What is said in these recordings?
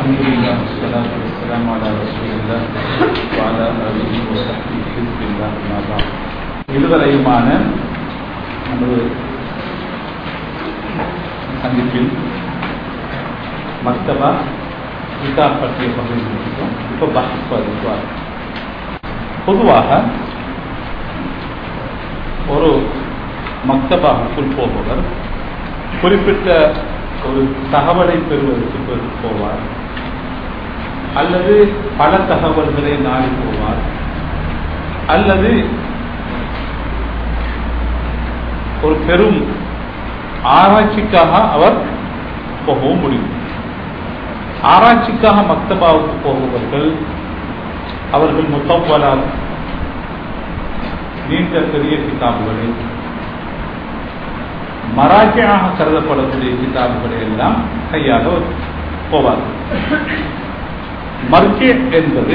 الحمد لله والصلاة والسلام على رسول الله وعلى آله وصحبه حزب الله ما بعد இதுவரையுமான நமது சந்திப்பில் மக்தபா கிதாப் பற்றிய பகுதி முடித்தோம் இப்போ பஹ்ஸ் வருவார் பொதுவாக ஒரு மக்தபாவுக்குள் போபவர் குறிப்பிட்ட ஒரு தகவலை பெறுவதற்கு பெரு- போவார் அல்லது பல தகவல்களை நாடி போவார் அல்லது ஒரு பெரும் ஆராய்ச்சிக்காக அவர் போகவும் முடியும் ஆராய்ச்சிக்காக மக்தபாவுக்கு போபவர்கள் அவர்கள் முத்தவலால் நீண்ட பெரிய கிதாபுகளை மராஜியாக கருதப்படக்கூடிய கிதாபுகளை எல்லாம் கையாக போவார்கள் மர்கே என்பது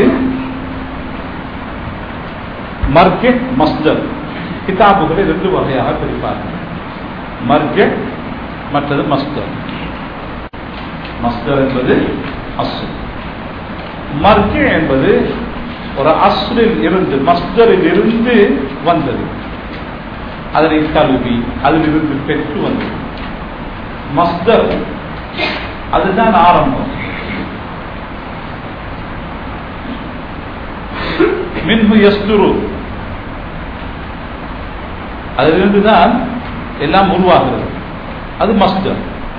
மர்கே மஸ்தர் கிதாபுகளை ரெண்டு வகையாக பிரிப்பார்கள் மர்கே மற்றது மஸ்தர் மஸ்தர் என்பது அசு மர்கே என்பது ஒரு அஸ்ரில் இருந்து மஸ்தரில் இருந்து வந்தது அதனை தழுவி அதிலிருந்து பெற்று வந்தது மஸ்தர் அதுதான் ஆரம்பம் மின்ஹு யஸ்துரு அதிலிருந்து தான் எல்லாம் உருவாகிறது அது மஸ்தர்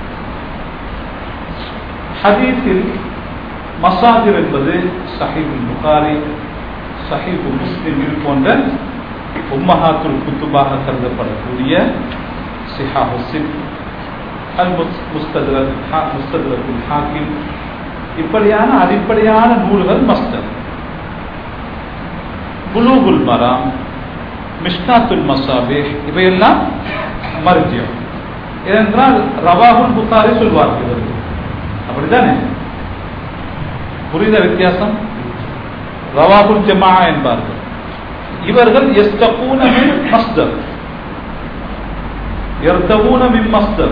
ஹதீஸில் மசாதிர் என்பது சஹீபுல் புகாரி சஹீபு முஸ்லிம் இது போன்ற உம்மஹாத்துல் குத்துபாக கருதப்படக்கூடிய சிஹாஹு சிப் அல் முஸ்தத்ரத் முஸ்தத்ரத்துல் ஹாக்கிம் இப்படியான அடிப்படையான நூல்கள் மஸ்தர் புலூகுல் மராம் மிஷ்காத்துல் மசாபே இவையெல்லாம் மர்ஜியம் ஏனென்றால் ரவாகுல் புகாரி சொல்வார்கள் இவர்கள் அப்படித்தானே புரிந்த வித்தியாசம் ரவாகுல் ஜமா என்பார்கள் இவர்கள் எஸ்தகூன மின் மஸ்தர் எர்தகூன மின் மஸ்தர்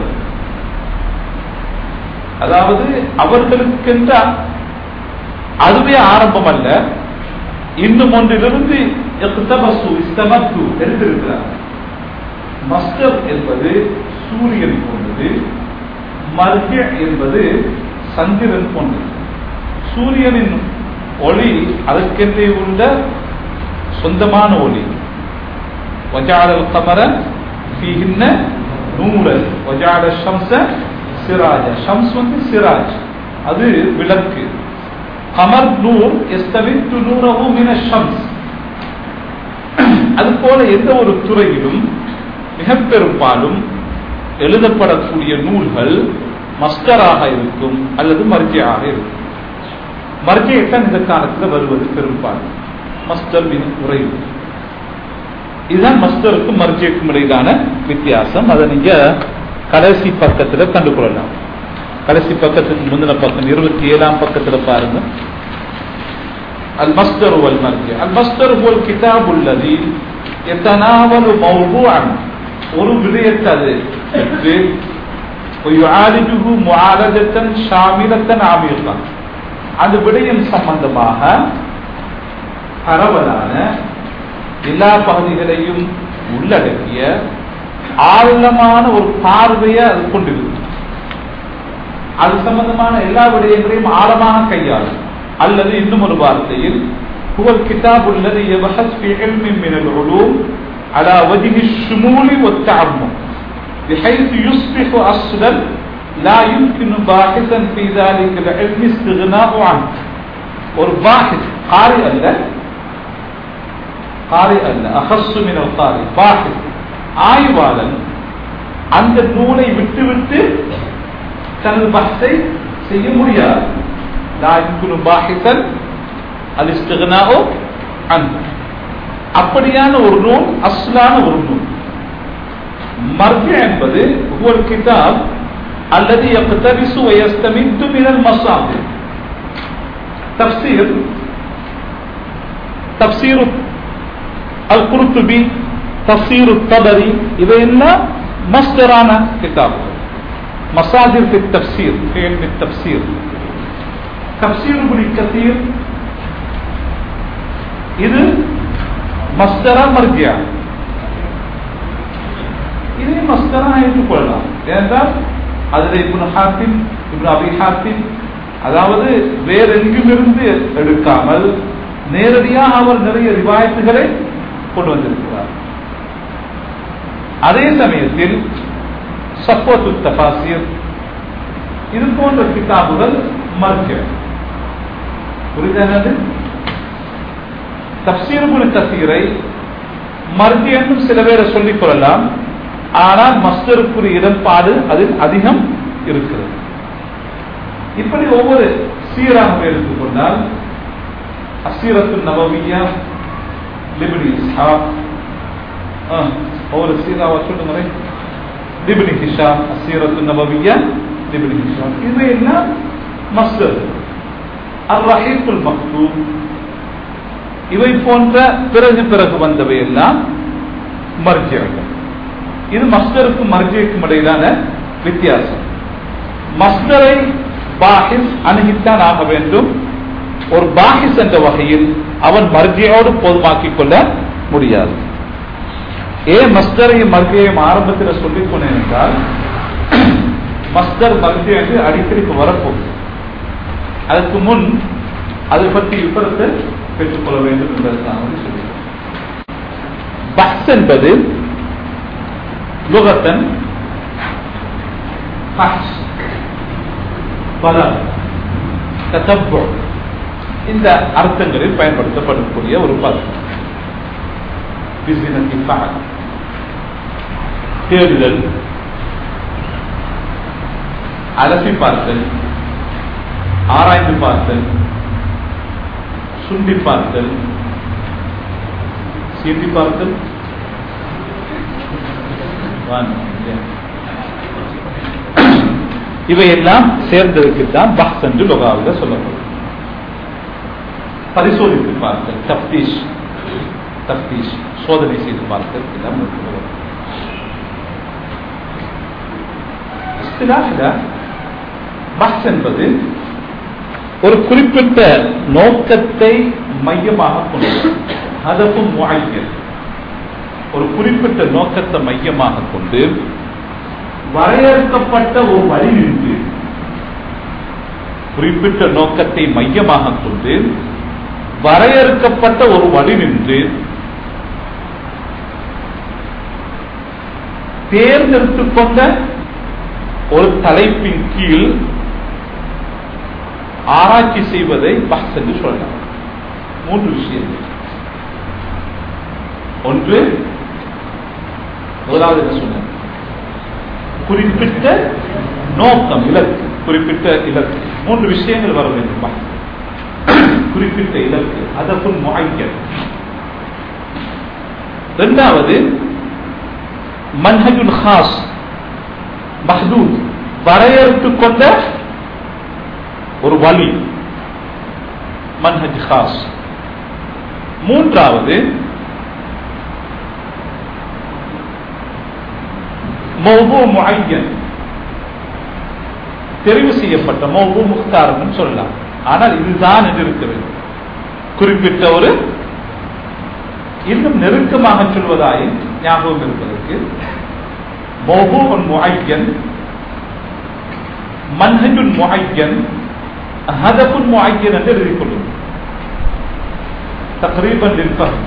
அதாவது அவர்களுக்கென்ற அதுவே ஆரம்பம் அல்ல இன்னும் ஒன்றிலிருந்து எக்தபசு இஸ்தமத்து எடுத்திருக்கிறார் மஸ்தர் என்பது சூரியன் போன்றது மர்ஜ என்பது சந்திரன் போன்றது சூரியனின் ஒளி அதற்கென்றே உள்ள சொந்தமான ஒளி வஜாடல் கமர ஃபீஹின்ன நூரல் வஜாட ஷம்ச சிராஜ ஷம்ஸ் வந்து சிராஜ் அது விளக்கு கமர் நூர் எஸ்தவித்து நூறவு மின ஷம்ஸ் அது போல எந்த ஒரு துறையிலும் மிக பெரும்பாலும் எழுதப்படக்கூடிய நூல்கள் மஸ்டராக இருக்கும் அல்லது மர்ஜியாக இருக்கும் மர்ஜியத்தான் இந்த காலத்தில் வருவது பெரும்பாலும் மஸ்டர் மிக குறைவு இதுதான் மஸ்டருக்கும் மர்ஜியக்கும் இடையிலான வித்தியாசம் அதை நீங்க கடைசி பக்கத்துல கண்டுகொள்ளலாம் கடைசி பக்கத்துக்கு முந்தின பக்கம் இருபத்தி ஏழாம் பக்கத்துல பாருங்க المصدر والمرجع المصدر هو الكتاب الذي يتناول موضوعا ஒரு விடயத்தை அது எடுத்து ويعالجه معالجة شاملة عميقة அந்த விடயம் சம்பந்தமாக பரவலான எல்லா பகுதிகளையும் உள்ளடக்கிய ஆழமான ஒரு பார்வையை அது கொண்டிருக்கும் அது சம்பந்தமான எல்லா விடயங்களையும் ஆழமாக கையாளும் அல்லது இன்னும் ஒரு வார்த்தையில் هو الكتاب الذي يبحث في علم من العلوم على وجه الشمول والتعمق بحيث يصبح أصلا لا يمكن باحثا في ذلك العلم استغناء عنه ஒரு பாஹித் காரி அல்ல காரி அல்ல அகசு மினல் காரி பாஹித் ஆய்வாளன் அந்த நூலை விட்டுவிட்டு தனது பக்தை செய்ய முடியாது லா யும்கினு பாஹிதன் அல் இஸ்திக்னாஉ அன்ஹு அப்படியான ஒரு நூல் அஸ்லான ஒரு நூல் மர்ஜ என்பது ஒரு கிதாப் அல்லது يقتبس ويستمد من المصادر تفسير تفسير القرطبي تفسير الطبري இவையெல்லாம் மஸ்டரான கிதாப் மசாதிர் في التفسير في علم التفسير தப்சீர் புலி கத்தீர் இது மஸ்தரா மர்ஜியா இதை மஸ்தரா ஏற்றுக்கொள்ளலாம் ஏனென்றால் அதில் இப்னு ஹாத்திம் இப்னு அபி ஹாத்திம் அதாவது வேற எங்குமிருந்து எடுக்காமல் நேரடியாக அவர் நிறைய ரிவாயத்துகளை கொண்டு வந்திருக்கிறார் அதே சமயத்தில் சப்போத்து தபாசிர் இது போன்ற கிதாபுகள் மர்ஜ புரிதனது தப்சீர்புல் கசீரை மர்ஜி என்றும் சில பேரை சொல்லிக் கொள்ளலாம் ஆனால் மஸ்டருக்குரிய இடம்பாடு அதில் அதிகம் இருக்கிறது இப்படி ஒவ்வொரு சீராக எடுத்துக்கொண்டால் அசீரத்து நவவியா லிபினி இஸ்ஹாக் ஒவ்வொரு சீராவை சொல்லுங்களேன் லிபினி ஹிஷாம் அசீரத்து நவவியா லிபினி ஹிஷாம் இவையெல்லாம் மஸ்டர் அர் ரஹீக்குல் மக்தூம் இவை போன்ற பிறகு பிறகு வந்தவை எல்லாம் மர்ஜியங்கள் இது மஸ்டருக்கும் மர்ஜியக்கும் இடையிலான வித்தியாசம் மஸ்டரை பாஹிஸ் அணுகித்தான் ஆக வேண்டும் ஒரு பாஹிஸ் என்ற வகையில் அவன் மர்ஜியோடு போதுமாக்கிக் கொள்ள முடியாது ஏன் மஸ்டரையும் மர்ஜியையும் ஆரம்பத்தில் சொல்லிக் கொண்டேன் என்றால் மஸ்டர் மர்ஜி என்று அடிக்கடி வரப்போகுது அதற்கு முன் அதை பற்றி விபரத்தை பெற்றுக்கொள்ள வேண்டும் என்பதற்காக சொல்லுகிறேன் பஸ் என்பது லுகத்தன் பலம் தத்தப்பு இந்த அர்த்தங்களில் பயன்படுத்தப்படக்கூடிய ஒரு பதம் பிசினத்தின் பகல் தேடுதல் அலசி பார்த்தல் ஆராய்ந்து பார்த்தல் சுண்டி பார்த்தல் சீண்டி பார்த்தல் இவையெல்லாம் சேர்ந்ததுக்குத்தான் பஹ் என்று லொகாவில் சொல்லப்படும் பரிசோதித்து பார்த்தல் தப்தீஷ் தப்தீஷ் சோதனை செய்து பார்த்தல் எல்லாம் பஸ் என்பது ஒரு குறிப்பிட்ட நோக்கத்தை மையமாக கொண்டது அதப்பும் முயல் ஒரு குறிப்பிட்ட நோக்கத்தை மையமாக கொண்டு வரையறுக்கப்பட்ட ஒரு வழி நின்று குறிப்பிட்ட நோக்கத்தை மையமாக கொண்டு வரையறுக்கப்பட்ட ஒரு வழி நின்று தேர்ந்தெடுத்துக் கொண்ட ஒரு தலைப்பின் கீழ் ஆராய்ச்சி செய்வதை பஸ் என்று சொல்லலாம் மூன்று விஷயங்கள் ஒன்று முதலாவது என்ன சொன்ன குறிப்பிட்ட நோக்கம் இலக்கு குறிப்பிட்ட இலக்கு மூன்று விஷயங்கள் வர வேண்டும் குறிப்பிட்ட இலக்கு அதற்குள் முயற்சி இரண்டாவது மன்ஹஜுல் ஹாஸ் மஹதூத் வரையறுத்துக் கொண்ட ஒரு வழி மன்ஹஜ் ஹாஸ் மூன்றாவது மௌபு முஐயன் தெரிவு செய்யப்பட்ட மௌபு முக்தாரம் சொல்லலாம் ஆனால் இதுதான் என்று இருக்க வேண்டும் குறிப்பிட்ட ஒரு இன்னும் நெருக்கமாக சொல்வதாய் ஞாபகம் இருப்பதற்கு மௌபு முஐயன் மன்ஹஜுன் முஐயன் ஹதபுன் முஐயன் என்று எழுதிக் கொள்ளும் தக்ரீபன் லில்ஃபஹம்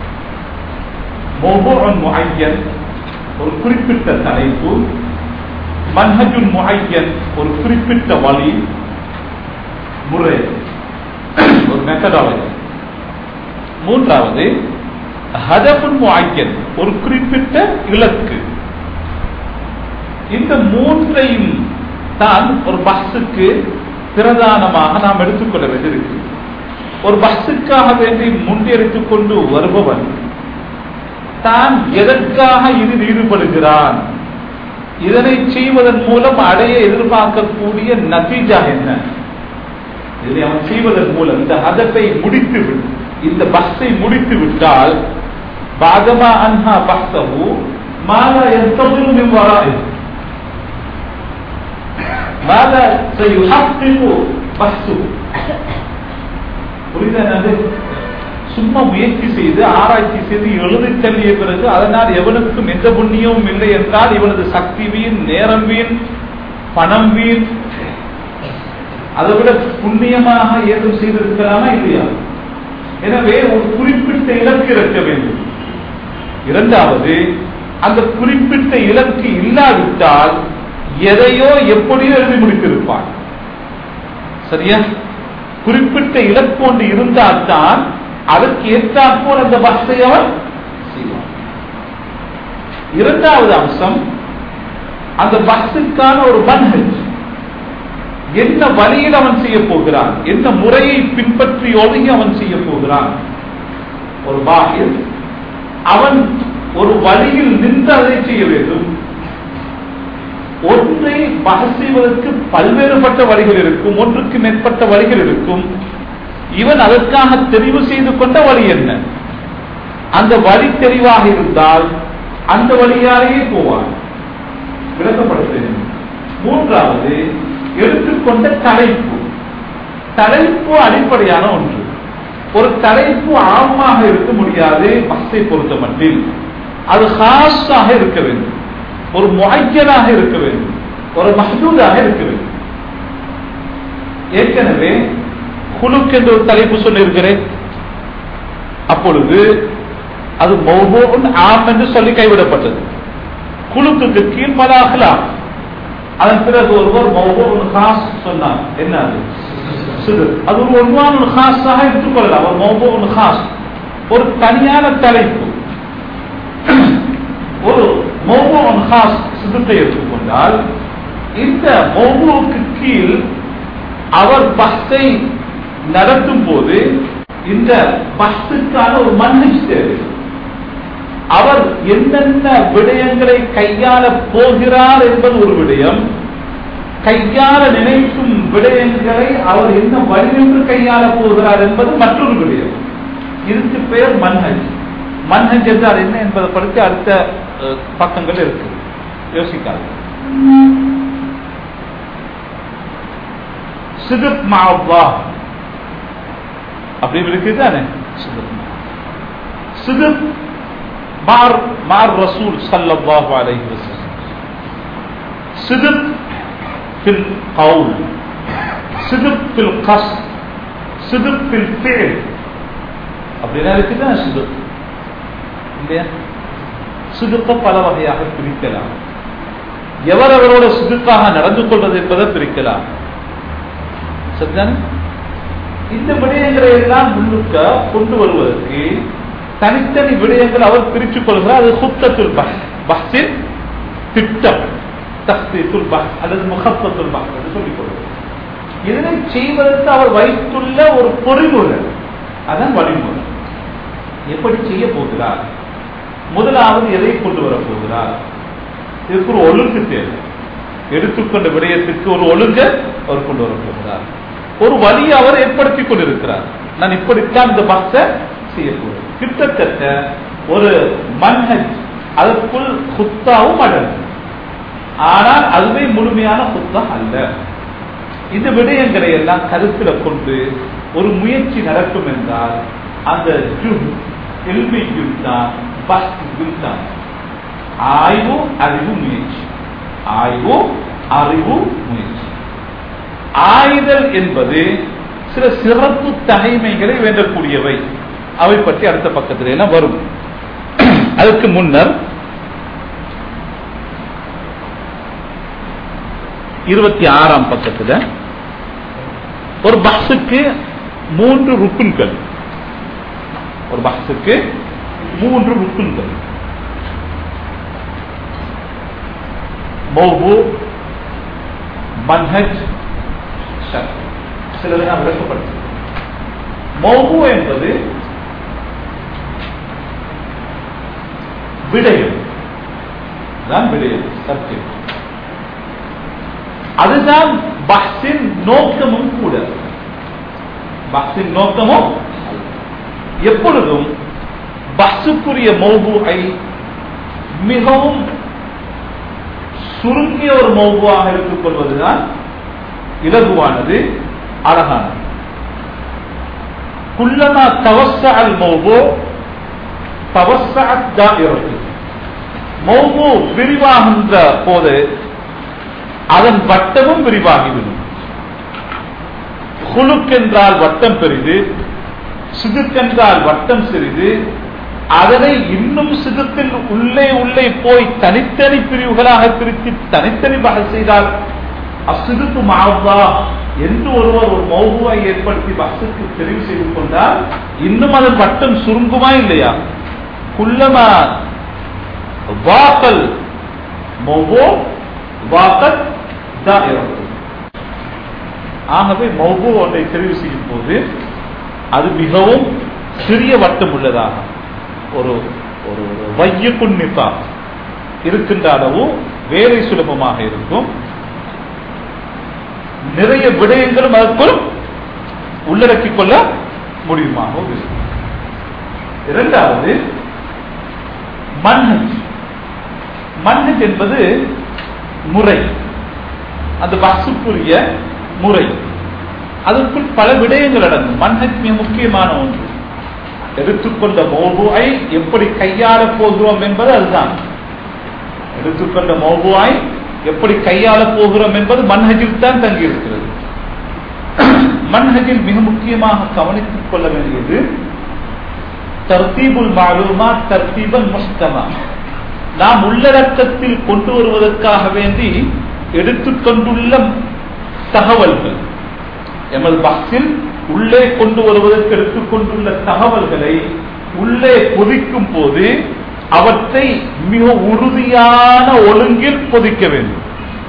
மௌபுஉன் முஐயன் ஒரு குறிப்பிட்ட தலைப்பு மன்ஹஜுன் முஐயன் ஒரு குறிப்பிட்ட வழி முறை ஒரு மெத்தடாலஜி மூன்றாவது ஹதபுன் முஐயன் ஒரு குறிப்பிட்ட இலக்கு இந்த மூன்றையும் தான் ஒரு பஸ்ஸுக்கு பிரதானமாக நாம் எடுத்துக்கொள்ள வேண்டியிருக்கு ஒரு பஸ்ஸுக்காக வேண்டி முன்னெடுத்துக் கொண்டு வருபவன் தான் எதற்காக இதில் ஈடுபடுகிறான் இதனை செய்வதன் மூலம் அடைய எதிர்பார்க்கக்கூடிய நத்தீஜா என்ன இதை அவன் செய்வதன் மூலம் இந்த ஹதத்தை முடித்து விட்டு இந்த பஸ்ஸை முடித்து விட்டால் பாகமா அன்ஹா பஸ்ஸவு மாலா எத்தொழிலும் வராது ماذا سيحقق பஸ்து புரியுது சும்மா முயற்சி செய்து ஆராய்ச்சி செய்து எழுதி தள்ளிய பிறகு அதனால் எவனுக்கும் எந்த புண்ணியமும் இல்லை என்றால் இவனது சக்தி வீண் நேரம் வீண் பணம் வீண் அதை விட புண்ணியமாக ஏதும் செய்திருக்கலாமா இல்லையா எனவே ஒரு குறிப்பிட்ட இலக்கு இருக்க வேண்டும் இரண்டாவது அந்த குறிப்பிட்ட இலக்கு இல்லாவிட்டால் எதையோ எப்படியோ எழுதி முடித்திருப்பான் சரியா குறிப்பிட்ட இலக்கு ஒன்று இருந்தால்தான் அதற்கு ஏற்றாற்போல் அந்த பஸ்ஸை அவன் செய்வான் இரண்டாவது அம்சம் அந்த பஸ்ஸுக்கான ஒரு மன்ஹஜ் என்ன வழியில் அவன் செய்ய போகிறான் என்ன முறையை பின்பற்றி ஒதுங்கி அவன் செய்ய போகிறான் ஒரு பாகில் அவன் ஒரு வழியில் நின்று அதை செய்ய வேண்டும் ஒன்றை பகை செய்வதற்கு பல்வேறுபட்ட வழிகள் இருக்கும் ஒன்றுக்கு மேற்பட்ட வழிகள் இருக்கும் இவன் அதற்காக தெரிவு செய்து கொண்ட வழி என்ன அந்த வழி தெரிவாக இருந்தால் அந்த வழியாலேயே போவான் விளக்கப்படுத்துகிறேன் மூன்றாவது எடுத்துக்கொண்ட தலைப்பு தலைப்பு அடிப்படையான ஒன்று ஒரு தலைப்பு ஆழமாக இருக்க முடியாது பஸ்ஸை பொறுத்த மட்டில் அது ஹாஸாக இருக்க வேண்டும் ஒரு முயற்சியனாக இருக்க வேண்டும் ஒரு மஹதூதாக இருக்க வேண்டும் ஏற்கனவே குழுக்கு என்று ஒரு தலைப்பு சொல்லியிருக்கிறேன் அப்பொழுது அது மௌபூன் ஆம் என்று சொல்லி கைவிடப்பட்டது குழுக்கு கீழ் மலாகலாம் அதன் பிறகு ஒருவர் மௌபூன் ஹாஸ் சொன்னார் என்ன அது சிறு அது ஒரு ஒன்வான் ஹாஸாக எடுத்துக்கொள்ளலாம் ஒரு மௌபூன் ஹாஸ் ஒரு தனியான தலைப்பு ஒரு மௌபூன் ஹாஸ் சிறுத்தை எடுத்துக்கொண்டால் இந்த மௌபூவுக்கு கீழ் அவர் பஸ்ஸை நடத்தும் போது இந்த பஸ்ஸுக்கான ஒரு மன்னிச்சு தேவை அவர் என்னென்ன விடயங்களை கையாள போகிறார் என்பது ஒரு விடயம் கையாள நினைக்கும் விடயங்களை அவர் என்ன வழியென்று கையாள போகிறார் என்பது மற்றொரு விடயம் இதுக்கு பெயர் மன்ஹஜ் மன்ஹஜ் என்றால் என்ன என்பதை பற்றி அடுத்த பக்கங்கள் இருக்கு யோசிக்காது சிதுப் மாவா அப்படின்னு இருக்குது தானே சிதுப் மார் மார் ரசூல் சல்லல்லாஹு அலைஹி வஸல்லம் சிதுப் ஃபில் கவுல் சிதுப் ஃபில் கஸ் சிதுப் ஃபில் ஃபில் அப்படின்னா இருக்குதா சிதுப் இல்லையா சிதுப்ப பல வகையாக பிரிக்கலாம் எவர் அவரோட சிதுக்காக நடந்து கொள்வது என்பதை பிரிக்கலாம் சரிதானே இந்த விடயங்களை எல்லாம் முன்னுக்க கொண்டு வருவதற்கு தனித்தனி விடயங்கள் அவர் பிரித்துக் கொள்கிறார் அது சுத்தத்துல் பஹ்ஸின் திட்டம் தஸ்தீத்துல் பஹ் அல்லது முகப்பத்துல் பஹ் என்று சொல்லிக் கொள்வது இதனை செய்வதற்கு அவர் வைத்துள்ள ஒரு பொறிமுறை அதான் வழிமுறை எப்படி செய்ய போகிறார் முதலாவது எதை கொண்டு வர போகிறார் இதுக்கு ஒரு ஒழுங்கு தேவை எடுத்துக்கொண்ட விடயத்துக்கு ஒரு ஒழுங்க அவர் கொண்டு வர போகிறார் ஒரு வழியை அவர் ஏற்படுத்திக் கொண்டிருக்கிறார் நான் இப்படித்தான் இந்த பக்த செய்ய போறேன் கிட்டத்தட்ட ஒரு மன்ஹஜ் அதற்குள் குத்தாவும் அடங்கும் ஆனால் அதுவே முழுமையான குத்தா அல்ல இந்த விடயங்களை எல்லாம் கருத்துல கொண்டு ஒரு முயற்சி நடக்கும் என்றால் அந்த ஜும் எல்மையும் தான் பஸ்தும் தான் ஆய்வு அறிவு முயற்சி ஆய்வு அறிவு முயற்சி ஆயுதல் என்பது சில சிறப்பு தகைமைகளை வேண்டக்கூடியவை அவை பற்றி அடுத்த பக்கத்தில் எல்லாம் வரும் அதுக்கு முன்னர் இருபத்தி ஆறாம் பக்கத்தில் ஒரு பஸ்ஸுக்கு மூன்று ருக்குன்கள் ஒரு பஸ்ஸுக்கு மூன்று ருக்குன்கள் மௌபு மன்ஹஜ் சிலதை நான் விளக்கப்படுத்த மௌபு என்பது விடயம் தான் விடயம் சப்ஜெக்ட் அதுதான் பக்ஸின் நோக்கமும் கூட பக்ஸின் நோக்கமும் எப்பொழுதும் பக்ஸுக்குரிய மௌபுவை மிகவும் சுருங்கிய ஒரு மௌபுவாக எடுத்துக் கொள்வதுதான் இலகுவானது அழகான குல்லமா தவச அல் மௌபோ தவச தாயிரத்து மௌபு விரிவாகின்ற போது அதன் வட்டமும் விரிவாகிவிடும் குலுக் என்றால் வட்டம் பெரிது சிதுக்கென்றால் வட்டம் சிறிது அதனை இன்னும் சிதத்தில் உள்ளே உள்ளே போய் தனித்தனி பிரிவுகளாக பிரித்து தனித்தனி வகை செய்தால் அசிதுக்கு மாவா என்று ஒருவர் ஒரு மௌகுவை ஏற்படுத்தி பஸ்ஸுக்கு தெரிவு செய்து கொண்டால் இன்னும் அதன் வட்டம் சுருங்குமா இல்லையா குள்ளமா வாக்கல் மௌகோ வாக்கல் தான் ஆகவே மௌபு ஒன்றை தெரிவு செய்யும் போது அது மிகவும் சிறிய வட்டம் உள்ளதாக ஒரு ஒரு வைய புண்ணிப்பா இருக்கின்ற அளவு வேலை சுலபமாக இருக்கும் நிறைய விடயங்களும் அதற்குள் உள்ளடக்கிக் கொள்ள முடியுமாக இருக்கும் இரண்டாவது மன்ஹஜ் மன்ஹஜ் என்பது முறை அந்த பஸ்ஸுக்குரிய முறை அதற்குள் பல விடயங்கள் அடங்கும் மன்ஹஜ் மிக முக்கியமான ஒன்று எடுத்துக்கொண்ட மோபுவை எப்படி கையாள போகிறோம் என்பது அதுதான் எடுத்துக்கொண்ட மோபுவாய் எப்படி கையாள போகிறோம் என்பது மன்ஹஜில் தான் தங்கி இருக்கிறது மன்ஹஜில் மிக முக்கியமாக கவனித்துக் கொள்ள வேண்டியது தர்த்தீபுல் மாலுமா தர்த்தீபன் முஸ்தமா நாம் உள்ளடக்கத்தில் கொண்டு வருவதற்காக வேண்டி எடுத்துக்கொண்டுள்ள தகவல்கள் எமது பக்ஸில் உள்ளே கொண்டு வருவதற்கு எடுத்துக்கொண்டுள்ள தகவல்களை உள்ளே பொதிக்கும் போது அவற்றை மிக உறுதியான ஒழுங்கில் பொதிக்க வேண்டும்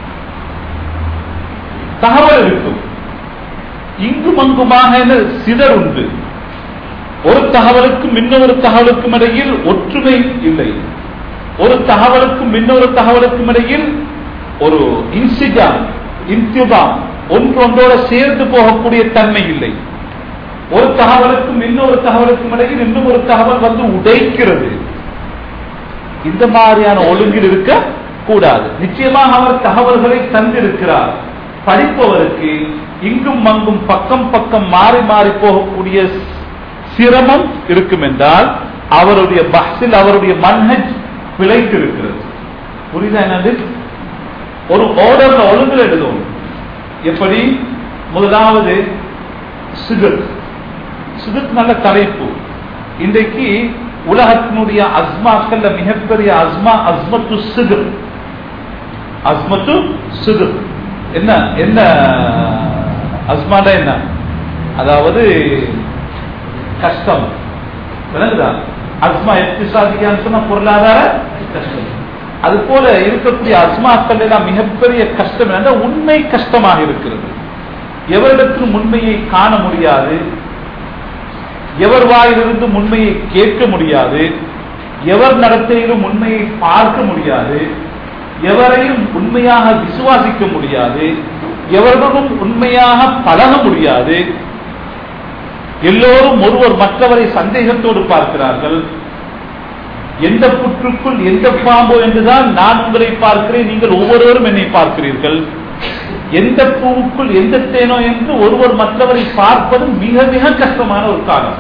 தகவல் இருக்கும் இங்கும் அங்குமாக என சிதர் உண்டு ஒரு தகவலுக்கும் இன்னொரு தகவலுக்கும் இடையில் ஒற்றுமை இல்லை ஒரு தகவலுக்கும் இன்னொரு தகவலுக்கும் இடையில் ஒரு இன்சிஜா இன்திபா ஒன்று ஒன்றோட சேர்ந்து போகக்கூடிய தன்மை இல்லை ஒரு தகவலுக்கும் இன்னொரு தகவலுக்கும் இடையில் இன்னும் ஒரு தகவல் வந்து உடைக்கிறது இந்த மாதிரியான ஒழுங்கில் இருக்க கூடாது நிச்சயமாக அவர் தகவல்களை தந்திருக்கிறார் படிப்பவருக்கு இங்கும் அங்கும் பக்கம் பக்கம் மாறி மாறி போகக்கூடிய சிரமம் இருக்கும் என்றால் அவருடைய பஸ்ஸில் அவருடைய மன்ஹஜ் பிழைத்திருக்கிறது புரியுதா என்னது ஒரு ஆர்டர்ல ஒழுங்கில் எழுதும் எப்படி முதலாவது சிகத் சிகத் நல்ல தலைப்பு இன்றைக்கு உலகத்தினுடைய அஸ்மாக்கள்ல மிகப்பெரிய அஸ்மா அஸ்மத்து சிகர் அஸ்மத்து சிகர் என்ன என்ன அஸ்மாண்டா என்ன அதாவது கஷ்டம் விளங்குதா அஸ்மா எக்திசாதிக்கான்னு சொன்னா பொருளாதார கஷ்டம் அது போல இருக்கக்கூடிய அஸ்மாக்கள் எல்லாம் மிகப்பெரிய கஷ்டம் என்ற உண்மை கஷ்டமாக இருக்கிறது எவரிடத்திலும் உண்மையை காண முடியாது எவர் வாயிலிருந்து உண்மையை கேட்க முடியாது எவர் நடத்தையிலும் உண்மையை பார்க்க முடியாது எவரையும் உண்மையாக விசுவாசிக்க முடியாது எவர்களும் உண்மையாக பழக முடியாது எல்லோரும் ஒருவர் மற்றவரை சந்தேகத்தோடு பார்க்கிறார்கள் எந்த புற்றுக்குள் எந்த பாம்போ என்றுதான் நான் உங்களை பார்க்கிறேன் நீங்கள் ஒவ்வொருவரும் என்னை பார்க்கிறீர்கள் எந்த பூவுக்குள் எந்த தேனோ என்று ஒருவர் மற்றவரை பார்ப்பது மிக மிக கஷ்டமான ஒரு காலம்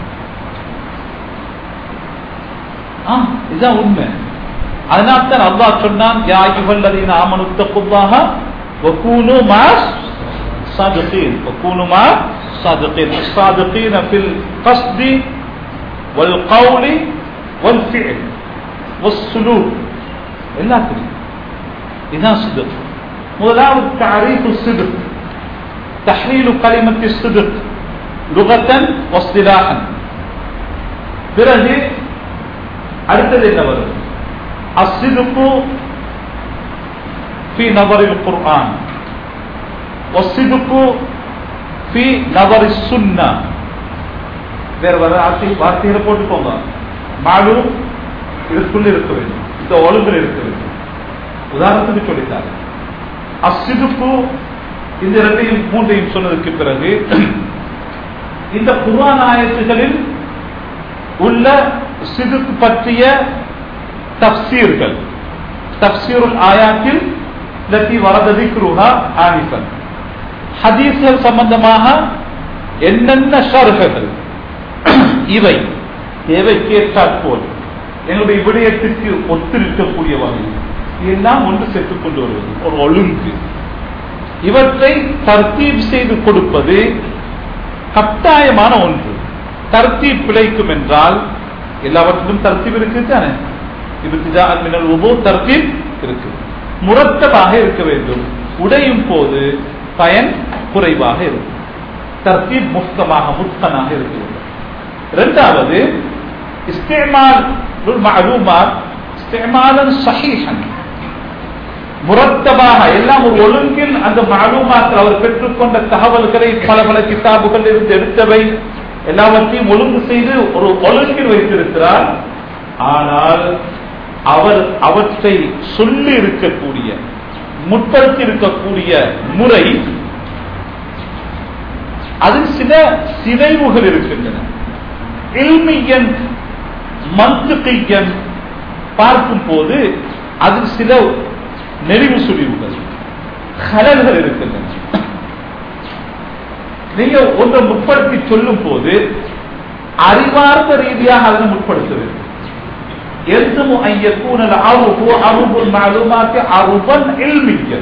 இதுதான் உண்மை அதனால்தான் அல்லாஹ் சொன்னான் யாயுவல்லதீன ஆமனுத்தகுல்லாக வகூனு மா صادقين وكونوا مع الصادقين الصادقين في القصد والقول والفعل والسلوك எல்லாத்துலையும் இதுதான் சிதக் முதலாவது தாரீஃபு சிதக் தஹ்லீலு கலிமத்தி சிதக் லுகத்தன் வஸ்திலாகன் பிறகு அடுத்தது என்ன வரும் அசிதுக்கு في نظر القرآن والصدق في نظر السنة வேற வர வார்த்தைகளை போட்டுக்கோங்க மாலும் இதற்குள்ள இருக்க வேண்டும் இந்த ஒழுங்கில் இருக்க வேண்டும் உதாரணத்துக்கு சொல்லித்தார் அசிதுக்கு இந்த இரண்டையும் மூன்றையும் சொன்னதுக்கு பிறகு இந்த குர்ஆன் ஆயத்துகளில் உள்ள சிதுக்கு பற்றிய தப்சீர்கள் தப்சீருல் ஆயாத்தில் லத்தி வரத திக்ருஹா ஆனிஃபன் ஹதீஸ்கள் சம்பந்தமாக என்னென்ன ஷர்ஹகள் இவை தேவைக்கேற்றாற் போல் எங்களுடைய விடயத்திற்கு ஒத்திருக்கக்கூடிய வகையில் இதெல்லாம் ஒன்று சேர்த்துக் கொண்டு வருவது ஒரு ஒழுங்கு இவற்றை தர்த்தீப் செய்து கொடுப்பது கட்டாயமான ஒன்று தர்த்தீப் பிழைக்கும் என்றால் எல்லாவற்றிலும் தர்த்தீப் இருக்கு தானே ibtida மினல் உபு தர்த்தீப் இருக்கு முரத்தமாக இருக்க வேண்டும் உடையும் போது பயன் குறைவாக இருக்கும் தர்த்தீப் முஃப்தமாக முத்தனாக இருக்க வேண்டும் இரண்டாவது இஸ்திமால் மாலூமாத் இஸ்திமாலன் சஹீஹன் முரத்தபாக எல்லாம் ஒரு ஒழுங்கில் அந்த மாலூமாத்தில் அவர் பெற்றுக்கொண்ட தகவல்களை பல பல கிதாபுகள் இருந்து எடுத்தவை எல்லாவற்றையும் ஒழுங்கு செய்து ஒரு ஒழுங்கில் வைத்திருக்கிறார் ஆனால் அவர் அவற்றை சொல்லி இருக்கக்கூடிய முற்படுத்தி இருக்கக்கூடிய முறை அதில் சில சிதைவுகள் இருக்கின்றன இல்மியன் மந்துகையன் பார்க்கும் போது அதில் சில நெறிவு சுழிவுகள் கலல்கள் இருக்கின்றன நீங்க ஒன்றை முற்படுத்தி சொல்லும் போது அறிவார்ந்த ரீதியாக அதனை முற்படுத்த வேண்டும் يلزم أن يكون العرب عرب المعلومات عربا علميا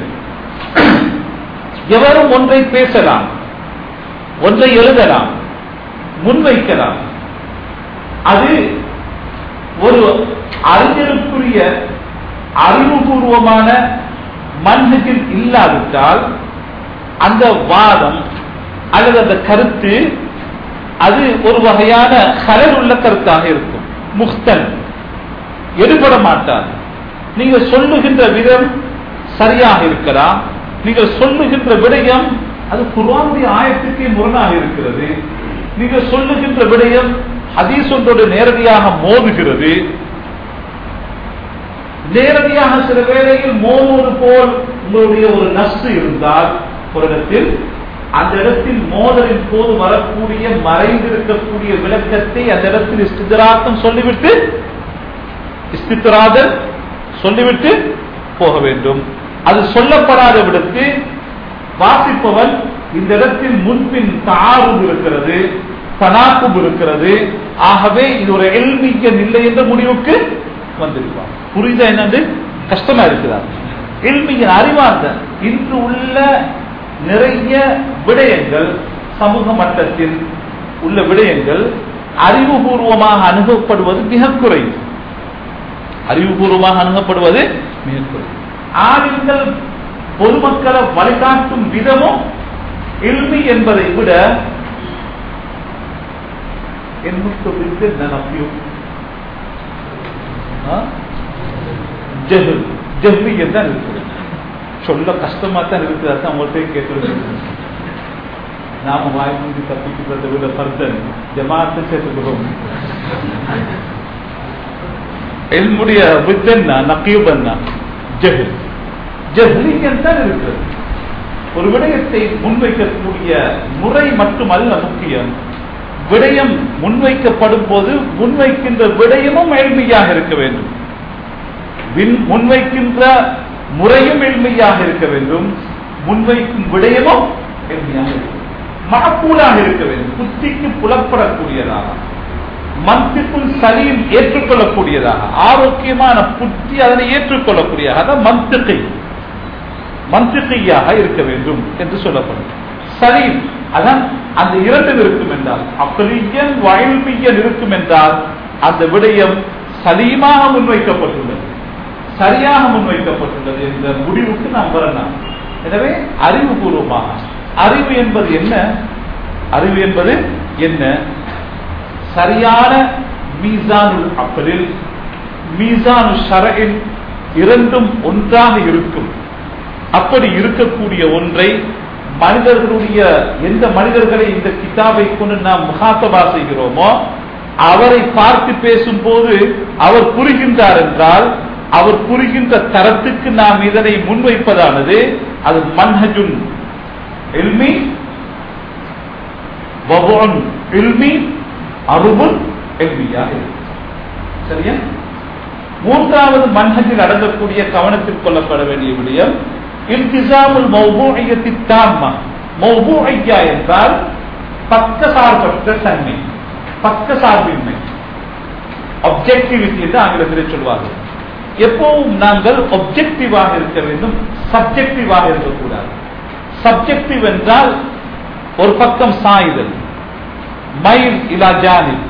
எவரும் ஒன்றை பேசலாம் ஒன்றை எழுதலாம் முன்வைக்கலாம் அது ஒரு அறிஞருக்குரிய அறிவுபூர்வமான மன்னத்தில் இல்லாவிட்டால் அந்த வாதம் அல்லது அந்த கருத்து அது ஒரு வகையான கலர் உள்ள கருத்தாக இருக்கும் முக்தன் எடுபட மாட்டார் நீங்க சொல்லுகின்ற விதம் சரியாக இருக்கலாம் நீங்கள் சொல்லுகின்ற விடயம் அது குர்வானுடைய ஆயத்துக்கே முரணாக இருக்கிறது நீங்கள் சொல்லுகின்ற விடயம் ஹதீஸ் ஒன்றோடு நேரடியாக மோதுகிறது நேரடியாக சில வேளையில் மோதுவது போல் உங்களுடைய ஒரு நஷ்டு இருந்தால் ஒரு இடத்தில் அந்த இடத்தில் மோதலின் போது வரக்கூடிய மறைந்திருக்கக்கூடிய விளக்கத்தை அந்த இடத்தில் இஸ்திராக்கம் சொல்லிவிட்டு இஸ்திராதல் சொல்லிவிட்டு போக வேண்டும் அது சொல்லப்படாத விடத்து வாசிப்பவன் இந்த இடத்தில் முன்பின் தாரும் இருக்கிறது தனாக்கும் இருக்கிறது ஆகவே இது ஒரு எல்மியன் இல்லை என்ற முடிவுக்கு வந்திருப்பான் புரியுதா என்னது கஷ்டமா இருக்கிறார் எல்மியன் அறிவார்ந்த இன்று உள்ள நிறைய விடயங்கள் சமூக மட்டத்தில் உள்ள விடயங்கள் அறிவுபூர்வமாக அணுகப்படுவது மிக குறைவு அறிவுபூர்வமாக அணுகப்படுவது மிக குறைவு ஆளுங்கள் பொதுமக்களை வழிகாட்டும் விதமும் இல்மி என்பதை விட எண்பத்தி நம்பியும் ஜெஹ்மியன் தான் இருக்குது சொல்ல கஷ்டமா தான் இருக்குது அதான் உங்கள்கிட்ட கேட்டு நாம வாய் மூடி தப்பிக்கிறத விட பர்தன் ஜமாத்தை சேர்த்துக்கிறோம் எல்முடைய வித்தன்னா நக்கியுபன்னா ஜெஹில் ஜெஹ்லியன் தான் இருக்கிறது ஒரு விடயத்தை முன்வைக்கக்கூடிய முறை மட்டுமல்ல முக்கியம் விடயம் முன்வைக்கப்படும் போது முன்வைக்கின்ற விடயமும் எளிமையாக இருக்க வேண்டும் முன்வைக்கின்ற முறையும் எளிமையாக இருக்க வேண்டும் முன்வைக்கும் விடயமும் எளிமையாக இருக்க மகப்பூலாக இருக்க வேண்டும் புத்திக்கு புலப்படக்கூடியதாக மந்திக்குள் சலீம் ஏற்றுக்கொள்ளக்கூடியதாக ஆரோக்கியமான புத்தி அதனை ஏற்றுக்கொள்ளக்கூடியதாக அதான் மந்திக்கை மந்திக்கையாக இருக்க வேண்டும் என்று சொல்லப்படும் சலீம் அதான் அந்த இரண்டும் இருக்கும் என்றால் அக்கலியன் வயல்மியன் இருக்கும் என்றால் அந்த விடயம் சலீமாக முன்வைக்கப்பட்டுள்ளது சரியாக முன்வைக்கப்பட்டுள்ளது என்ற முடிவுக்கு நாம் வரலாம் எனவே அறிவுபூர்வமாக அறிவு என்பது என்ன அறிவு என்பது என்ன சரியான மீசானுல் அப்பலில் மீசானு ஷரஇல் இரண்டும் ஒன்றாக இருக்கும் அப்படி இருக்கக்கூடிய ஒன்றை மனிதர்களுடைய எந்த மனிதர்களை இந்த கிதாபை கொண்டு நாம் முகாத்தபா செய்கிறோமோ அவரை பார்த்து பேசும்போது அவர் புரிகின்றார் என்றால் அவர் புரிகின்ற தரத்துக்கு நாம் இதனை முன்வைப்பதானது அது மன்ஹஜுன் இல்மி வபுன் இல்மி அருபுல் எல்மியாக சரியா மூன்றாவது மன்ஹஜில் அடங்கக்கூடிய கவனத்தில் கொள்ளப்பட வேண்டிய விடயம் இல்திசாமுல் மௌபூஇயத்தி தாம்மா மௌபூஐயா என்றால் பக்க சார்பற்ற தன்மை பக்க சார்பின்மை அப்ஜெக்டிவிட்டி என்று ஆங்கிலத்தில் சொல்வார்கள் எப்பவும் நாங்கள் ஒப்ஜெக்டிவாக இருக்க வேண்டும் சப்ஜெக்டிவாக இருக்கக்கூடாது சப்ஜெக்டிவ் என்றால் ஒரு பக்கம் சாயுதல் மைல் இலா ஜானிப்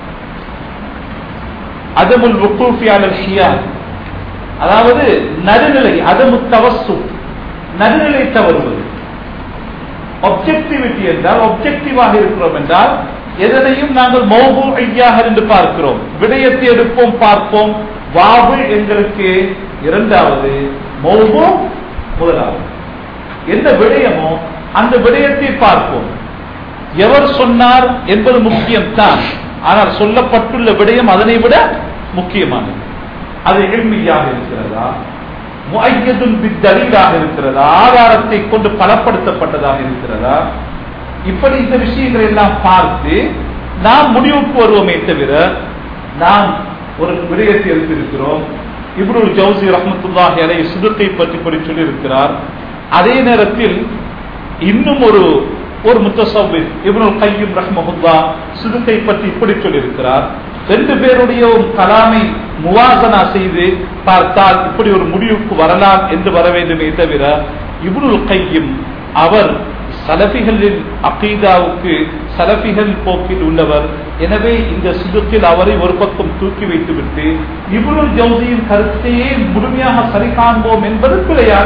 அதமுல் ருக்கூஃபியாளர் ஷியான் அதாவது நடுநிலை அதமு தவசு நடுநிலை தவறுவது ஒப்ஜெக்டிவிட்டி என்றால் ஒப்ஜெக்டிவாக இருக்கிறோம் என்றால் எதனையும் நாங்கள் மௌபு ஐயாக என்று பார்க்கிறோம் விடயத்தை எடுப்போம் பார்ப்போம் வாவு எங்களுக்கு இரண்டாவது மௌபு முதலாவது எந்த விடயமோ அந்த விடயத்தை பார்ப்போம் எவர் சொன்னார் என்பது முக்கியம்தான் ஆனால் சொல்லப்பட்டுள்ள விடயம் அதனை விட முக்கியமானது அது எளிமையாக இருக்கிறதா முஐயதுன் பித்தலீலாக இருக்கிறதா ஆதாரத்தை கொண்டு பலப்படுத்தப்பட்டதாக இருக்கிறதா இப்படி இந்த விஷயங்களை எல்லாம் பார்த்து நாம் முடிவுக்கு வருவோமே தவிர நாம் ஒரு விடயத்தை எடுத்திருக்கிறோம் இப்ரு ஜவுசி ரஹமத்துல்லாஹி அலை சுதுக்கை பற்றி பற்றி சொல்லியிருக்கிறார் அதே நேரத்தில் இன்னும் ஒரு ஒரு முத்தசவ்விர் இப்னுல் கையும் ரஹ்மஹுல்லா சுதுக்கை பற்றி இப்படி சொல்லியிருக்கிறார் ரெண்டு பேருடைய ஒரு கலாமை முவாசனா செய்து பார்த்தால் இப்படி ஒரு முடிவுக்கு வரலாம் என்று வர வேண்டுமே தவிர இப்னுல் கையும் அவர் சலபிகளின் அகீதாவுக்கு சலபிகள் போக்கில் உள்ளவர் எனவே இந்த சுதுக்கில் அவரை ஒரு பக்கம் தூக்கி வைத்துவிட்டு இப்னுல் ஜவுசியின் கருத்தையே முழுமையாக சரி காண்போம் என்பது பிழையான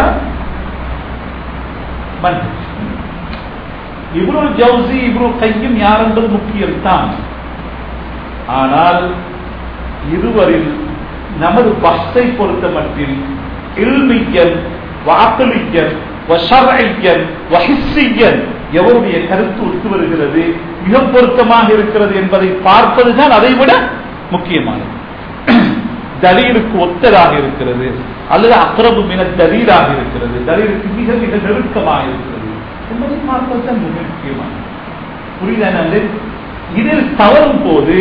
மன்னிப்பு இப்ருல் ஜவுசி இப்ருல் கையும் யார் என்பது முக்கியம்தான் ஆனால் இருவரில் நமது பஸ்ஸை பொறுத்த மட்டில் இல்மியன் வாக்களியன் வஷரையன் வஹிசியன் எவருடைய கருத்து ஒத்து வருகிறது மிக பொருத்தமாக இருக்கிறது என்பதை பார்ப்பதுதான் அதை விட முக்கியமானது தலீலுக்கு ஒத்ததாக இருக்கிறது அல்லது அக்ரபு மின தலீலாக இருக்கிறது தலீலுக்கு மிக மிக நெருக்கமாக இருக்கிறது என்பதை பார்ப்பதுதான் மிக முக்கியமானது புரியுதா இதில் தவறும் போது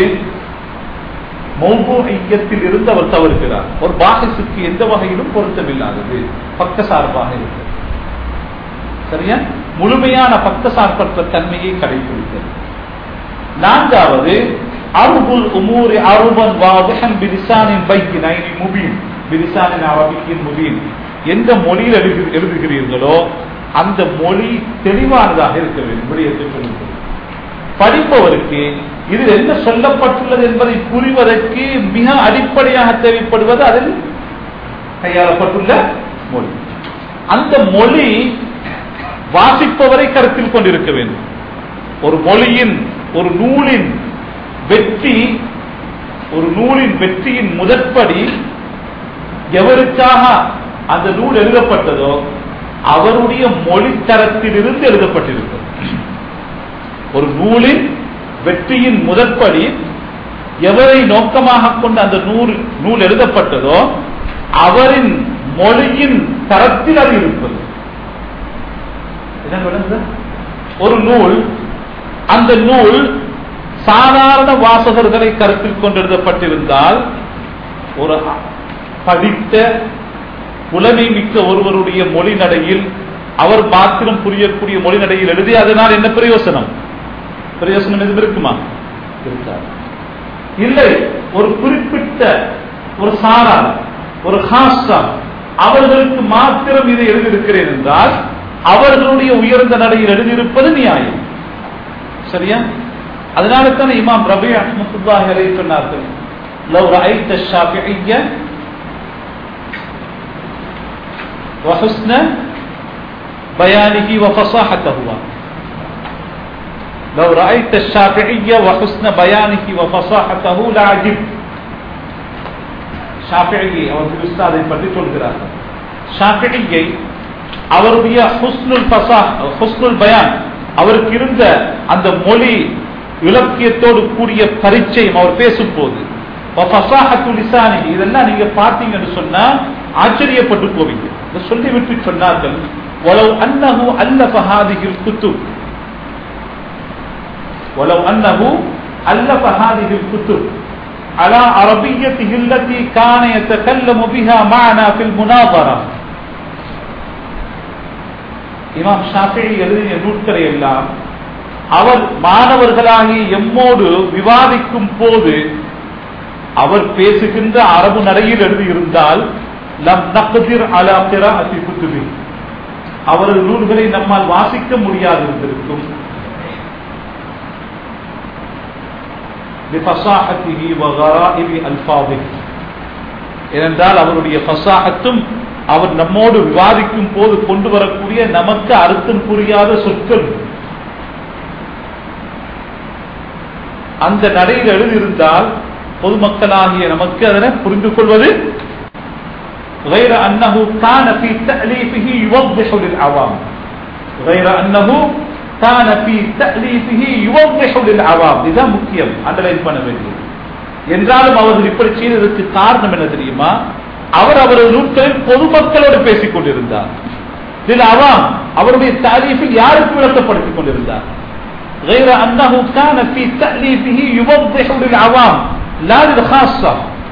மௌகோயத்தில் இருந்து அவர் தவறுகிறார் ஒரு பாகிசுக்கு எந்த வகையிலும் பொருத்தமில்லாதது பக்க சார்பாக இருக்கிறது சரியா முழுமையான பக்க சார்பற்ற தன்மையை கடைபிடித்தது நான்காவது அருபுல் உமூரி அருபன் வாதகன் பிரிசானின் பைக்கினைனி முபீன் பிரிசானின் அரபிக்கின் முபீன் எந்த மொழியில் எழுது எழுதுகிறீர்களோ அந்த மொழி தெளிவானதாக இருக்க வேண்டும் விடயத்தை சொல்லுங்கள் படிப்பவருக்கு இது என்ன சொல்லப்பட்டுள்ளது என்பதை புரிவதற்கு மிக அடிப்படையாக தேவைப்படுவது அதில் கையாளப்பட்டுள்ள மொழி அந்த மொழி வாசிப்பவரை கருத்தில் கொண்டிருக்க வேண்டும் ஒரு மொழியின் ஒரு நூலின் வெற்றி ஒரு நூலின் வெற்றியின் முதற்படி எவருக்காக அந்த நூல் எழுதப்பட்டதோ அவருடைய மொழி தரத்திலிருந்து எழுதப்பட்டிருக்கிறது ஒரு நூலின் வெற்றியின் முதற்படி எவரை நோக்கமாக கொண்டு அந்த நூல் நூல் எழுதப்பட்டதோ அவரின் மொழியின் தரத்தில் அது இருப்பது ஒரு நூல் அந்த நூல் சாதாரண வாசகர்களை கருத்தில் கொண்டு எழுதப்பட்டிருந்தால் ஒரு படித்த புலமை மிக்க ஒருவருடைய மொழி நடையில் அவர் மாத்திரம் புரியக்கூடிய மொழி நடையில் எழுதி அதனால் என்ன பிரயோசனம் பிரயோசனம் எதுவும் இருக்குமா இருக்காது இல்லை ஒரு குறிப்பிட்ட ஒரு சாரார் ஒரு ஹாஸ்டா அவர்களுக்கு மாத்திரம் இதை எழுதியிருக்கிறேன் என்றால் அவர்களுடைய உயர்ந்த நடையில் எழுதியிருப்பது நியாயம் சரியா அதனால தான் இமாம் ரபி அஹமத்துல்லாஹி அலை சொன்னார்கள் لو رأيت الشافعية وحسن بيانه وفصاحته لو رأيت الشافعية وحسن بيانه وفصاحته لعجب ஷாஃபியை அவர் உஸ்தாதை பற்றி சொல்கிறார்கள் ஷாஃபியை அவருடைய ஹுஸ்னுல் பசா ஹுஸ்னுல் பயான் அவருக்கு இருந்த அந்த மொழி இலக்கியத்தோடு கூடிய பரிச்சயம் அவர் பேசும்போது இதெல்லாம் நீங்க பார்த்தீங்கன்னு சொன்னா ஆச்சரியப்பட்டு போவீங்க இதை சொல்லிவிட்டு சொன்னார்கள் ولو أنه ألف هذه الكتب ولو أنه ألف هذه الكتب على عربيته التي كان يتكلم بها معنا في المناظرة இமாம் ஷாஃபி எழுதிய நூல்களை எல்லாம் அவர் மாணவர்களாகி எம்மோடு விவாதிக்கும் போது அவர் பேசுகின்ற அரபு நடையில் எழுதியிருந்தால் லம் நக்கதிர் அலா கிராஅத்தி குத்துபி அவரது நூல்களை நம்மால் வாசிக்க முடியாது இருந்திருக்கும் بفصاحته وغرائب الفاظه ஏனென்றால் அவருடைய பசாகத்தும் அவர் நம்மோடு விவாதிக்கும் போது கொண்டு வரக்கூடிய நமக்கு அர்த்தம் புரியாத சொற்கள் அந்த நடையில் எழுதியிருந்தால் பொதுமக்களாகிய நமக்கு அதனை புரிந்து கொள்வது غير أنه كان في تأليفه يوضح للعوام غير أنه كان في تأليفه يوضح للعوام இதுதான் முக்கியம் அண்டர்லைன் பண்ண வேண்டியது என்றாலும் அவர்கள் இப்படி செய்ததற்கு காரணம் என்ன தெரியுமா அவர் அவரது நூட்களில் பொதுமக்களோடு பேசிக் கொண்டிருந்தார் இதில் அவாம் அவருடைய தாரீஃபில் யாருக்கு விளக்கப்படுத்திக் கொண்டிருந்தார் غير أنه كان في تأليفه يوضح للعوام لا للخاصة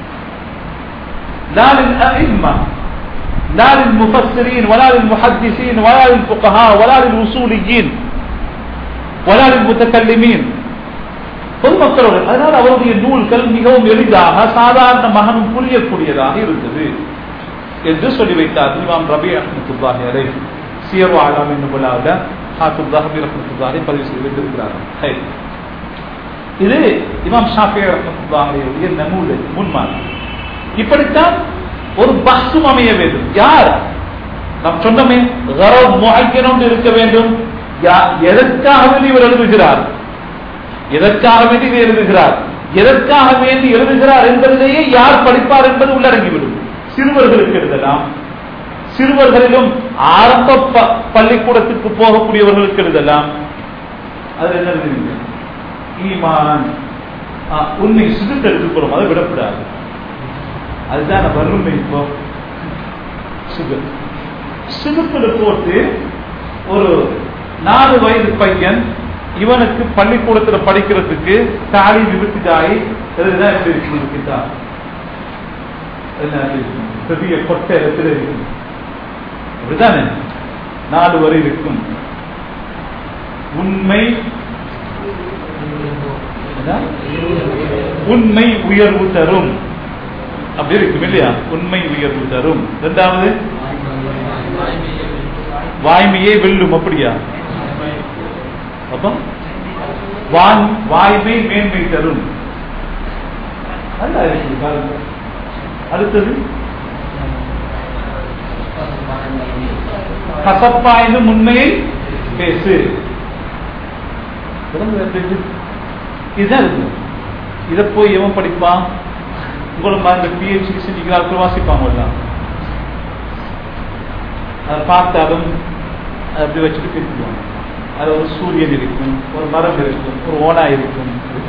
لا للأئمة لا للمفسرين ولا للمحدثين ولا للفقهاء ولا للوصوليين ولا للمتكلمين பொதுமக்களோடு அதனால் அவருடைய நூல்கள் மிகவும் எளிதாக சாதாரண மகனும் புரியக்கூடியதாக இருந்தது என்று சொல்லி வைத்தார் இமாம் ரபி அஹமத்துல்லாஹி அலை சியர்வா அலாம் என்னும் விழாவில் ஹாத்துல் தஹபி ரஹமத்துல்லாஹி பதிவு செய்து வைத்திருக்கிறார்கள் இது இமாம் ஷாஃபி ரஹமத்துல்லாஹியுடைய நூல் முன்மாதிரி இப்படித்தான் ஒரு பஸ்ஸும் அமைய வேண்டும் யார் நாம் சொன்னமே முகைக்கணும் இருக்க வேண்டும் எதற்காக வேண்டி இவர் எழுதுகிறார் எதற்காக வேண்டி இவர் எழுதுகிறார் எதற்காக வேண்டி எழுதுகிறார் என்பதிலேயே யார் படிப்பார் என்பது உள்ளடங்கிவிடும் சிறுவர்களுக்கு எழுதலாம் சிறுவர்களிலும் ஆரம்ப பள்ளிக்கூடத்துக்கு போகக்கூடியவர்களுக்கு எழுதலாம் அது என்ன எழுதுவீங்க ஈமான் உண்மை சிறுக்கு எடுத்துக்கொள்ளும் அதை விடக்கூடாது அதுதான் வறுமை இப்போ சுகர் சிறுப்பில் போட்டு ஒரு நாலு வயது பையன் இவனுக்கு பள்ளிக்கூடத்தில் படிக்கிறதுக்கு தாலி விபத்துதாயி இதுதான் எப்படி இருக்கு கிட்டார் பெரிய கொட்டை இடத்துல இருக்கும் அப்படிதானே நாலு வரை இருக்கும் உண்மை உண்மை உயர்வு தரும் அப்படி இருக்கும் இல்லையா உண்மை உயர்வு தரும் இரண்டாவது வாய்மையே வெல்லும் அப்படியா அப்ப வாய்மை மேன்மை தரும் அடுத்தது கசப்பாயினும் உண்மையை பேசு இதுதான் இருக்கு இதை போய் எவன் படிப்பான் உங்களுக்கு அந்த பிஹெச்டி செஞ்சுக்கிறார்கள் வாசிப்பாங்க அதை பார்த்தாலும் அப்படி வச்சுட்டு பேசிடுவாங்க அது ஒரு சூரியன் இருக்கும் ஒரு மரம் இருக்கும் ஒரு ஓனா இருக்கும்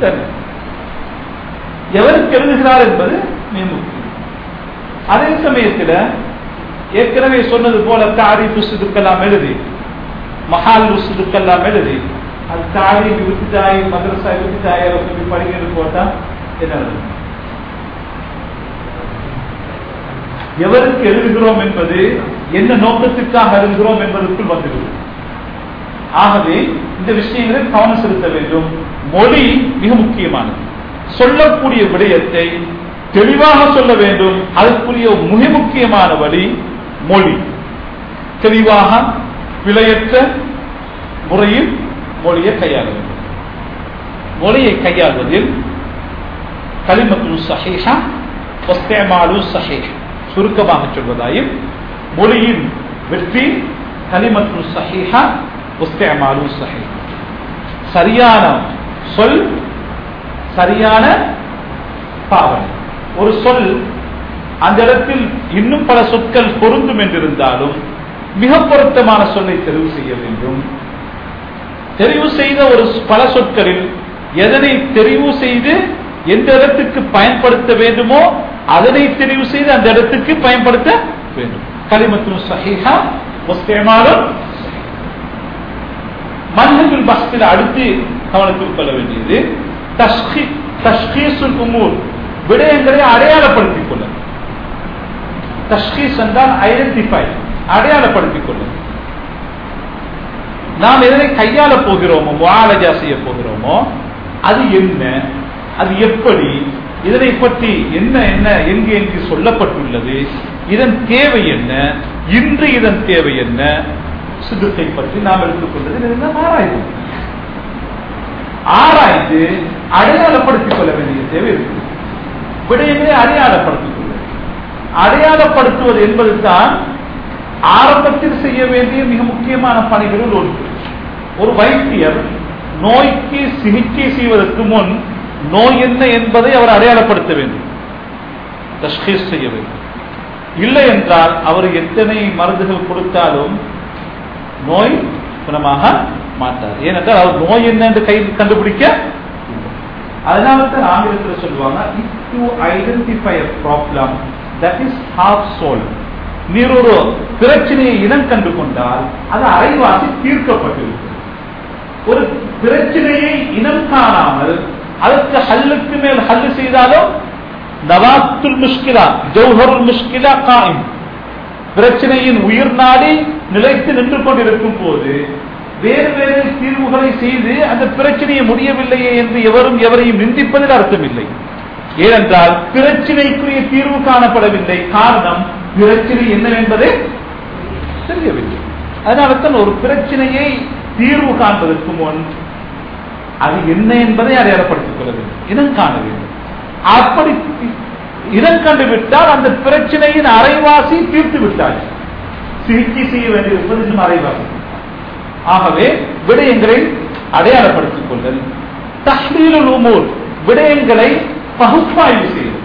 எவருக்கு எழுதுகிறார் என்பது மிக முக்கியம் அதே சமயத்தில் ஏற்கனவே சொன்னது போல தாரி புஸ்துக்கெல்லாம் எழுதி மஹால் புஸ்துக்கெல்லாம் எழுதி அது தாரி விருத்தாய் மதரசா விருத்தாய் சொல்லி படிக்கிறது போட்டா என்ன எவருக்கு எழுதுகிறோம் என்பது என்ன நோக்கத்துக்காக எழுதுகிறோம் என்பதற்குள் வந்துவிடும் ஆகவே இந்த விஷயங்களில் கவனம் செலுத்த வேண்டும் மொழி மிக முக்கியமானது சொல்லக்கூடிய விடயத்தை தெளிவாக சொல்ல வேண்டும் அதற்குரிய மிக முக்கியமான வழி மொழி தெளிவாக பிழையற்ற முறையில் மொழியை கையாள வேண்டும் மொழியை கையாள்வதில் களிமத்து சஹீஹா வஸ்தேமாலு சஹீஹ் சுருக்கமாக சொல்வதாயும் மொழியின் வெற்றி கலிமத்து சஹீஹா வஸ்தேமாலு சஹீஹ் சரியான சொல் சரியான பாவனை ஒரு சொல் அந்த இடத்தில் இன்னும் பல சொற்கள் பொருந்தும் என்றிருந்தாலும் மிக பொருத்தமான சொல்லை தெரிவு செய்ய வேண்டும் தெரிவு செய்த ஒரு பல சொற்களில் எதனை தெரிவு செய்து எந்த இடத்துக்கு பயன்படுத்த வேண்டுமோ அதனை தெரிவு செய்து அந்த இடத்துக்கு பயன்படுத்த வேண்டும் களிமத்து சஹீஹா முஸ்லிமாலும் மன்ஹஜுல் பஸ்தில் அடுத்து கவனத்தில் கொள்ள வேண்டியது தஷ்கீசுல் உமூர் விடயங்களை அடையாளப்படுத்திக் கொள்ள தஷ்கீஸ் என்றால் ஐடென்டிஃபை அடையாளப்படுத்திக் கொள்ள நாம் எதனை கையாள போகிறோமோ முஆலஜா செய்ய போகிறோமோ அது என்ன அது எப்படி இதனை பற்றி என்ன என்ன எங்கு எங்கு சொல்லப்பட்டுள்ளது இதன் தேவை என்ன இன்று இதன் தேவை என்ன சிதுக்கை பற்றி நாம் எடுத்துக்கொண்டது இதெல்லாம் ஆராய்வோம் ஆராய்ந்து அடையாளப்படுத்திக் கொள்ள வேண்டிய தேவை இருக்கு விடயங்களை அடையாளப்படுத்திக் கொள்ள அடையாளப்படுத்துவது என்பது தான் ஆரம்பத்தில் செய்ய வேண்டிய மிக முக்கியமான பணிகளில் ஒன்று ஒரு வைத்தியர் நோய்க்கு சிகிச்சை செய்வதற்கு முன் நோய் என்ன என்பதை அவர் அடையாளப்படுத்த வேண்டும் தஷ்கீஸ் செய்ய வேண்டும் இல்லை என்றால் அவர் எத்தனை மருந்துகள் கொடுத்தாலும் நோய் குணமாக மாட்டார் ஏனென்றால் அவர் நோய் என்ன என்று கை கண்டுபிடிக்க அதனால தான் ஆங்கிலத்தில் சொல்லுவாங்க if to identify a problem that is half solved நீர் ஒரு பிரச்சனையை இனம் கண்டு கொண்டால் அது அரைவாசி தீர்க்கப்பட்டிருக்கிறது ஒரு பிரச்சனையை இனம் காணாமல் அதற்கு ஹல்லுக்கு மேல் ஹல்லு செய்தாலும் நவாத்துல் முஷ்கிலா ஜௌஹருல் முஷ்கிலா காயும் பிரச்சனையின் உயிர் நாடி நிலைத்து நின்று கொண்டிருக்கும் போது வேறு வேறு தீர்வுகளை செய்து அந்த பிரச்சனையை முடியவில்லையே என்று எவரும் எவரையும் நிந்திப்பதில் அர்த்தமில்லை ஏனென்றால் பிரச்சனைக்குரிய தீர்வு காணப்படவில்லை காரணம் பிரச்சனை என்ன என்பதே தெரியவில்லை அதனால தான் ஒரு பிரச்சனையை தீர்வு காண்பதற்கு முன் அது என்ன என்பதை அடையாளப்படுத்திக் கொள்ள வேண்டும் இனம் காண வேண்டும் அப்படி இனம் கண்டு விட்டால் அந்த பிரச்சனையின் அரைவாசி தீர்த்து விட்டால் சிகிச்சை செய்ய வேண்டியிருப்பது இன்னும் அரைவாசி ஆகவே விடயங்களை அடையாளப்படுத்திக் கொள்ளல் தஹ்லீலுல் உமூர் விடயங்களை பகுப்பாய்வு செய்வது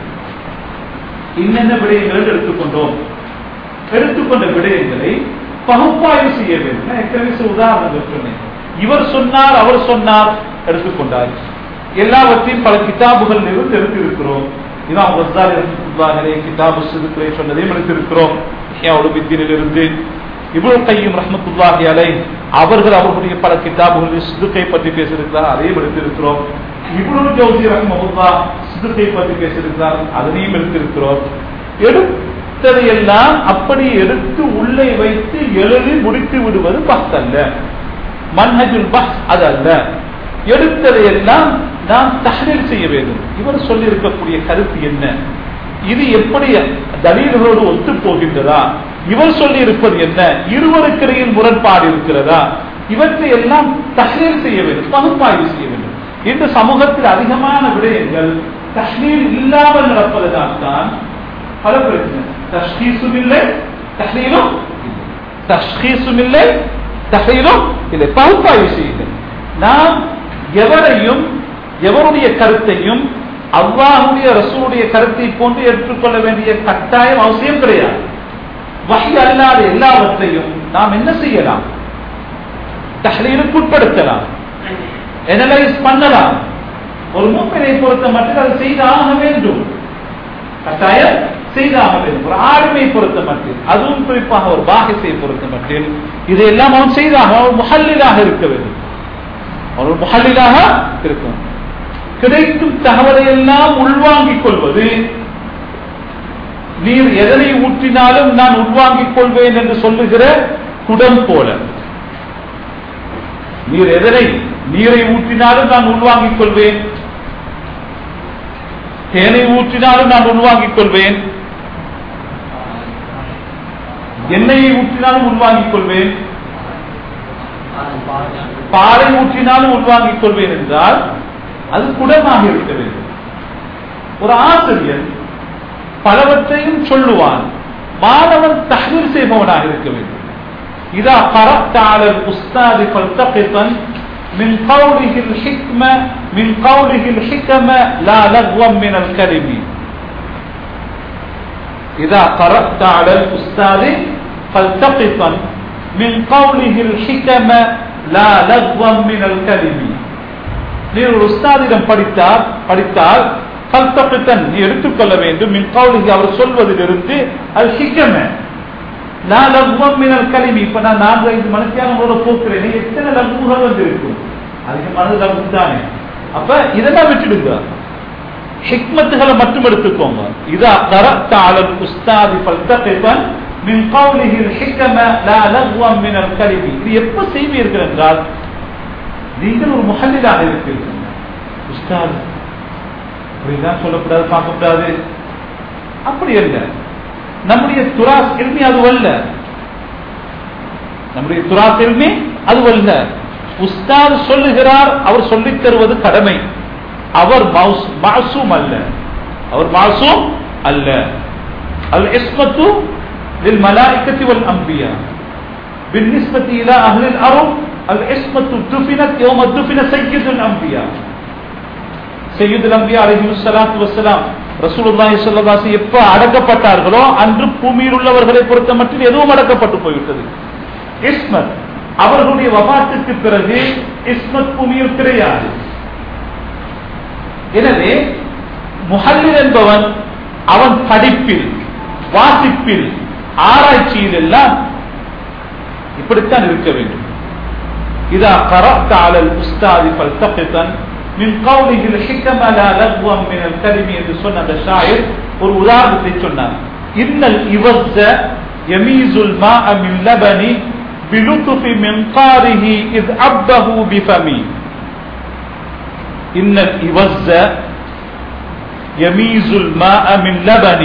என்னென்ன விடயங்கள் எடுத்துக்கொண்டோம் எடுத்துக்கொண்ட விடயங்களை பகுப்பாய்வு செய்ய வேண்டும் நான் ஏற்கனவே சில உதாரணங்கள் சொன்னேன் இவர் சொன்னார் அவர் சொன்னார் எடுத்துக்கொண்டார் எல்லாவற்றையும் பல கிதாபுகள் இருந்து எடுத்திருக்கிறோம் இதான் வசாரி ரஹ்மத்துல்லாஹிலே கிதாபு சிறுக்களை சொன்னதையும் எடுத்திருக்கிறோம் உடுபித்தினில் இருந்து இவ்வளவு கையும் ரஹ்மத்துல்லாஹி அலை அவர்கள் அவர்களுடைய பல கிதாபுகளில் சிதுக்கை பற்றி பேசியிருக்கிறார் அதையும் எடுத்திருக்கிறோம் இவ்வளவு ஜோசி ரஹ்மத்துல்லா சிதுக்கை பற்றி பேசியிருக்கிறார் அதனையும் எடுத்திருக்கிறோம் எடுத்ததையெல்லாம் அப்படி எடுத்து உள்ளே வைத்து எழுதி முடித்து விடுவது பஸ் அல்ல மன்ஹஜுல் பஸ் அது அல்ல எடுத்ததையெல்லாம் நாம் தகவல் செய்ய வேண்டும் இவர் சொல்லி இருக்கக்கூடிய கருத்து என்ன இது எப்படி தலீல்களோடு ஒத்து போகின்றதா இவர் சொல்லி இருப்பது என்ன இருவருக்கிடையில் முரண்பாடு இருக்கிறதா இவற்றை எல்லாம் தகவல் செய்ய வேண்டும் பகுப்பாய்வு செய்ய வேண்டும் இந்த சமூகத்தில் அதிகமான விடயங்கள் தஹ்லீல் இல்லாமல் நடப்பதுதான் தான் பல பிரச்சனை தஷ்கீசும் இல்லை தஹ்லீலும் தஷ்கீசும் இல்லை தஹ்லீலும் இல்லை பகுப்பாய்வு செய்யுங்கள் நாம் எவரையும் எவருடைய கருத்தையும் அவ்வாவுடைய ரசூலுடைய கருத்தை போன்று ஏற்றுக்கொள்ள வேண்டிய கட்டாயம் அவசியம் கிடையாது வகை அல்லாத எல்லாவற்றையும் நாம் என்ன செய்யலாம் தஹலீலுக்கு உட்படுத்தலாம் எனலைஸ் பண்ணலாம் ஒரு மூப்பினை பொறுத்த மட்டும் அதை செய்தாக வேண்டும் கட்டாயம் செய்தாக வேண்டும் ஒரு ஆளுமை பொறுத்த மட்டில் அதுவும் குறிப்பாக ஒரு பாகிசை பொறுத்த மட்டில் இதையெல்லாம் அவன் செய்தாக அவன் முஹல்லிலாக இருக்க வேண்டும் ஒரு முஹல்லிலாக இருக்கும் கிடைக்கும் தகவலை எல்லாம் உள்வாங்கிக் கொள்வது நீர் எதனை ஊற்றினாலும் நான் உள்வாங்கிக் கொள்வேன் என்று சொல்லுகிற குடம் போல நீர் எதனை நீரை ஊற்றினாலும் நான் உள்வாங்கிக் கொள்வேன் தேனை ஊற்றினாலும் நான் உள்வாங்கிக் கொள்வேன் எண்ணெயை ஊற்றினாலும் உள்வாங்கிக் கொள்வேன் பாலை ஊற்றினாலும் உள்வாங்கிக் கொள்வேன் என்றால் அது குடமாக இருக்க வேண்டும் ஒரு ஆசிரியர் பலவற்றையும் சொல்லுவான் மாணவன் தகவல் செய்பவனாக இருக்க வேண்டும் இதா قرأت على الأستاذ فالتقطا من قوله الحكمة من قوله الحكمة لا لغوا من الكلم إذا قرأت على الأستاذ فالتقطا من قوله الحكمة لا لغوا من الكلم நீ ஒரு உஸ்தாதிடம் படித்தார் படித்தால் கல்தப்பித்தன் நீ எடுத்துக்கொள்ள வேண்டும் மின் கவுலிக்கு அவர் சொல்வதிலிருந்து அது ஹிக்கம நான் லகுவம் மினல் கலிமி இப்ப நான் நான்கு ஐந்து மனுஷியாக உங்களோட போக்குறேன் எத்தனை லகுகள் வந்து இருக்கும் அதிகமானது லகு தானே அப்ப இதெல்லாம் விட்டுடுங்க ஹிக்மத்துகளை மட்டும் எடுத்துக்கோங்க இதா கரத்தாளர் உஸ்தாதி பல்தப்பித்தன் மின் கௌலிஹில் ஹிக்கம லா லக்வம் மின் அல் கலிமி இது எப்ப செய்வீர்கள் என்றால் நீங்கள் ஒரு முஹல்லிலாக இருக்கிறீர்கள் உஸ்தாத் அப்படிலாம் சொல்லக்கூடாது பார்க்கக்கூடாது அப்படி அல்ல நம்முடைய துராஸ் எல்மி அது அல்ல நம்முடைய துராஸ் எல்மி அது அல்ல உஸ்தாத் சொல்லுகிறார் அவர் சொல்லித் தருவது கடமை அவர் மாசூம் அல்ல அவர் மாசூம் அல்ல அல் இஸ்மத்து للملائكة والأنبياء بالنسبة إلى أهل الأرض العصمة دفنت يوم دفن سيد الأنبياء سيد الأنبياء عليه الصلاة والسلام ரசூலுல்லாஹி ஸல்லல்லாஹு அலைஹி எப்ப அடக்கப்பட்டார்களோ அன்று பூமியில் உள்ளவர்களை பொறுத்த மட்டும் எதுவும் அடக்கப்பட்டு போய்விட்டது இஸ்மத் அவர்களுடைய வபாத்துக்கு பிறகு இஸ்மத் பூமியில் கிடையாது எனவே முஹல்லில் என்பவன் அவன் படிப்பில் வாசிப்பில் ஆராய்ச்சியில் எல்லாம் இப்படித்தான் இருக்க வேண்டும் இதா قرأت على الأستاذ فالتقطا من قوله الحكم لا لغوا من الكلم என்று சொன்ன அந்த ஷாயர் ஒரு உதாரணத்தை சொன்னார் இன்னல் இவஸ்ஸ يميز الماء من لبن بلطف منقاره إذ عبه بفمي إن الإوز يميز الماء من لبن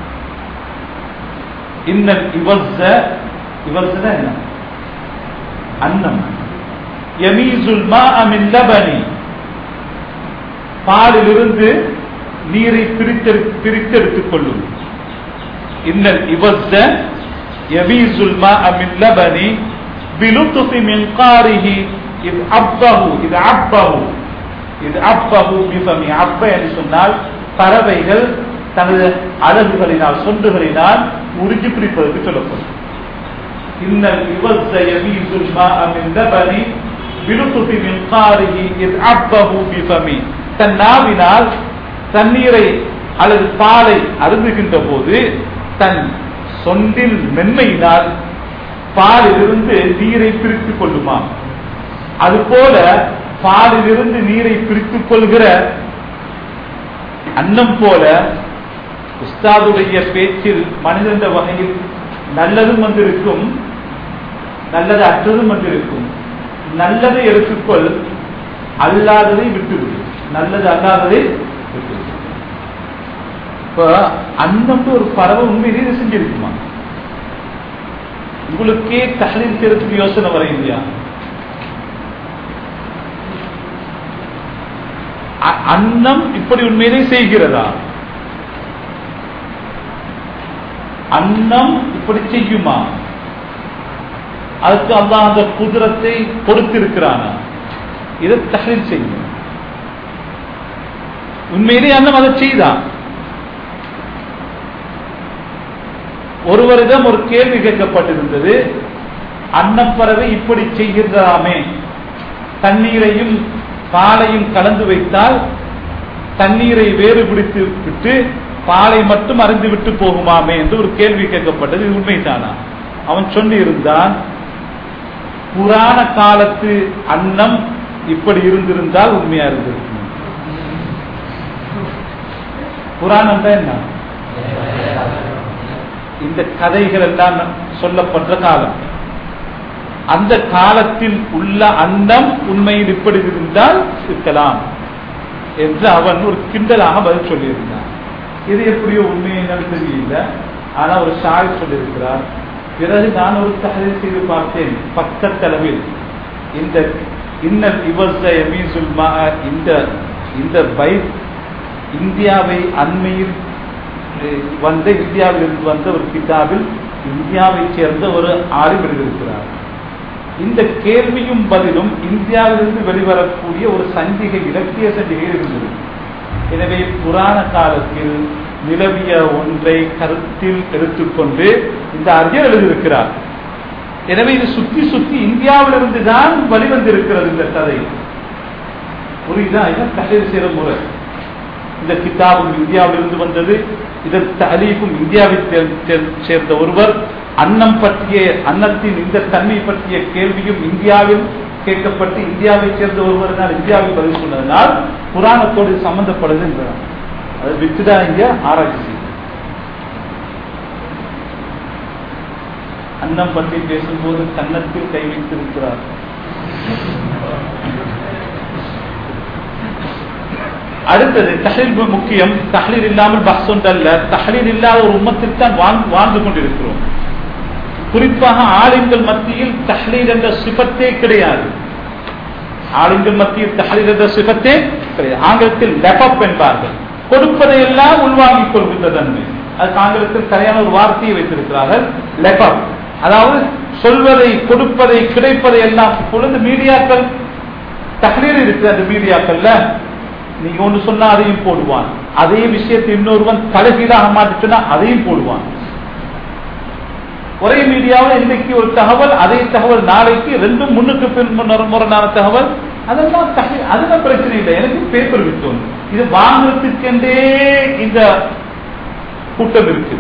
إن الإوز إوز ده هنا அன்னம் யமீசுல் மா மின் லபனி பாலிலிருந்து நீரை பிரித்தெடு பிரித்தெடுத்துக் கொள்ளும் இன்னல் இவஸ்ஸ யமீசுல் மா மின் லபனி பிலுத்துஃபி மின் காரிஹி இது அப்பஹு இது அப்பஹு இது அப்பஹு பிஃபமி அப்ப என்று சொன்னால் பறவைகள் தனது அழகுகளினால் சொண்டுகளினால் உறிஞ்சி பிடிப்பதற்கு சொல்லப்படும் இன்னல் இவஸ்ஸ யமீசுல் மா மின் லபனி பிலுத்துஃபி மின் காரிஹி இது அப்பஹு பிஃபமி தன் நாவினால் தண்ணீரை அல்லது பாலை அருந்துகின்ற போது தன் சொந்தில் மென்மையினால் பாலிலிருந்து நீரை பிரித்துக் கொள்ளுமா அதுபோல பாலிலிருந்து நீரை பிரித்துக் கொள்கிற அன்னம் போல உஸ்தாதுடைய பேச்சில் மனிதந்த வகையில் நல்லதும் வந்திருக்கும் நல்லது அற்றதும் வந்திருக்கும் நல்லதை எடுத்துக்கொள் அல்லாததை விட்டுவிடு நல்லது அல்லாததை விட்டுவிடு இப்ப அன்னம்னு ஒரு பறவை உண்மையிலே இது செஞ்சிருக்குமா உங்களுக்கே தகலில் செய்யறதுக்கு யோசனை வர இல்லையா அ- அன்னம் இப்படி உண்மையிலே செய்கிறதா அன்னம் இப்படி செய்யுமா அதுக்கு அல்லாஹ் அந்த குதிரத்தை கொடுத்திருக்கிறானா இதை தகலில் செய்யும் உண்மையிலே அன்னம் அதை செய்தான் ஒருவரிடம் ஒரு கேள்வி கேட்கப்பட்டிருந்தது அன்னப்பறவை இப்படி செய்கிறதாமே தண்ணீரையும் பாலையும் கலந்து வைத்தால் தண்ணீரை வேறு பிடித்து விட்டு பாலை மட்டும் அறிந்து விட்டு போகுமாமே என்று ஒரு கேள்வி கேட்கப்பட்டது இது உண்மைதானா அவன் சொல்லி இருந்தான் புராண காலத்து அன்னம் இப்படி இருந்திருந்தால் உண்மையா இருந்திருக்கும் புராணம் தான் என்ன இந்த கதைகள் எல்லாம் சொல்லப்பட்ட காலம் அந்த காலத்தில் உள்ள அன்னம் உண்மையில் இப்படி இருந்தால் இருக்கலாம் என்று அவன் ஒரு கிண்டலாக பதில் சொல்லியிருந்தான் இது எப்படியோ உண்மை என்னன்னு தெரியல ஆனா ஒரு ஷாய் சொல்லியிருக்கிறார் பிறகு நான் ஒரு தகவல் செய்து பார்த்தேன் பக்கத்தளவில் இந்த இன்னல் இவச எமீசுல் மா இந்த இந்த பைக் இந்தியாவை அண்மையில் அஹ், வந்த இந்தியாவில் இருந்து வந்த ஒரு கிதாபில் இந்தியாவை சேர்ந்த ஒரு ஆளும் எழுதியிருக்கிறார் இந்த கேள்வியும் பதிலும் இந்தியாவிலிருந்து வெளிவரக்கூடிய ஒரு சஞ்சிகை இலக்கிய சஞ்சிகை இருந்தது எனவே புராண காலத்தில் நிலவிய ஒன்றை கருத்தில் எடுத்துக்கொண்டு இந்த அறிஞர் எழுதியிருக்கிறார் எனவே இது சுத்தி சுத்தி இந்தியாவிலிருந்து தான் வெளிவந்திருக்கிறது இந்த கதை புரியுதா இதான் தகவல் செய்கிற முறை இந்த கிதாபும் இந்தியாவிலிருந்து வந்தது இதன் தலீஃபும் இந்தியாவை சேர்- சேர்- சேர்ந்த ஒருவர் அன்னம் பற்றிய அன்னத்தின் இந்த தன்மை பற்றிய கேள்வியும் இந்தியாவில் கேட்கப்பட்டு இந்தியாவை சேர்ந்த ஒருவரினால் இந்தியாவில் பதில் சொன்னதனால் புராணத்தோடு இது சம்பந்தப்படுது என்றார் அதை வித்துதான் இங்க ஆராய்ச்சி செய்யும் அன்னம் பற்றி பேசும்போது கன்னத்தில் கை வைத்திருக்கிறார் அடுத்தது தஹலீல் முக்கியம் தஹலீல் இல்லாமல் பஸ் ஒன்றல்ல தஹலீல் இல்லாத ஒரு உம்மத்தில் தான் வாழ்ந்து வாழ்ந்து கொண்டிருக்கிறோம் குறிப்பாக ஆளுங்கள் மத்தியில் தஹலீல் என்ற சிபத்தே கிடையாது ஆளுங்கள் மத்தியில் தஹலீல் என்ற சிபத்தே கிடையாது ஆங்கிலத்தில் லெபப் என்பார்கள் கொடுப்பதையெல்லாம் உள்வாங்கிக் கொள்கின்ற தன்மை அதுக்கு ஆங்கிலத்தில் சரியான ஒரு வார்த்தையை வைத்திருக்கிறார்கள் லெபப் அதாவது சொல்வதை கொடுப்பதை கிடைப்பதை எல்லாம் இப்பொழுது மீடியாக்கள் தஹலீல் இருக்கு அந்த மீடியாக்கள்ல நீங்க ஒன்று சொன்னா அதையும் போடுவான் அதே விஷயத்தை இன்னொருவன் தலைகீழாக மாற்றி சொன்னா அதையும் போடுவான் ஒரே மீடியாவில் இன்னைக்கு ஒரு தகவல் அதே தகவல் நாளைக்கு ரெண்டும் முன்னுக்கு பின் முன்னர் முரணான தகவல் அதெல்லாம் தகவல் அதெல்லாம் பிரச்சனை இல்லை எனக்கு பேப்பர் விட்டோம் இது வாங்குறதுக்கென்றே இந்த கூட்டம் இருக்குது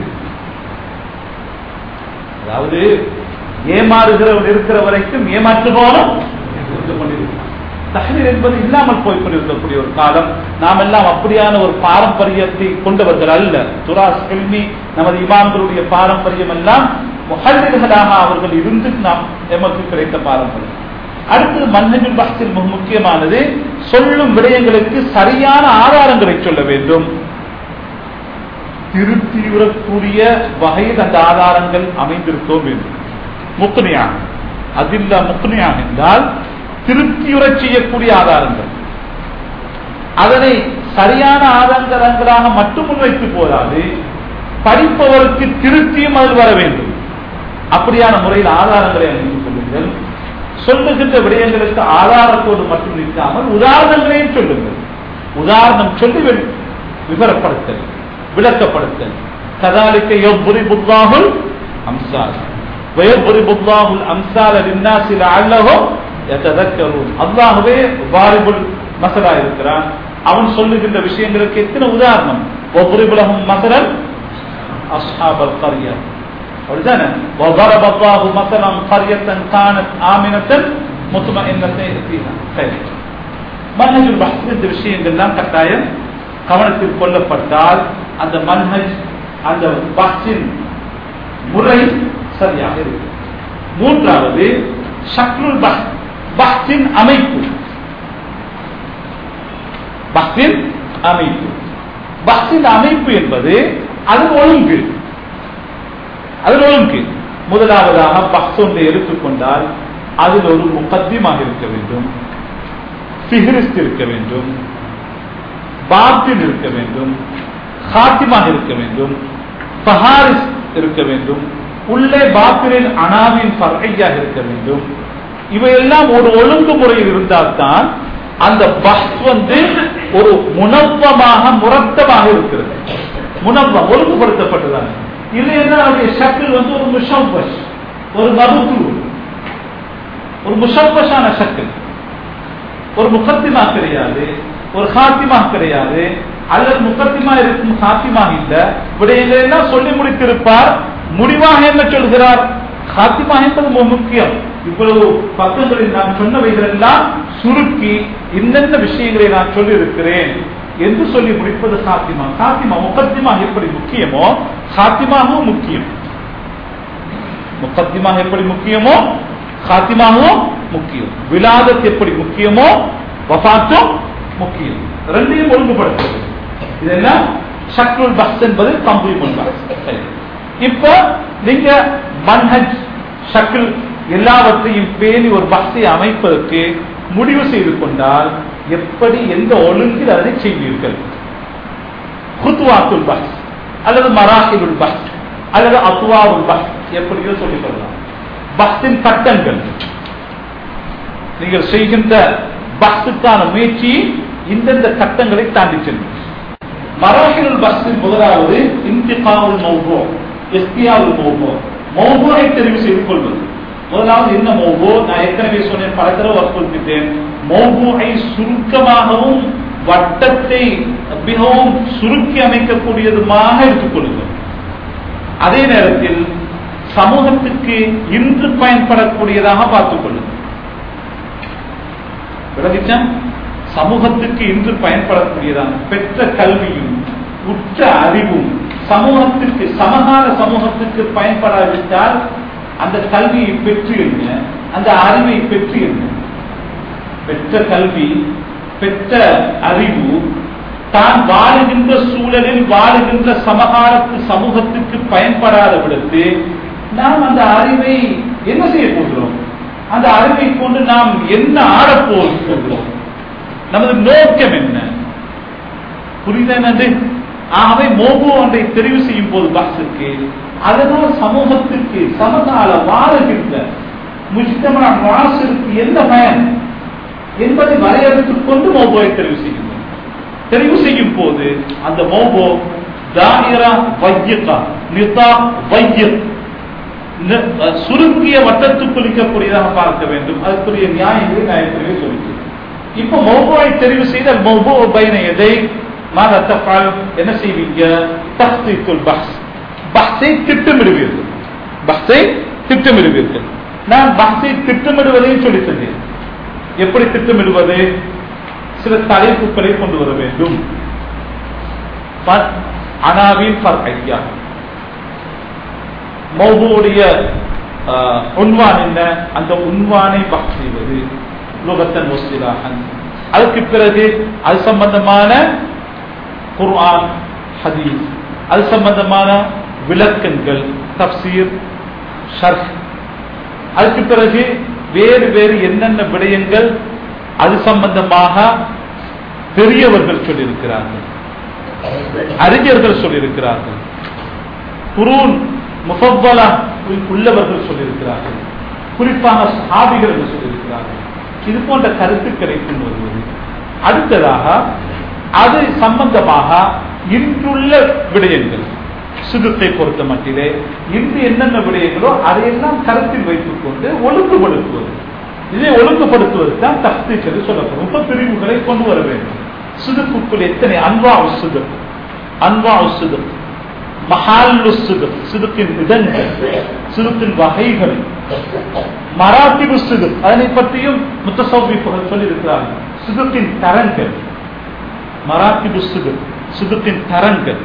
அதாவது ஏமாறுகிறவன் இருக்கிற வரைக்கும் ஏமாற்றுபவனும் இருந்து கொண்டிருக்கிறான் தஹ்லீல் என்பது இல்லாமல் போய் கொண்டிருக்கக்கூடிய ஒரு காலம் நாம் எல்லாம் அப்படியான ஒரு பாரம்பரியத்தை கொண்டவர்கள் அல்ல துராஸ் கல்வி நமது இமாம்களுடைய பாரம்பரியம் எல்லாம் முஹல்லில்களாக அவர்கள் இருந்து நாம் எமக்கு கிடைத்த பாரம்பரியம் அடுத்தது மன்னஜுல் பஹ்ஸில் மிக முக்கியமானது சொல்லும் விடயங்களுக்கு சரியான ஆதாரங்களை சொல்ல வேண்டும் திருத்தீவிரக்கூடிய வகையில் அந்த ஆதாரங்கள் அமைந்திருக்கோம் வேண்டும் முக்னியாக அதில்லா முக்னியாக என்றால் திருப்தியுறச் செய்யக்கூடிய ஆதாரங்கள் அதனை சரியான ஆதாரங்களாக மட்டும் முன்வைத்து போதாது படிப்பவருக்கு திருப்தியும் அதில் வர வேண்டும் அப்படியான முறையில் ஆதாரங்களை அறிந்து கொள்ளுங்கள் சொல்லுகின்ற விடயங்களுக்கு ஆதாரத்தோடு மட்டும் நிற்காமல் உதாரணங்களையும் சொல்லுங்கள் உதாரணம் சொல்லி வி- விவரப்படுத்தல் விளக்கப்படுத்தல் கதாலிக்க எவ்வொரு புத்தாகுல் அம்சால் ويضرب الله الامثال للناس لعلهم يتذكرون அல்லாஹ்வே வாரிபுல் மசலா இருக்கிறான் அவன் சொல்லுகின்ற விஷயங்களுக்கு எத்தனை உதாரணம் وضرب لهم مثلا اصحاب القريه அப்படிதானே وضرب الله مثلا قريه كانت امنه مطمئنه فيها خير மன்ஹஜுல் பஹ்ஸ் இந்த விஷயங்கள்லாம் கட்டாயம் கவனத்தில் கொள்ளப்பட்டால் அந்த மன்ஹஜ் அந்த பஹ்ஸின் முறை சரியாக இருக்கு மூன்றாவது ஷக்லுல் பஹ் பஹ்ஸின் அமைப்பு பஹ்ஸின் அமைப்பு பஹ்ஸின் அமைப்பு என்பது அது ஒழுங்கு அதில் ஒழுங்கு முதலாவதாக பஹ்ஸ் ஒன்றை எடுத்துக்கொண்டால் அதில் ஒரு முகத்தியமாக இருக்க வேண்டும் சிஹிரிஸ்ட் இருக்க வேண்டும் பாத்தின் இருக்க வேண்டும் ஹாத்திமாக இருக்க வேண்டும் பஹாரிஸ் இருக்க வேண்டும் உள்ளே பாத்திரின் அனாவின் பறையாக இருக்க வேண்டும் இவையெல்லாம் ஒரு ஒழுங்குமுறையில் இருந்தால்தான் அந்த பஸ் வந்து ஒரு முனவமாக முரத்தமாக இருக்கிறது முனவம் ஒழுங்குபடுத்தப்பட்டதாக இல்லைன்னா அவருடைய ஷக்கில் வந்து ஒரு முஷம்பஷ் ஒரு மகுத்து ஒரு முஷம்பஷான ஷக்கில் ஒரு முகத்திமா கிடையாது ஒரு ஹாத்திமா கிடையாது அல்லது முகத்திமா இருக்கும் ஹாத்திமா இல்ல விடையில எல்லாம் சொல்லி முடித்திருப்பார் முடிவாக என்ன சொல்கிறார் ஹாத்திமா என்பது மிக முக்கியம் இவ்வளவு பக்கங்களில் நான் சொன்னவைகளெல்லாம் சுருக்கி இன்னென்ன விஷயங்களை நான் சொல்லி இருக்கிறேன் என்று சொல்லி முடிப்பது சாத்திமா சாத்திமா முகத்திமா எப்படி முக்கியமோ சாத்திமாகவும் முக்கியம் முகத்திமா எப்படி முக்கியமோ சாத்திமாகவும் முக்கியம் விலாதத் எப்படி முக்கியமோ வஃபாத்தும் முக்கியம் ரெண்டையும் ஒழுங்குபடுத்துறது இது என்ன ஷக்லுல் பஸ் என்பது தம்புல் பஸ் இப்ப நீங்க மன்ஹஜ் ஷக்கில் எல்லாவற்றையும் பேணி ஒரு பஸ்ஸை அமைப்பதற்கு முடிவு செய்து கொண்டால் எப்படி எந்த ஒழுங்கில் அதை செய்வீர்கள் குத்துவாத்துல் பஸ் அல்லது மராஹிலுல் பஸ் அல்லது அத்துவாவுல் பஸ் எப்படியோ சொல்லிக் கொள்ளலாம் பஸ்ஸின் கட்டங்கள் நீங்கள் செய்கின்ற பஸ்ஸுக்கான முயற்சி இந்தந்த கட்டங்களை தாண்டி செல்லும் மராஹிலுல் பஸ்ஸின் முதலாவது இன்திகாவுல் மௌபோ எஸ்தியாவுல் மௌபோ மௌபோவை தெரிவு செய்து கொள்வது முதலாவது என்ன மௌபோ நான் ஏற்கனவே சொன்னேன் பல தடவை வற்புறுத்திட்டேன் மௌபோவை சுருக்கமாகவும் வட்டத்தை மிகவும் சுருக்கி அமைக்கக்கூடியதுமாக எடுத்துக்கொள்ளுங்கள் அதே நேரத்தில் சமூகத்துக்கு இன்று பயன்படக்கூடியதாக பார்த்துக் கொள்ளுங்கள் விளங்கிச்சா சமூகத்துக்கு இன்று பயன்படக்கூடியதான பெற்ற கல்வியும் உற்ற அறிவும் சமூகத்திற்கு சமகால சமூகத்திற்கு பயன்படாவிட்டால் அந்த கல்வியை பெற்று என்ன அந்த அறிவை பெற்று என்ன பெற்ற கல்வி பெற்ற அறிவு தான் வாழுகின்ற சூழலில் வாழுகின்ற சமகாலத்து சமூகத்துக்கு பயன்படாத விடத்து நாம் அந்த அறிவை என்ன செய்ய போகிறோம் அந்த அறிவை கொண்டு நாம் என்ன ஆடப் போகிறோம் நமது நோக்கம் என்ன புரியுது ஆகவே மோபோ ஒன்றை தெரிவு செய்யும் போது பாசுக்கு அதனால் சமூகத்துக்கு சமகால வாழுகின்ற முஜ்தமான வாசிற்கு என்ன பயன் என்பதை வரையறுத்துக் கொண்டு மோபோவை தெரிவு செய்கின்றோம் தெரிவு செய்யும் போது அந்த மோபோ தாயிரா வையக்கா நிதா வையக் சுருக்கிய வட்டத்துக்குள் இருக்கக்கூடியதாக பார்க்க வேண்டும் அதுக்குரிய நியாயங்களை நான் ஏற்கனவே சொல்லிட்டேன் இப்ப மௌபோவை தெரிவு செய்த மௌபோ பைன எதை மாதா தப்பால் என்ன செய்வீங்க தஹ்தீக்குல் பஹ்ஸ் பஹ்ஸை திட்டமிடுவீர்கள் பஹ்ஸை திட்டமிடுவீர்கள் நான் பஹ்ஸை திட்டமிடுவதையும் சொல்லி தந்தேன் எப்படி திட்டமிடுவது சில தலைப்புகளை கொண்டு வர வேண்டும் அனாவின் ஐயா மௌபுடைய உன்வான் என்ன அந்த உன்வானை பக் செய்வது லோகத்தன் முஸ்லிலாகன் அதுக்கு பிறகு அது சம்பந்தமான குர்ஆன் ஹதீஸ் அது சம்பந்தமான விளக்கங்கள் தப்சீர் ஷர்ஃப் அதுக்கு பிறகு வேறு வேறு என்னென்ன விடயங்கள் அது சம்பந்தமாக பெரியவர்கள் சொல்லியிருக்கிறார்கள் அறிஞர்கள் சொல்லியிருக்கிறார்கள் குரூன் முஃபவ்வலா உள்ளவர்கள் சொல்லியிருக்கிறார்கள் குறிப்பாக சாபிகள் என்று சொல்லியிருக்கிறார்கள் இது போன்ற கருத்துக்களை கொண்டு வருவது அடுத்ததாக அது சம்பந்தமாக இன்றுள்ள விடயங்கள் சுகத்தை பொறுத்த மட்டிலே இன்று என்னென்ன விடயங்களோ அதையெல்லாம் கருத்தில் வைத்துக் கொண்டு ஒழுங்குபடுத்துவது இதை ஒழுங்குபடுத்துவது தான் தப்தீக் என்று சொல்லப்படும் உப பிரிவுகளை கொண்டு வர வேண்டும் சுதுக்குள் எத்தனை அன்வா சுது அன்வா சுது மஹால்லு சுது சுதுக்கின் இடங்கள் சுதுக்கின் வகைகள் மராத்திபு சுது அதனை பற்றியும் முத்தசௌபிப்புகள் சொல்லியிருக்கிறார்கள் சுதுக்கின் தரங்கள் மராத்திபு சுது சுதுக்கின் தரங்கள்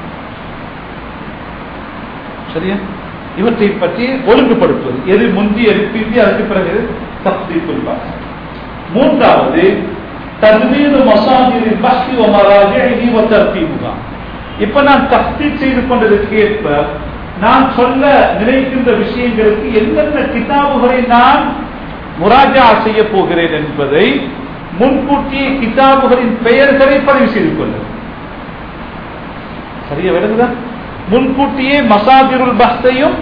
சரியா இவற்றை பற்றி ஒழுங்குபடுத்துவது எது முந்தி எழுப்பி அதுக்கு பிறகு தப்தி கொள்வார் மூன்றாவது தன்மீது மசாஜிரின் பக்தி ஒமராஜி ஒத்தர்த்தீமுகா இப்ப நான் தப்தி செய்து கொண்டதற்கு ஏற்ப நான் சொல்ல நினைக்கின்ற விஷயங்களுக்கு எந்தெந்த கிதாபுகளை நான் முராஜா செய்ய போகிறேன் என்பதை முன்கூட்டியே கிதாபுகளின் பெயர்களை பதிவு செய்து கொள்ள சரியா விளங்குதா முன்கூட்டியே மசாஜிருல் பஹ்தையும்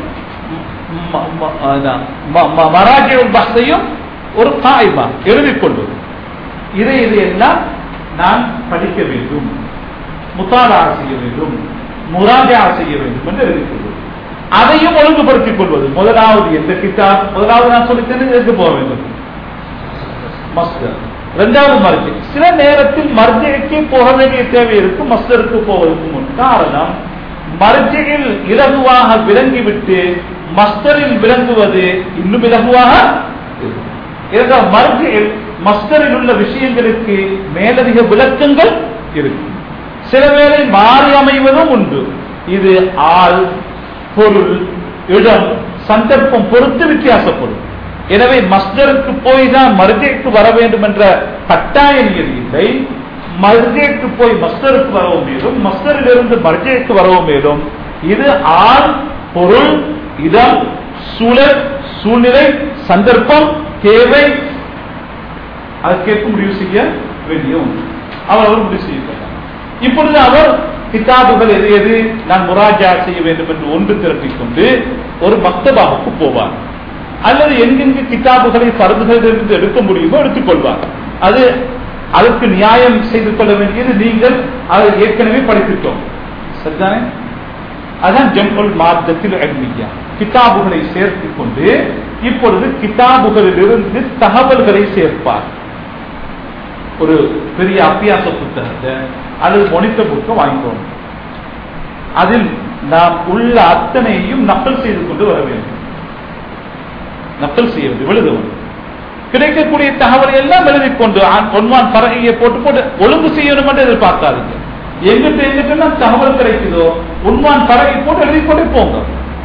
மராஜிருல் பஹ்தையும் ஒரு காய்மா எழுதிக் கொள்வது இதை இதையெல்லாம் நான் படிக்க வேண்டும் முத்தாலா செய்ய வேண்டும் முராஜா செய்ய வேண்டும் என்று எழுதிக் கொள்வது அதையும் ஒழுங்குபடுத்திக் கொள்வது முதலாவது எந்த கிட்டாப் முதலாவது நான் சொல்லித்தேன் எதுக்கு போக வேண்டும் மஸ்தர் இரண்டாவது மர்ஜி சில நேரத்தில் மர்ஜைக்கு போக வேண்டிய தேவை இருக்கும் மஸ்தருக்கு போவதற்கு முன் காரணம் மர்ஜையில் இலகுவாக விளங்கிவிட்டு மஸ்தரில் விளங்குவது இன்னும் இலகுவாக மர்ஜையில் மஸ்தரில் உள்ள விஷயங்களுக்கு மேலதிக விளக்கங்கள் இருக்கும் சில வேளை மாறி அமைவதும் உண்டு இது ஆள் பொருள் இடம் சந்தர்ப்பம் பொறுத்து வித்தியாசப்படும் எனவே மஸ்தருக்கு போய் தான் மர்ஜைக்கு வர வேண்டும் என்ற கட்டாய நியதி இல்லை மர்ஜைக்கு போய் மஸ்தருக்கு வரவும் மேலும் மஸ்தரில் இருந்து மர்ஜைக்கு வரவும் மேலும் இது ஆள் பொருள் இடம் சூழல் சூழ்நிலை சந்தர்ப்பம் தேவை அதற்கேற்ப முடிவு செய்ய வேண்டிய ஒன்று அவர் அவர் முடிவு செய்ய இப்பொழுது அவர் கிதாபுகள் எது எது நான் முராஜா செய்ய வேண்டும் என்று ஒன்று திரட்டிக் கொண்டு ஒரு மக்தபாவுக்கு போவார் அல்லது எங்கெங்கு கிதாபுகளை பருதுகளிலிருந்து எடுக்க முடியுமோ எடுத்துக்கொள்வார் அது அதற்கு நியாயம் செய்து கொள்ள வேண்டியது நீங்கள் அதை ஏற்கனவே படித்துட்டோம் சரிதானே அதான் ஜம்பல் மார்க்கத்தில் அக்னியா கிதாபுகளை சேர்த்துக் கொண்டு இப்பொழுது கிதாபுகளில் இருந்து தகவல்களை சேர்ப்பார் ஒரு பெரிய அபியாச புத்தகத்தை அல்லது மொனித்த புக்கை வாங்கிக்கோங்க அதில் நாம் உள்ள அத்தனையும் நக்கல் செய்து கொண்டு வர வேண்டும் நக்கல் செய்ய வேண்டும் எழுத வேண்டும் கிடைக்கக்கூடிய தகவலை எல்லாம் எழுதிக் கொண்டு ஒன்வான் பறகையை போட்டு போட்டு ஒழுங்கு செய்யணும் என்று எதிர்பார்க்காதீங்க எங்கிட்ட எங்கிட்ட தகவல் கிடைக்குதோ உண்மான் பறகை போட்டு எழுதி கொண்டே போங்க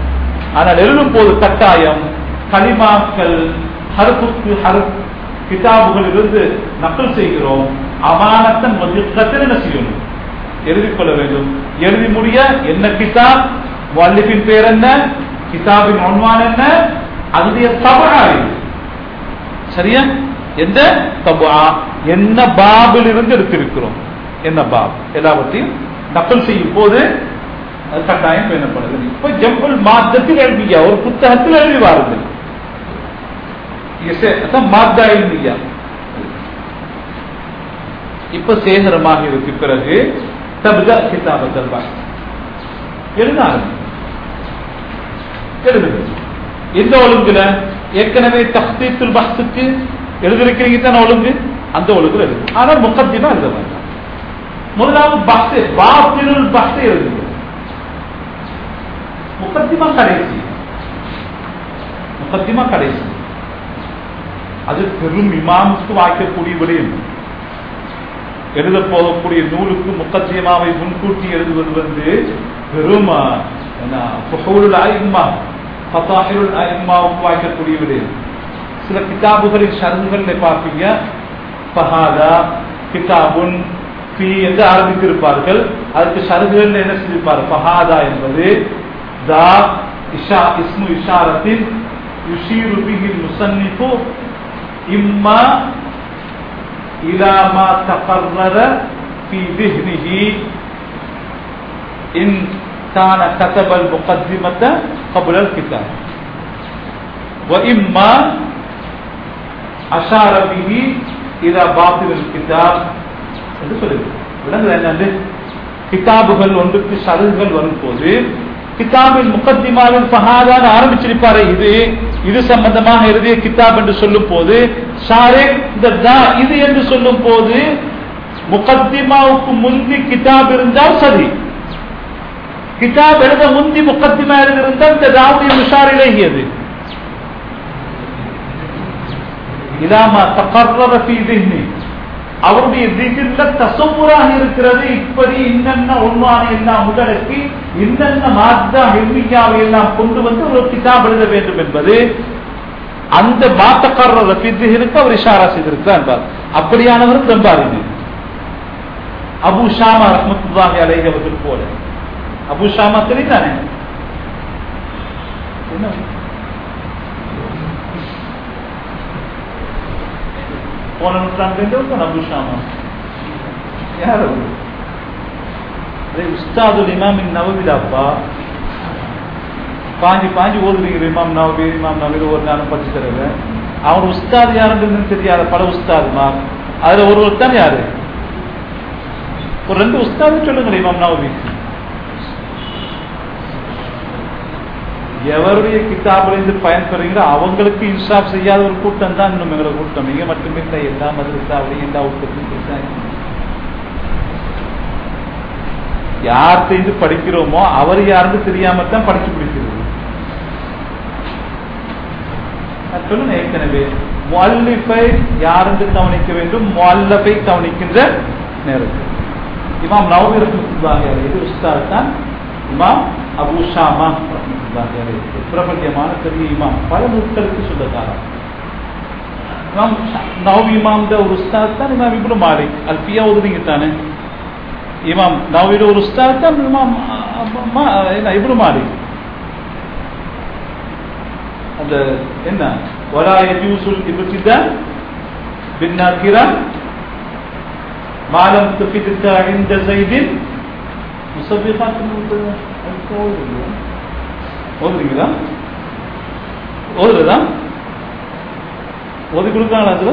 ஆனால் எழுதும் போது கட்டாயம் கலிமாக்கள் ஹருப்புக்கு ஹரு கிதாபுகளில் இருந்து நக்கல் செய்கிறோம் அமானத்தன் மதிக்கத்தில் என்ன செய்யணும் எழுதிக் கொள்ள வேண்டும் எழுதி முடிய என்ன கிதாப் வல்லிஃபின் பேர் என்ன கிதாபின் ஒன்வான் என்ன அதனுடைய தபகா இது சரியா எந்த தபா என்ன பாபில் இருந்து எடுத்திருக்கிறோம் என்ன பாப் எல்லாவற்றையும் நக்கல் செய்யும் போது அது கட்டாயம் பேணப்படுகிறது இப்ப ஜம்பல் மாத்தத்தில் எழுதியா ஒரு புத்தகத்தில் எழுதி வாருங்கள் மாத்தா எழுதியா இப்ப சேகரமாக இருக்கு பிறகு தப்தா கிதாப தல்வா எழுத எழுதுங்க எந்த ஒழுங்குல ஏற்கனவே தஹ்தீத்துல் பஹ்ஸுக்கு எழுதிருக்கிறீங்க தானே ஒழுங்கு அந்த ஒழுங்குல எழுது ஆனால் முக்கத்திமா எழுத வேண்டாம் முதலாவது பக்து பாத்திருள் பக்து எழுதுங்க முக்கத்திமா கடைசி முக்கத்திமா கடைசி அது பெரும் இமாமுக்கு வாய்க்கக்கூடிய விடயம் எழுத போகக்கூடிய நூலுக்கு முக்கத்தியமாவை முன்கூட்டி எழுதுவது வந்து பெரும் ஆய்மாவுக்கு வாய்க்கக்கூடிய விடயம் சில கிதாபுகளின் ஷர்துகள்ல பார்ப்பீங்க பஹாதா கிதாபுன் பி என்று ஆரம்பித்திருப்பார்கள் அதுக்கு ஷர்துகள் என்ன செஞ்சிருப்பார் பஹாதா என்பது தா இஷா இஸ்மு இஷாரத்தின் யுஷீரு பிஹி முசன்னிஃபு இம்மா إلى ما تقرر في ذهنه إن كان كتب المقدمة قبل الكتاب وإما أشار به إلى باطل الكتاب என்று சொல்லுது விளங்குது என்னது கிதாபுகள் ஒன்றுக்கு சருகுகள் வரும் போது கிதாபின் முகத்திமாவின் பஹாதான் ஆரம்பிச்சிருப்பாரு இது இது சம்பந்தமாக எழுதிய கிதாப் என்று சொல்லும் போது ஷாரே இந்த தா இது என்று சொல்லும் போது முகத்திமாவுக்கு முந்தி கிதாப் இருந்தால் சரி கிதாப் எழுத முந்தி முகத்திமா எழுதியிருந்தால் இந்த தாவுடைய முஷாரிலேகியது இதாமா தகர்ற ஃபீ திஹ்னி அவருடைய திகில்ல தசமுறாக இருக்கிறது இப்படி இன்னென்ன உண்மான எல்லாம் உள்ளடக்கி இன்னென்ன மாத்தா ஹெல்மியாவை எல்லாம் கொண்டு வந்து ஒரு கிதாப் எழுத வேண்டும் என்பது அந்த மாத்தக்காரர் ரஃபித்திற்கு அவர் இஷாரா செய்திருக்கிறார் என்பார் அப்படியானவர் ரொம்ப அறிவு அபு ஷாமா ரஹமத்துல்லாஹி அலைஹி அவர்கள் போல அபு ஷாமா தெரியுதானே என்ன போன நூற்றாண்டு அபு ஷாமா யார் அவரு அதே உஸ்தாதுல் இமாமின் நவவிலாப்பா பாஞ்சு பாஞ்சு ஓதுறீங்க இமாம் நவபி இமாம் நவீர் ஒரு நாளும் படிச்சு தருவேன் அவர் உஸ்தாத் யாருன்னு தெரியாத பல உஸ்தாதுமா அதுல ஒருவர் தான் யாரு ஒரு ரெண்டு உஸ்தாது சொல்லுங்க இமாம் நவபி எவருடைய கிதாபில் இருந்து பயன்பெறுகிறோ அவங்களுக்கு இன்சாப் செய்யாத ஒரு கூட்டம் தான் இன்னும் எங்களை கூட்டம் நீங்க மட்டுமே இல்லை எல்லா மதுரசாவிலையும் எல்லா உற்பத்தியும் யார்கிட்ட இது படிக்கிறோமோ அவர் யாருன்னு தெரியாம தான் படிச்சு பிடிக்கிறது சொல்லுங்க ஏற்கனவே மொல்லிஃபை யாருந்து கவனிக்க வேண்டும் மொல்லஃபை கவனிக்கின்ற நேரத்தில் இமாம் நவீர் இது உஸ்தாத் தான் இமாம் அபு ஷாமா பிரபல்யமான பெரிய இமாம் பல நூட்களுக்கு சொந்தக்காரர் இமாம் நவ் இமாம் ஒரு உஸ்தாத் தான் இமாம் இப்னு மாலிக் அல்பியா ஓதுறீங்க தானே இமாம் நவீட ஒரு உஸ்தாத் தான் இமாம் என்ன இப்னு மாலிக் அந்த என்ன ولا يجوز الابتداء بالناكرة ما لم تفدك عند زيد مسبقات ஓதுறீங்களா ஓதுறதா ஓதி கொடுக்காங்களா அதுல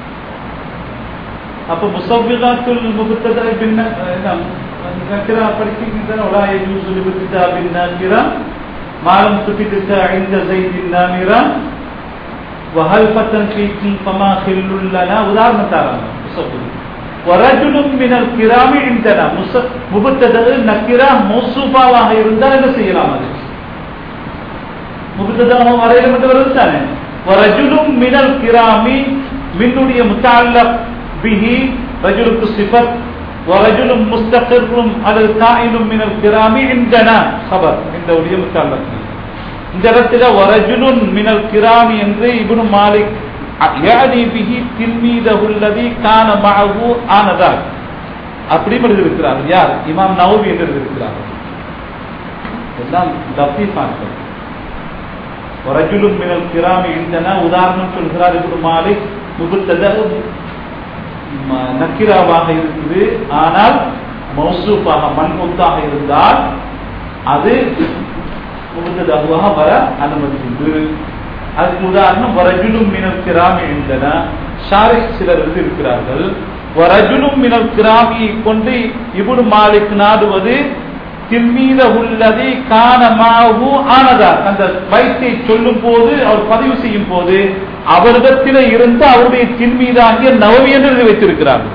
அப்ப முசவ்விகாத்துல் முபத்தத பின்ன நக்கிரா படிக்கிறீங்க ولا يجوز الابتداء بالناكرة ما لم تفدك عند زيد النامرة وهل فتن فيكم فما خل لنا உதாரணம் தராங்க முசவ்விகா ورجل من الكرام عندنا முபத்தத நக்கிரா மௌசூஃபாவாக இருந்தால் என்ன செய்யலாம் அது முபத்ததாக வரையில மட்டும் வருது தானே ورجل من الكرام மின்னுடைய முத்தல்லக் பிஹி ரஜுலுக்கு சிஃபத் ورجل مستقر على القائل من الكرام عندنا خبر இந்த உடைய முத்தல்லக் இந்த இடத்துல வரஜுலுன் மினல் கிராமி என்று இப்னு மாலிக் யானி பிஹி தில்மீதஹுல்லதி கான மஅஹு ஆனதா அப்படி எழுதியிருக்கிறார் யார் இமாம் நவவி என்று எழுதியிருக்கிறார் எல்லாம் லத்தீஃபாக்கள் வரஜுலும் மினல் கிராமி இந்தன உதாரணம் சொல்கிறார் இப்னு மாலிக் முபத்தத நக்கிராவாக இருக்குது ஆனால் மௌசூஃபாக மண்முத்தாக இருந்தால் அது முகத்ததாகுவாக வர அனுமதி உண்டு அதுக்கு உதாரணம் வரஜுலும் மினல் கிராமி இருந்தன ஷாரி சிலர் இருக்கிறார்கள் வரஜுலும் மினல் கிராமியை கொண்டு இபுடு மாலிக் நாடுவது திம்மீத உள்ளதை காணமாகு ஆனதார் அந்த வயிற்றை சொல்லும் போது அவர் பதிவு செய்யும் போது அவரிடத்திலே இருந்து அவருடைய தின்மீதாகிய நவவி என்று எழுதி வைத்திருக்கிறார்கள்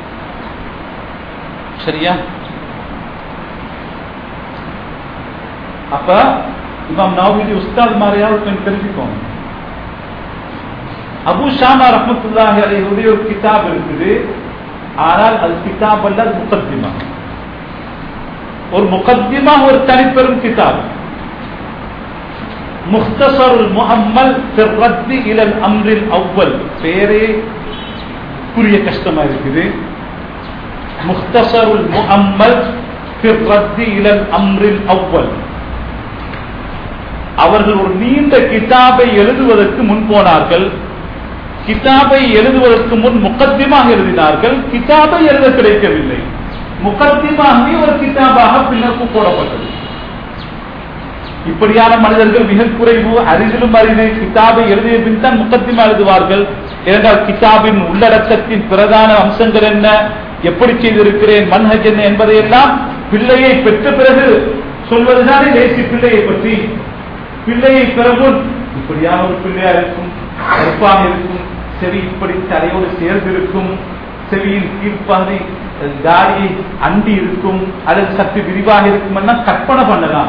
சரியா அப்ப இமாம் நவமி உஸ்தாத் மாதிரியாவது கொஞ்சம் தெரிஞ்சுக்கோங்க அபு ஷாமா ரஹமத்துல்லாஹி அலைஹுடைய ஒரு கிதாப் இருக்குது ஆனால் அது கிதாப் அல்ல அது முகத்திமா ஒரு முகத்திமா ஒரு தனிப்பெரும் கிதாப் முக்தசருல் முஹம்மல் ரத்தி இலல் அம்ரில் அவ்வல் பேரே புரிய கஷ்டமா இருக்குது முக்தசருல் முஹம்மல் ரத்தி இலல் அம்ரில் அவ்வல் அவர்கள் ஒரு நீண்ட கிதாபை எழுதுவதற்கு முன் போனார்கள் கிதாபை எழுதுவதற்கு முன் முக்கத்திமாக எழுதினார்கள் கிதாபை எழுத கிடைக்கவில்லை முக்கத்திமாகவே ஒரு கிதாபாக பின்னர் போடப்பட்டது இப்படியான மனிதர்கள் மிக குறைவு அரிதிலும் அரிது கிதாபை எழுதிய பின் தான் முக்கத்திமா எழுதுவார்கள் ஏனென்றால் கிதாபின் உள்ளடக்கத்தின் பிரதான அம்சங்கள் என்ன எப்படி செய்திருக்கிறேன் மன்ஹஜ் என்ன என்பதையெல்லாம் பிள்ளையை பெற்ற பிறகு சொல்வதுதானே லேசி பிள்ளையை பற்றி பிள்ளையை பிறகும் இப்படியான ஒரு பிள்ளையா இருக்கும் கருப்பாக இருக்கும் செவி இப்படி தலையோடு சேர்ந்து இருக்கும் செவியின் கீழ்ப்பாதை தாடியை அண்டி இருக்கும் அல்லது சற்று விரிவாக இருக்கும் கற்பனை பண்ணலாம்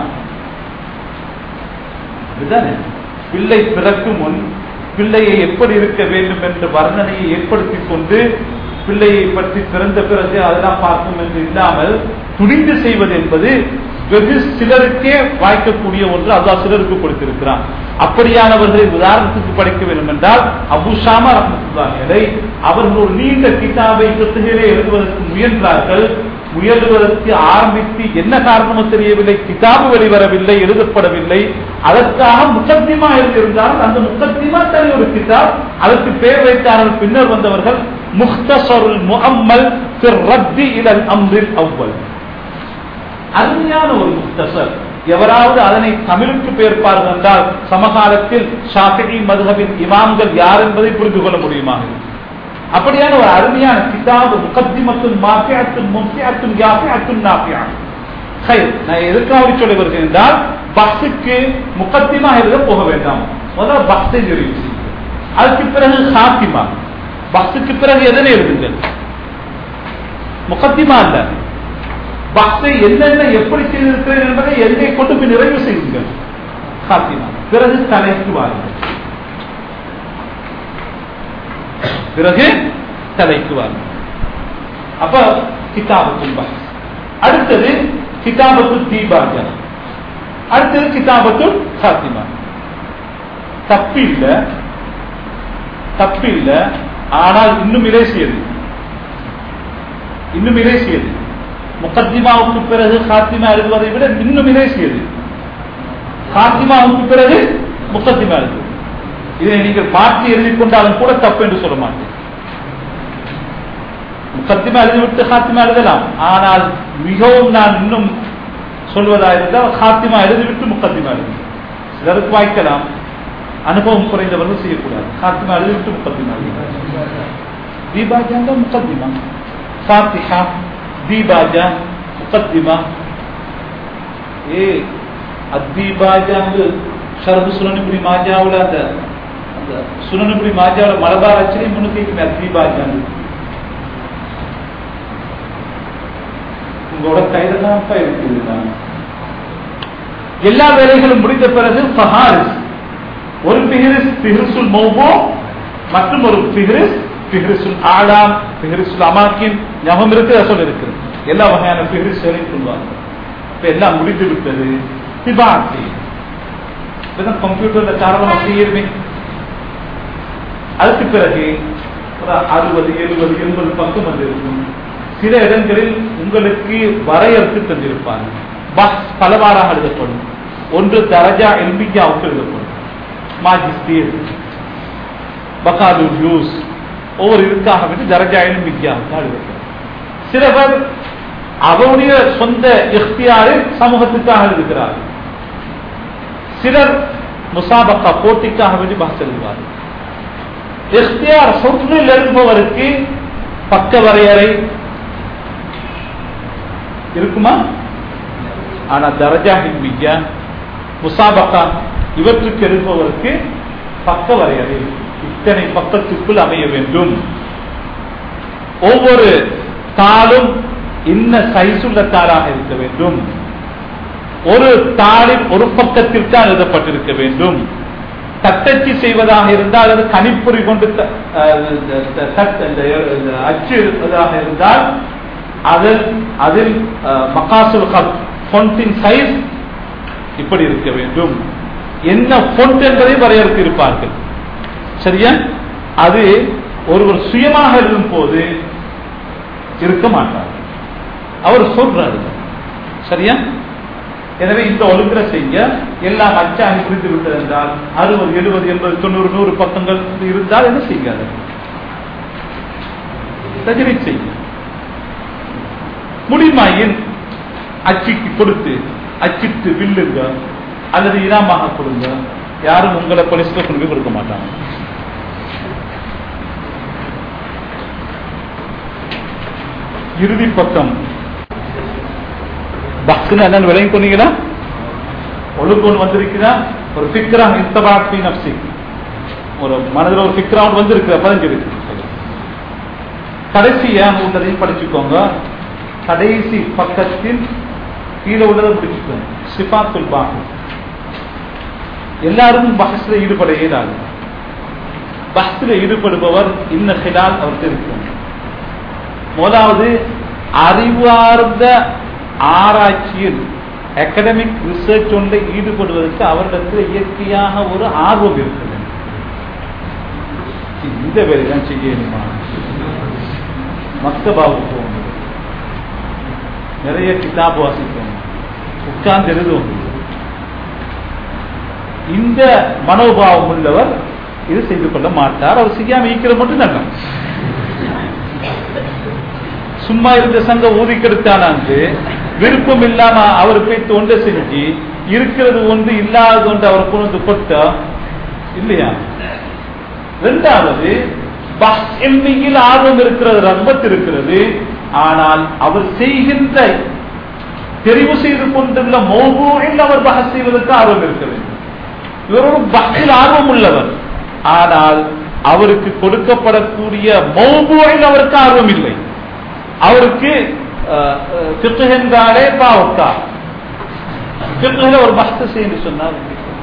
இதுதானே பிள்ளை பிறக்கும் முன் பிள்ளையை எப்படி இருக்க வேண்டும் என்ற வர்ணனையை ஏற்படுத்திக் கொண்டு பிள்ளையை பற்றி பிறந்த பிறகு அதெல்லாம் பார்க்கும் என்று இல்லாமல் துணிந்து செய்வது என்பது வெகு சிலருக்கே வாய்க்கக்கூடிய ஒன்று அல்லாஹ் சிலருக்கு கொடுத்திருக்கிறான் அப்படியானவர்களை உதாரணத்துக்கு படிக்க வேண்டும் என்றால் அபுஷாமா ரஹமத்துல்லாஹிகளை அவர்கள் ஒரு நீண்ட கிதாபை சொத்துகளே எழுதுவதற்கு முயன்றார்கள் முயலுவதற்கு ஆரம்பித்து என்ன காரணமோ தெரியவில்லை கிதாபு வெளிவரவில்லை எழுதப்படவில்லை அதற்காக முக்கத்திமா எழுதியிருந்தால் அந்த முக்கத்திமா தனி ஒரு கிதாப் அதற்கு பெயர் வைத்தார்கள் பின்னர் வந்தவர்கள் முக்தசருல் முஹம்மல் ரத்தி இலல் அம்ரில் அவ்வல் அருமையான ஒரு முக்தசர் எவராவது அதனை தமிழுக்கு பெயர்ப்பார்கள் என்றால் சமகாலத்தில் ஷாஃபி மதுஹபின் இமாம்கள் யார் என்பதை புரிந்து கொள்ள முடியுமா அப்படியான ஒரு அருமையான கிதாபு முகத்திமத்தும் மாஃபியாத்தும் முஃபியாத்தும் யாஃபியாத்தும் நாஃபியா நான் எதற்காக சொல்ல வருகிறேன் என்றால் பஸ்ஸுக்கு முகத்திமா எழுத போக வேண்டாம் முதல்ல பஸ்ஸை நிறைவு செய்யுங்கள் அதுக்கு பிறகு ஹாத்திமா பஸ்ஸுக்கு பிறகு எதனை எழுதுங்கள் முகத்திமா அல்ல பக்தை என்னென்ன எப்படி செய்திருக்கிறேன் என்பதை என்னை கொண்டு போய் நிறைவு செய்யுங்கள் ஹாத்திமா பிறகு தலைக்கு வாருங்கள் பிறகு தலைக்கு வாருங்கள் அப்ப கிதாபத்து பஸ் அடுத்தது கிதாபத்து தீபாஜா அடுத்தது கிதாபத்து ஹாத்திமா தப்பில்ல தப்பில்ல ஆனால் இன்னும் இலேசியது இன்னும் இலேசியது முகத்திமாவுக்கு பிறகு காத்திமா எழுதுவதை விட இன்னும் இலேசியது காத்திமாவுக்கு பிறகு முகத்திமா எழுது இதை நீங்கள் மாற்றி எழுதி கொண்டாலும் கூட தப்பு என்று சொல்ல மாட்டேன் முகத்திமா எழுதிவிட்டு காத்திமா எழுதலாம் ஆனால் மிகவும் நான் இன்னும் சொல்வதா இருந்தால் காத்திமா எழுதிவிட்டு முகத்திமா எழுது சிலருக்கு வாய்க்கலாம் அனுபவம் குறைந்தவர்கள் செய்யக்கூடாது காத்திமா எழுதிவிட்டு முகத்திமா எழுது தீபாஜாங்க முகத்திமா ஃபாத்திஹா தீபாஜா முகத்திமா ஏ அத்தீபாஜாங்கு ஷர்பு சுனனிபுரி மாஜாவில் அந்த அந்த சுனனிபுரி மாஜாவில் மலபார் அச்சனை முன்னுக்கு அத்தீபாஜாங்கு உங்களோட கையில தான் இருக்குது எல்லா வேலைகளும் முடிந்த பிறகு ஃபஹாரிஸ் ஒரு பிஹரிஸ் பிஹரிசுல் மௌபோ மற்றும் ஒரு பிஹரிஸ் பிஹரிசுல் ஆடாம் பிஹரிசுல் அமாக்கின் ஞாபகம் இருக்கு சொல் இருக்கு எல்லா வகையான பிஹரிஸ்களையும் சொல்லுவாங்க இப்ப எல்லாம் முடிந்து விட்டது திபாத்தி இப்பதான் கம்ப்யூட்டர்ல காரணம் செய்யணுமே அதுக்கு பிறகு ஒரு அறுபது எழுபது எண்பது பக்கம் வந்து இருக்கும் சில இடங்களில் உங்களுக்கு வரையறுத்து தந்திருப்பாங்க பஸ் பலவாறாக எழுதப்படும் ஒன்று தரஜா எல்பிக்காவுக்கு எழுதப்படும் மாஜிஸ்டீர் பகாலு யூஸ் ஒவ்வொரு இதுக்காக வேண்டி தரஜா எல்பிக்காவுக்கு எழுதப்படும் சில பேர் அவருடைய சொந்த இஃப்தியாரில் சமூகத்துக்காக எழுதுகிறார்கள் சிலர் முசாபக்கா போட்டிக்காக வேண்டி பஸ் எழுதுவார்கள் இஃப்தியார் சொற்றில் எழுதுபவருக்கு பக்க வரையறை இருக்குமா ஆனா தரஜா ஹில்மியா முசாபக்கா இவற்றுக்கு எழுதுபவருக்கு பக்க வரையறை இத்தனை பக்கத்துக்குள் அமைய வேண்டும் ஒவ்வொரு தாளும் இன்ன சைசுள்ள தாளாக இருக்க வேண்டும் ஒரு தாளில் ஒரு பக்கத்தில் தான் எழுதப்பட்டிருக்க வேண்டும் தட்டச்சு செய்வதாக இருந்தால் அல்லது கணிப்பொறி கொண்டு த- அஹ் த- த- இந்த இந்த அச்சு இருப்பதாக இருந்தால் அதில் அதில் அஹ், மகாசுல் ஃபொண்டின் சைஸ் இப்படி இருக்க வேண்டும் என்ன ஃபொண்ட் என்பதை வரையறுத்து இருப்பார்கள் சரியா அது ஒருவர் சுயமாக எழுதும் போது இருக்க மாட்டார் அவர் சொல்றாரு சரியா எனவே இந்த ஒழுங்குல செய்ய எல்லாம் அச்சாகி புரிந்து விட்டது என்றால் அறுபது எழுபது எண்பது தொண்ணூறு நூறு பக்கங்கள் இருந்தால் என்ன செய்யாது தஜரீத் செய்ய முடியுமாயின் அச்சிக்கு கொடுத்து அச்சிட்டு வில்லுங்க அல்லது இனாமாக கொடுங்க யாரும் உங்களை போலீஸ்ல கொண்டு போய் கொடுக்க மாட்டாங்க இறுதி பக்கம் பக்துன்னு என்னன்னு விளங்கி கொண்டீங்களா ஒழுங்கு ஒன்று வந்திருக்குதா ஒரு ஃபிக்ரா இத்தபாத்தி நப்சி ஒரு மனதில் ஒரு ஃபிக்ரா ஒன்று வந்திருக்கு பதிஞ்சிருக்கு கடைசியா உள்ளதையும் படிச்சுக்கோங்க கடைசி பக்கத்தில் கீழே உள்ளதை பிடிச்சுக்கோங்க சிபாத்துல் பாகு எல்லாரும் பஹஸ்ல ஈடுபட இயலாது பஹஸ்ல ஈடுபடுபவர் இன்ன ஹிலால் அவருக்கு இருக்கும் முதலாவது அறிவார்ந்த ஆராய்ச்சியில் அகடமிக் ரிசர்ச் ஒன்றை ஈடுபடுவதற்கு அவரிடத்தில் இயற்கையாக ஒரு ஆர்வம் இருக்குது இந்த வேலைதான் செய்யணுமா மக்தபாவுக்கு போகணும் நிறைய கிதாப் வாசிக்கணும் உட்கார்ந்து எழுதுவோம் இந்த மனோபாவம் உள்ளவர் இது செய்து கொள்ள மாட்டார் அவர் செய்யாம ஈக்கிறது மட்டும் நல்லம் சும்மா இருந்த சங்க ஊதி கெடுத்தானாந்து விருப்பம் இல்லாம அவர் போய் தொண்டை செஞ்சு இருக்கிறது ஒன்று இல்லாதது ஒன்று அவர் கொண்டு கொட்டா இல்லையா இரண்டாவது எண்ணிக்கையில் ஆர்வம் இருக்கிறது ரம்பத் இருக்கிறது ஆனால் அவர் செய்கின்ற தெரிவு செய்து கொண்டுள்ள மோகோவில் அவர் பகஸ் செய்வதற்கு ஆர்வம் இருக்க வேண்டும் இவர் ஒரு பக்தியில் ஆர்வம் உள்ளவர் ஆனால் அவருக்கு கொடுக்கப்படக்கூடிய மௌபுவில் அவருக்கு ஆர்வம் இல்லை அவருக்கு என்றாலே பாவக்கா பிற்கில ஒரு பஸ்த செய்ய சொன்னார்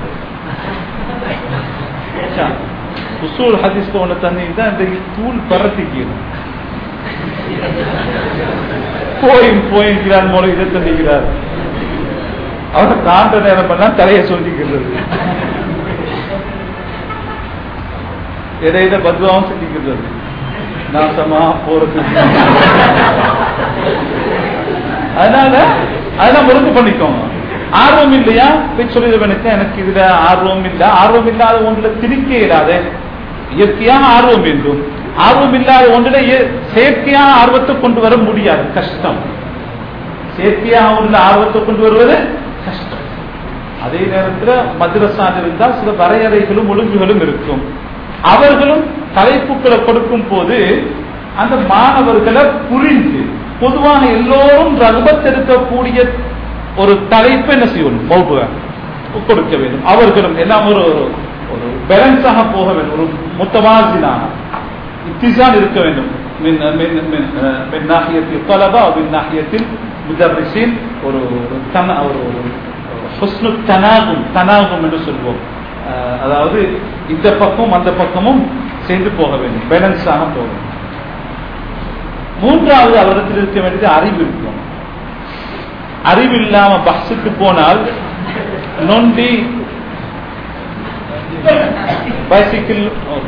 உசூல் ஹதீஸ் ஒன்று தந்தீங்கன்னா இந்த தூள் பரத்திக்கணும் போயும் போயிருக்கிறார் மூலம் இதை தந்திக்கிறார் அவரை காண்ற நேரம் பண்ணா தலையை சொல்லிக்கிறது இடையில பத்வாவும் செஞ்சுக்கிறது நாசமா போறது அதனால அதெல்லாம் முழுக்க பண்ணிக்கோங்க ஆர்வம் இல்லையா போய் சொல்லிடுவனுக்கு எனக்கு இதுல ஆர்வம் இல்ல ஆர்வம் இல்லாத ஒன்றுல திணிக்க இல்லாத இயற்கையான ஆர்வம் வேண்டும் ஆர்வம் இல்லாத ஒன்றுல செயற்கையான ஆர்வத்தை கொண்டு வர முடியாது கஷ்டம் செயற்கையாக உள்ள ஆர்வத்தை கொண்டு வருவது கஷ்டம் அதே நேரத்தில் மദ്രസാன் இருந்தால் சில வரையறைகளும் ஒழுங்குகளும் இருக்கும் அவர்களும் தலைப்புக்களை கொடுக்கும் போது அந்த மாணவர்களை புரிந்து பொதுவாக எல்லோரும் ரகுபத்தெடுக்கக்கூடிய ஒரு தலைப்பு என்ன செய்யணும் மௌபுவ கொடுக்க வேண்டும் அவர்களும் எல்லாம் ஒரு ஒரு பேலன்ஸாக போக வேண்டும் ஒரு முத்தவாசினாக இத்திசான் இருக்க வேண்டும் من من من من ناحية الطلبة ومن ناحية المدرسين ஒரு தன ஒரு ஹுஸ்னு தனாகும் தனாகும் என்று சொல்வோம் அதாவது இந்த பக்கம் அந்த பக்கமும் சேர்ந்து போக வேண்டும் பேலன்ஸாக போக வேண்டும் மூன்றாவது அவரிடத்தில் இருக்க வேண்டியது அறிவு இருக்கும் அறிவு இல்லாம பஸ்ஸுக்கு போனால் நொண்டி பைசிக்கிள்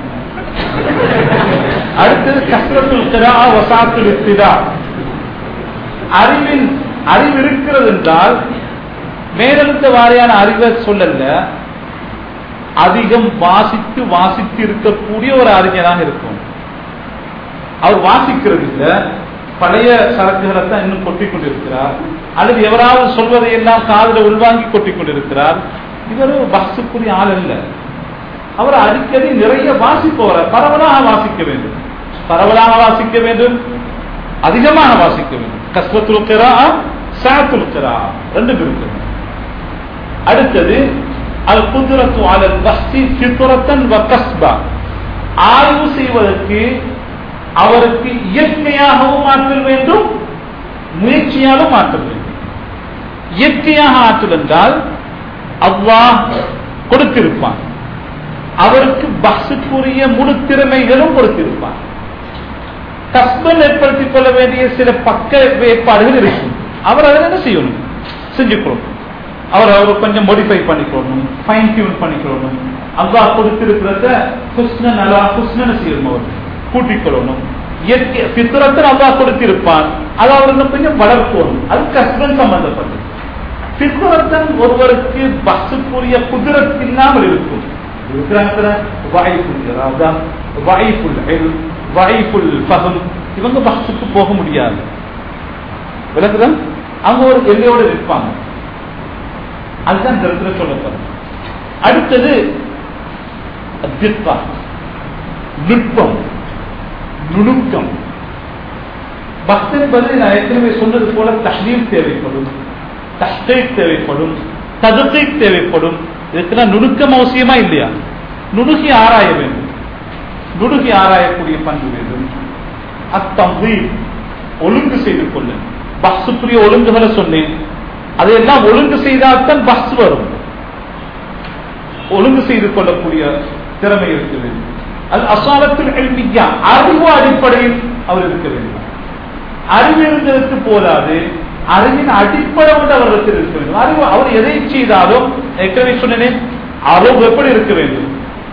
அடுத்தது கஸ்ரத்துல் கிரா வசாத்துல் இத்திதா அறிவின் அறிவு இருக்கிறது என்றால் மேலெழுத்த வாரியான அறிவை சொல்லல அதிகம் வாசித்து வாசித்து இருக்கக்கூடிய ஒரு அறிஞராக இருக்கும் அவர் வாசிக்கிறது இல்ல பழைய சரக்குகளை தான் இன்னும் கொட்டிக் கொண்டிருக்கிறார் அல்லது எவராவது சொல்வதை எல்லாம் காதில் உள்வாங்கி கொட்டிக் கொண்டிருக்கிறார் இவர் பஸ்ஸுக்குரிய ஆள் அல்ல அவர் அடிக்கடி நிறைய வாசிப்பவர் பரவலாக வாசிக்க வேண்டும் பரவலாக வாசிக்க வேண்டும் அதிகமாக வாசிக்க வேண்டும் கஸ்வத்துல் கிரா சாத்துல் கிரா ரெண்டும் இருக்கு அடுத்தது அல் குதிரத்து அலல் பஸ்தி ஃபித்ரத்தன் வ கஸ்பா ஆய்வு செய்வதற்கு அவருக்கு இயற்கையாகவும் ஆற்றல் வேண்டும் முயற்சியாலும் ஆற்றல் வேண்டும் இயற்கையாக ஆற்றல் என்றால் அல்லாஹ் கொடுத்திருப்பான் அவருக்கு பஸ்ஸுக்குரிய முழு திறமைகளும் கொடுத்திருப்பான் கஸ்பன் ஏற்படுத்திக் கொள்ள வேண்டிய சில பக்க ஏற்பாடுகள் இருக்கும் அவர் அதில் என்ன செய்யணும் செஞ்சுக்கணும் அவர் அவர் கொஞ்சம் மோடிஃபை பண்ணிக்கணும் ஃபைன் டியூன் பண்ணிக்கணும் அல்லாஹ் கொடுத்திருக்கிறத குஸ்னன் அலா குஸ்னன் செய்யணும் அவர் கூட்டிக் கொள்ளணும் இயற்கை பித்திரத்தில் அல்லாஹ் கொடுத்திருப்பான் அதை அவர் இன்னும் கொஞ்சம் வளர்க்கணும் அது கஸ்பன் சம்பந்தப்பட்டது பித்திரத்தன் ஒருவருக்கு பஸ்ஸுக்குரிய குதிரத் இல்லாமல் இருக்கும் இவங்க பஸ்ஸுக்கு போக முடியாது விளக்குதான் அவங்க ஒரு எல்லையோடு இருப்பாங்க அதுதான் இந்த இடத்துல சொல்லப்படும் அடுத்தது திப்பா நுட்பம் நுணுக்கம் பக்த் என்பது நான் ஏற்கனவே சொன்னது போல தஹ்லீல் தேவைப்படும் தஹ்கீக் தேவைப்படும் ததுகீக் தேவைப்படும் இதுக்கெல்லாம் நுணுக்கம் அவசியமா இல்லையா நுணுகி ஆராய வேண்டும் நுணுகி ஆராயக்கூடிய பண்பு வேண்டும் அத்தம்பி ஒழுங்கு செய்து கொள்ள பஸ்ஸுக்குரிய ஒழுங்குகளை சொன்னேன் அதையெல்லாம் ஒழுங்கு செய்தால்தான் பஸ் வரும் ஒழுங்கு செய்து கொள்ளக்கூடிய திறமை இருக்க வேண்டும் அது அசாலத்தில் எல்மியா அறிவு அடிப்படையில் அவர் இருக்க வேண்டும் அறிவு இருந்ததற்கு போதாது அறிவின் அடிப்படை வந்து அவரிடத்தில் இருக்க வேண்டும் அறிவு அவர் எதை செய்தாலும் ஏற்கனவே சொன்னேன் அறிவு எப்படி இருக்க வேண்டும்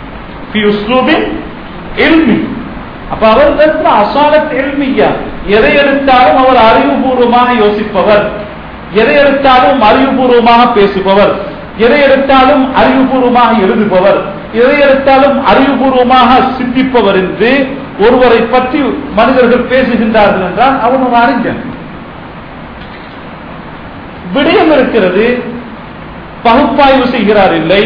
அப்ப அவர் அசாலத் எல்மியா எதை எடுத்தாலும் அவர் அறிவுபூர்வமாக யோசிப்பவர் எதை எடுத்தாலும் அறிவுபூர்வமாக பேசுபவர் எதை எடுத்தாலும் அறிவுபூர்வமாக எழுதுபவர் எதை எடுத்தாலும் அறிவுபூர்வமாக சிந்திப்பவர் என்று ஒருவரை பற்றி மனிதர்கள் பேசுகின்றார்கள் என்றால் அவன் ஒரு அறிஞன் விடயம் இருக்கிறது பகுப்பாய்வு செய்கிறார் இல்லை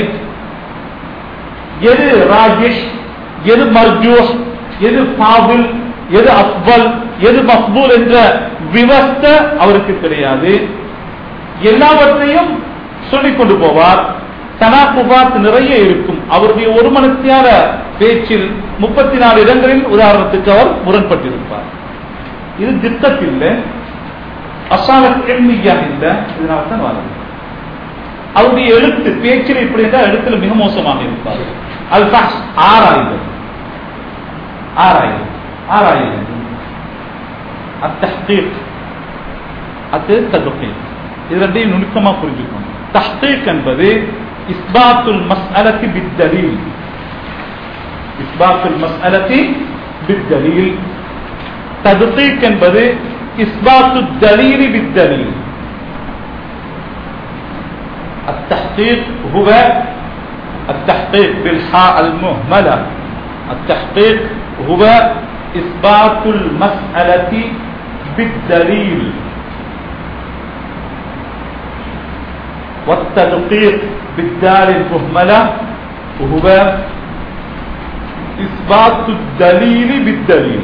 எது ராஜேஷ் எது மர்ஜூஸ் எது பாபுல் எது அக்பல் எது மக்பூல் என்ற விவஸ்த அவருக்கு கிடையாது எல்லாவற்றையும் சொல்லிக் கொண்டு போவார் தனாகுபாத் நிறைய இருக்கும் அவருடைய ஒரு மனத்தியார பேச்சில் முப்பத்தி நாலு இடங்களில் உதாரணத்துக்கு அவர் முரண்பட்டிருப்பார் இது திட்டத்தில் அசாலத் எண்ணியாக இல்லை இதனால தான் வாழ்க்கை அவருடைய எழுத்து பேச்சில் இப்படி என்றால் எழுத்துல மிக மோசமாக இருப்பார் அது ஆராய்வு ஆராய்வு ஆராய்வு அத்தஹ்கீக் அது ததுகீக் இது ரெண்டையும் நுணுக்கமா புரிஞ்சுக்கணும் தஹ்கீக் என்பது இஸ்பாத்துல் மஸ்அலத்தி பித்தலீல் இஸ்பாத்துல் மஸ்அலத்தி பித்தலீல் ததுகீக் என்பது இஸ்பாத்து தலீல் பித்தலீல் التحقيق هو التحقيق بالحاء المهملة التحقيق هو إثبات المسألة بالدليل والتدقيق بالدال المهملة وهو إثبات الدليل بالدليل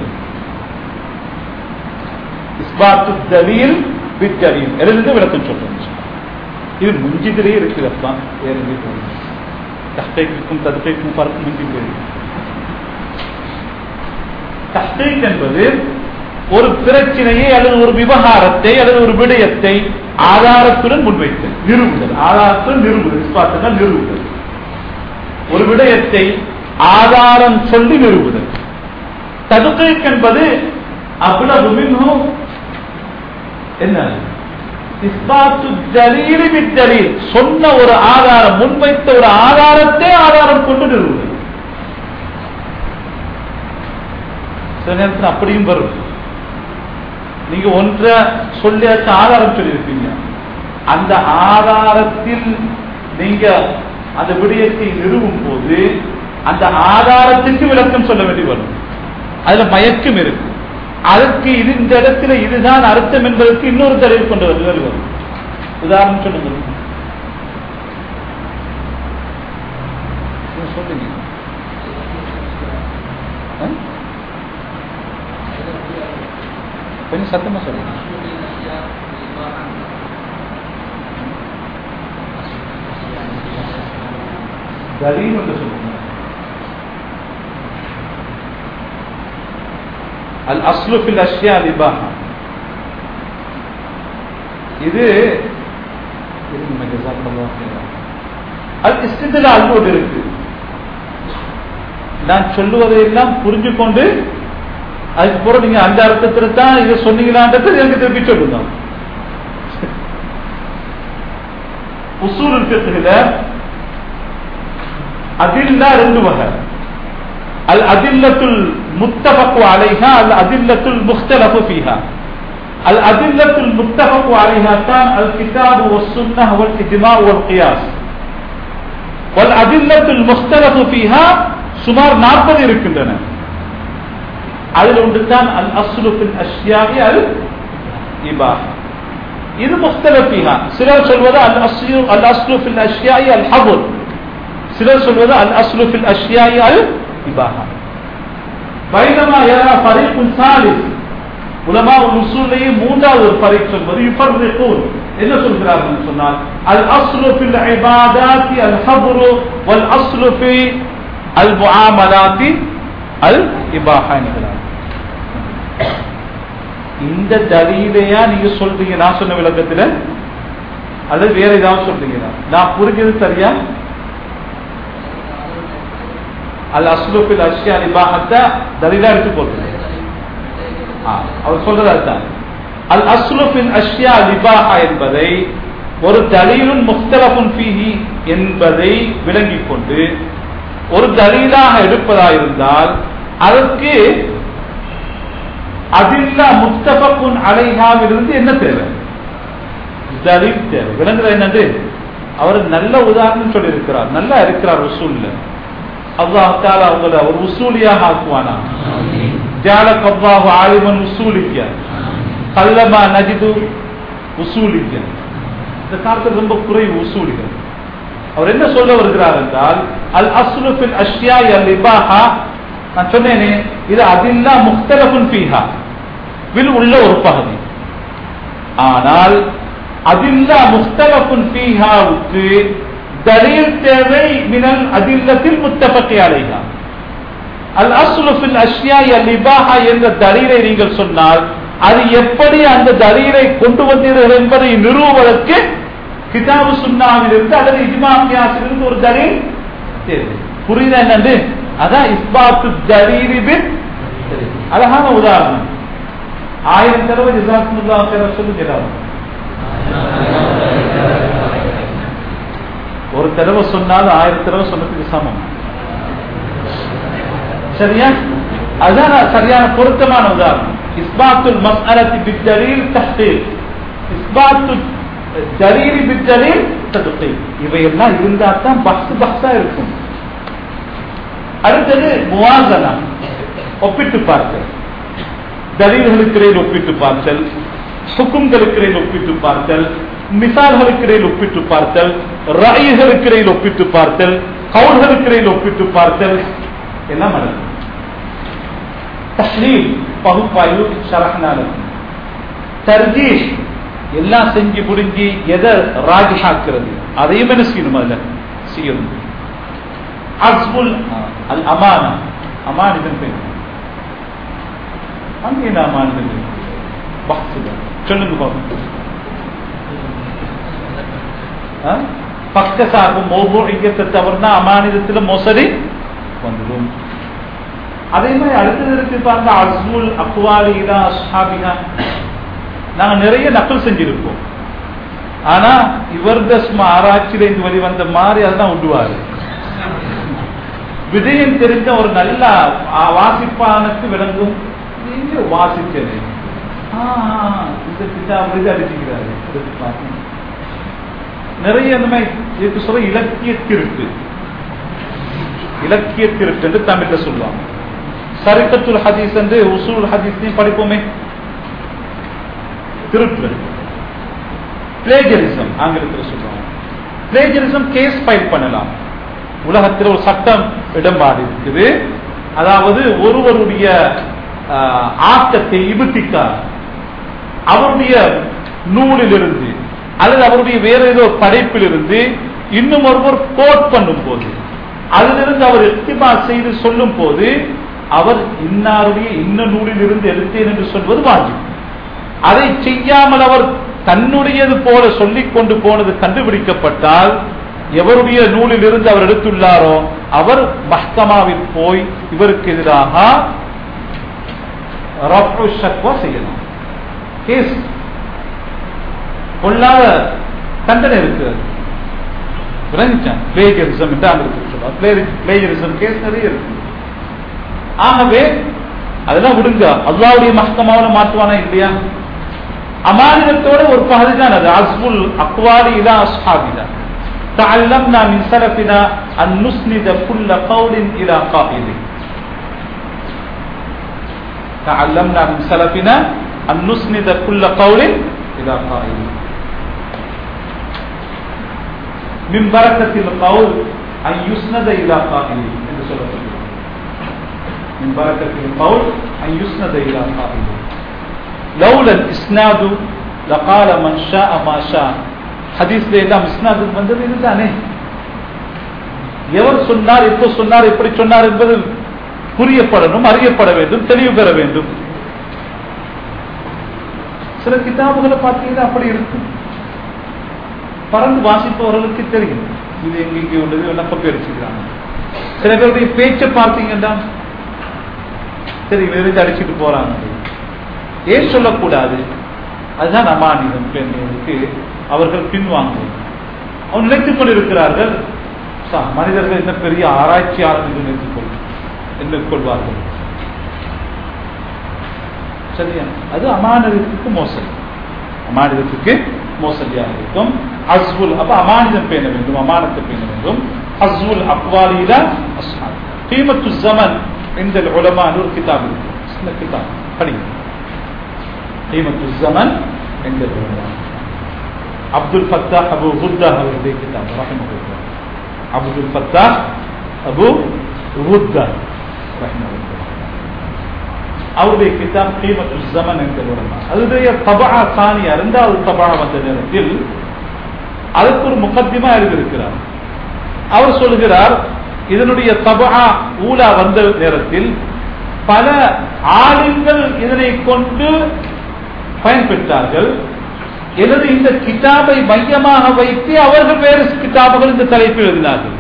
إثبات الدليل بالدليل எழுதுங்க விளக்கம் சொல்றேன் இது முஞ்சிதிலே இருக்குதப்பா வேற எங்கேயும் தஹ்கீக்கும் ததுகீக்கும் பறக்கும் முஞ்சிதிலே தஹ்கீக் என்பது ஒரு பிரச்சனையை அல்லது ஒரு விவகாரத்தை அல்லது ஒரு விடயத்தை ஆதாரத்துடன் முன்வைத்தல் நிறுவுதல் ஆதாரத்துடன் நிறுவுதல் இஸ்பாத்துகள் நிறுவுதல் ஒரு விடயத்தை ஆதாரம் சொல்லி நிறுவுதல் ததுகைக் என்பது அவ்வளவு மின்னும் என்ன இஸ்பாத்து தலீலி பித்தலீல் சொன்ன ஒரு ஆதாரம் முன்வைத்த ஒரு ஆதாரத்தை ஆதாரம் கொண்டு நிறுவுது சில நேரத்தில் அப்படியும் வரும் நீங்க ஒன்றை சொல்லியாச்சு ஆதாரம் சொல்லியிருப்பீங்க அந்த ஆதாரத்தில் நீங்க அந்த விடயத்தை நிறுவும் போது அந்த ஆதாரத்திற்கு விளக்கம் சொல்ல வேண்டி வரும் அதுல மயக்கம் இருக்கு அதற்கு இது இந்த இடத்துல இதுதான் அர்த்தம் என்பதற்கு இன்னொரு தடவை கொண்டு வருவது வரும் உதாரணம் சொல்லுங்க நீங்க சொல்லுங்க ஆ? கொஞ்சம் சத்தமா சொல்லுங்க தலீல் என்று சொல்லுங்க அல் அஸ்லு ஃபில் அஷ்யா லிபாஹா இது இருங்க, ஜஸாக்கல்லாஹு ஹைரா. அல் இஸ்தித்லால் ஒரு இருக்கு நான் சொல்லுவதையெல்லாம் புரிஞ்சு கொண்டு அதுக்கு பிறகு நீங்க அந்த அர்த்தத்துல தான் இதை சொன்னீங்களான்றது எனக்கு திருப்பி சொல்லுங்க உசூல் ஃபிக்ஹ்ல அதில்லா ரெண்டு வகை அல் அதில்லத்துல் முத்தபக்கு அலைஹா அல் அதில்லத்துல் முக்தலஃபு ஃபீஹா அல் அதில்லத்துல் முத்தபக்கு அலைஹா தான் அல் கிதாபு வஸ்ஸுன்னஹ் வல் இஜ்மா வல் கியாஸ் வல் அதில்லத்துல் முக்தலஃபு ஃபீஹா சுமார் 40 இருக்கின்றன அதில் ஒன்று தான் அல் அஸ்லு ஃபில் அஷ்யாஇ அல் இபாஹா இது முக்தலஃபிஹா சிலர் சொல்வது அல் அஸ்லு அல் அஸ்லு ஃபில் அஷ்யாஇ அல் ஹபுர் சிலர் சொல்வது அல் அஸ்லு ஃபில் அஷ்யாஇ அல் இபாஹா பைனமா யரா ஃபரீகுன் சாலிஸ் உலமா உசூலையே மூன்றாவது ஒரு பரீக் சொல்வது யுஃபர்ரிகூன் என்ன சொல்கிறார்கள் சொன்னால் அல் அஸ்லு ஃபில் இபாதாத்தி அல் ஹப்ரு வல் அஸ்லு ஃபி அல் முஆமலாத்தி அல் இபாஹா என்கிறார் இந்த தலீலையா நீங்க சொல்றீங்க நான் சொன்ன விளக்கத்துல அல்லது வேற ஏதாவது சொல்றீங்களா நான் புரிஞ்சது சரியா அல் அஸ்லுஃபில் அஷ்யா இபாஹத்தை தலீலா எடுத்து போடுறேன் ஆ, அவர் சொல்றது அதுதான் அல் அஸ்லுஃபில் அஷ்யா லிபாஹா என்பதை ஒரு தலீலுன் முக்தலஃபுன் ஃபீஹி என்பதை விளங்கிக் கொண்டு ஒரு தலீலாக எடுப்பதாயிருந்தால் அதற்கு அதில்லா முஸ்தபக்குன் அலைஹாவிலிருந்து என்ன தேவை தலீல் தேவை விளங்குறது என்னது அவர் நல்ல உதாரணம் சொல்லி இருக்கிறார் நல்லா இருக்கிறார் உசூல்ல அல்லாஹ் தாலா அவங்கள ஒரு உசூலியாக ஆக்குவானா ஜாலக் அல்லாஹு ஆலிமன் உசூலிக்க கல்லமா நஜிது உசூலிக்க இந்த காலத்தில் ரொம்ப குறைவு உசூலிகள் அவர் என்ன சொல்ல வருகிறார் என்றால் அல் அஸ்லு ஃபில் அஷ்யா அல் இபாஹா நான் சொன்னேனே இது அதில்லா முக்தலஃபுன் ஃபீஹா வில் உள்ள ஒரு பகுதி ஆனால் அதில்லா முக்தலஃபுன் ஃபீஹாவுக்கு தலீல் தேவை மினல் அதில்லத்தில் முத்தபக்கி அலைஹா அல் அஸ்லு ஃபில் அஷ்யா அல் இபாஹா என்ற தலீலை நீங்கள் சொன்னால் அது எப்படி அந்த தலீலை கொண்டு வந்தீர்கள் என்பதை நிறுவுவதற்கு கிதாபு சுன்னாவிலிருந்து அல்லது இஜ்மா கியாசிலிருந்து ஒரு தலீல் தேவை புரியுதா என்னது அதான் இஸ்பாத்து தலீலி பின் அழகான உதாரணம் ஆயிரம் தடவை ஜிசாக்குல்லா சொல்லுங்க எல்லாரும். ஒரு தடவை சொன்னாலும் ஆயிரம் தடவை சொன்னதுக்கு சமம் சரியா அதுதான் சரியான பொருத்தமான உதாரணம் இஸ்பாத்துல் மஸ்அலத்தி பித்தலீல் தஹ்கீக் இஸ்பாத்து தலீல் பித்தலீல் தஹ்கீக் இவையெல்லாம் இருந்தா தான் பக்ஸ் பக்ஸா இருக்கும் அடுத்தது முவாசனா ஒப்பிட்டு பார்த்தல் தலீல்களுக்கிடையில் ஒப்பிட்டு பார்த்தல் சுக்கும்களுக்கிடையில் ஒப்பிட்டு பார்த்தல் மிசால்களுக்கிடையில் ஒப்பிட்டு பார்த்தல் ராய்களுக்கிடையில் ஒப்பிட்டு பார்த்தல் கவுல்களுக்கிடையில் ஒப்பிட்டு பார்த்தல் எல்லாம் நடக்கும் தஹ்லீல் பகுப்பாய்வு ஷரஹ்னால தர்ஜீஷ் எல்லாம் செஞ்சு முடிஞ்சு எதை ராஜிஹாக்குறது அதையும் என்ன செய்யணும் அதுல செய்யணும் அஸ்புல் அல் அமான அமான் இதன் பேர் அங்கே என்ன அமான் பக்ஸுல சொல்லுங்க பாப்போம் ஆ? பக்க சார்பு மோபோழியத்தை தவறுனா அமானிதத்துல மோசடி வந்துடும் அதே மாதிரி அடுத்தது இருக்கு பாருங்க அஸ்முல் அக்வாலினா அஸ்ஹாபினா நாங்க நிறைய நக்கல் செஞ்சிருப்போம் ஆனா இவர்த சும்மா ஆராய்ச்சியில இருந்து வெளிவந்த மாதிரி அதான் விடுவாரு விஜயம் தெரிஞ்ச ஒரு நல்ல ஆ, வாசிப்பானுக்கு விளங்கும் நீங்க வாசிச்சது ஆ, ஆ, இந்த கிதாப் இது அடிச்சுக்கிறாரு எடுத்து பார்க்கணும். நிறைய இந்த மாதிரி இதுக்கு சொல்ல இலக்கிய திருட்டு இலக்கிய திருட்டு என்று தமிழ்ல சொல்லுவாங்க சரிக்கத்துல் ஹதீஸ் என்று உசூல் ஹதீஸ் படிப்போமே திருட்டு பிளேஜரிசம் ஆங்கிலத்தில் சொல்லுவாங்க பிளேஜரிசம் கேஸ் ஃபைல் பண்ணலாம் உலகத்தில் ஒரு சட்டம் இடம்பாடு இருக்குது அதாவது ஒருவருடைய ஆஹ், ஆக்கத்தை இபுத்திக்கார் அவருடைய நூலிலிருந்து அல்லது அவருடைய வேற ஏதோ படைப்பிலிருந்து இன்னும் ஒருவர் கோட் பண்ணும் போது அதிலிருந்து அவர் எத்திமா செய்து சொல்லும் போது அவர் இன்னாருடைய இன்ன நூலில் இருந்து எடுத்தேன் என்று சொல்வது வாஜிப் அதை செய்யாமல் அவர் தன்னுடையது போல சொல்லிக் கொண்டு போனது கண்டுபிடிக்கப்பட்டால் எவருடைய நூலில் இருந்து அவர் எடுத்துள்ளாரோ அவர் மஹ்கமாவில் போய் இவருக்கு எதிராக ரஃபு ஷக்வா செய்யலாம் கேஸ் கொள்ளாத தண்டனை இருக்கு பிளேஜரிசம் என்று ஆங்கிலத்தில் சொல்லுவாங்க பிளேஜரிசம் கேஸ் நிறைய இருக்கு ஆகவே அதெல்லாம் விடுங்க அல்லாவுடைய மஹ்கமாவில் மாற்றுவானா இல்லையா அமானிதத்தோட ஒரு பகுதி தான் அது அஸ்புல் அக்வாலி இலா அஸ்ஹாபினா تعلمنا من سلفنا أن نسند كل قول إلى قائله تعلمنا من سلفنا أن نسند كل قول إلى قائله من بركة القول أن يسند إلى قائله என்று சொல்லப்படுகிறது من بركة القول أن يسند إلى قائله لولا الإسناد لقال من شاء ما شاء ஹதீஸ்ல எல்லாம் இஸ்னாது வந்தது இதுதானே எவர் சொன்னார் எப்போ சொன்னார் எப்படி சொன்னார் என்பது புரியப்படணும் அறியப்பட வேண்டும் தெளிவு பெற வேண்டும் சில கிதாபுகளை பார்த்தீங்கன்னா அப்படி இருக்கும் பறந்து வாசிப்பவர்களுக்கு தெரியும் இது எங்க உள்ளது எல்லாம் கொப்பி அடிச்சுக்கிறாங்க சில பேருடைய பேச்சை பார்த்தீங்கன்னா தெரியும் எரிஞ்சு அடிச்சுட்டு போறாங்க ஏன் சொல்லக்கூடாது அதுதான் அமானிதம் பெண்களுக்கு அவர்கள் பின்வாங்குவது அவன் நினைத்துக் கொண்டிருக்கிறார்கள் சா, மனிதர்கள் என்ன பெரிய ஆராய்ச்சியாளர் என்று நினைத்துக் கொள் எண்ணிக் கொள்வார்கள் சரியா அது அமானிதத்துக்கு மோசடி அமானிதத்துக்கு மோசடியாக இருக்கும் அஸ்வுல் அப்ப அமானிதம் பேண வேண்டும் அமானத்தை பேண வேண்டும் அஸ்வுல் அக்வாலியில அஸ்ஹாப் கீமத்து ஜமன் இந்த உலமான ஒரு கிதாப் இருக்கு சின்ன கிதாப் படிங்க கீமத்து ஜமன் இந்த உலமா அப்துல் ஃபத்தாஹ் அபு ஹுத்தா அவருடைய கிதாப் ரஹிமஹுல்லா அப்துல் ஃபத்தாஹ் அபு ஹுத்தா ரஹிமஹுல்லா அவருடைய கிதாப் கீமத்து ஜமன் என்ற உலமா அதுடைய தபா சானியா இரண்டாவது தபா வந்த நேரத்தில் அதுக்கு ஒரு முகத்தியமா எழுதியிருக்கிறார் அவர் சொல்கிறார் இதனுடைய தபா ஊலா வந்த நேரத்தில் பல ஆளுங்கள் இதனை கொண்டு பயன்பெற்றார்கள் எனது இந்த கிதாபை மையமாக வைத்து அவர்கள் வேறு கிதாபுகள் இந்த தலைப்பில் எழுதினார்கள்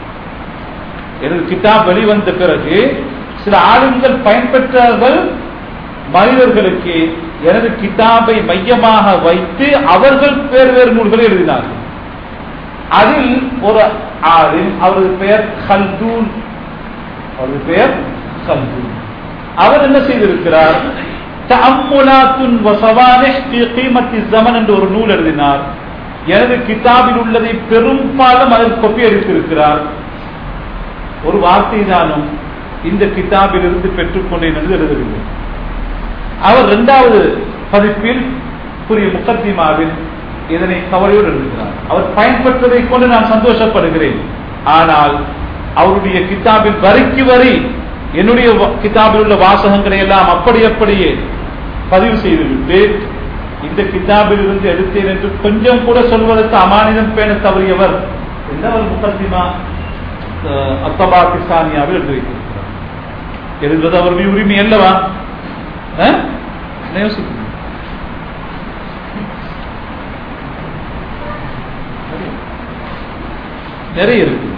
எனது கிதாப் வெளிவந்த பிறகு சில ஆளுங்கள் பயன்பெற்றார்கள் மனிதர்களுக்கு எனது கிதாபை மையமாக வைத்து அவர்கள் வேறு வேறு நூல்களை எழுதினார்கள் அதில் ஒரு ஆளில் அவரது பெயர் கல்தூன் அவரது பெயர் கல்தூன் அவர் என்ன செய்திருக்கிறார் தஅம்முலாத்துன் வசவானிஹ் ஃபீ கீமத்தி ஸமன் என்ற ஒரு நூல் எழுதினார் எனது கிதாபில் உள்ளதை பெரும்பாலும் அதில் கொப்பி அடித்திருக்கிறார் ஒரு வார்த்தை தானும் இந்த கிதாபில் இருந்து பெற்றுக்கொண்டேன் என்று எழுதவில்லை அவர் இரண்டாவது பதிப்பில் புரிய முக்கத்திமாவில் இதனை கவலையோடு எழுதுகிறார் அவர் பயன்பெற்றதை கொண்டு நான் சந்தோஷப்படுகிறேன் ஆனால் அவருடைய கிதாபில் வரிக்கு வரி என்னுடைய வ- கிதாபில் உள்ள வாசகங்களை எல்லாம் அப்படி அப்படியே பதிவு செய்துவிட்டு இந்த கிதாபில் இருந்து எடுத்தேன் என்று கொஞ்சம் கூட சொல்வதற்கு அமானிதம் பேண தவறியவர் என்ற ஒரு முக்கத்திமா அத்தபா கிசானியாவில் எழுதி வைத்திருக்கிறார் எழுதுவது அவருடைய உரிமை அல்லவா அஹ்? என்ன யோசிக்கணும் நிறைய இருக்கு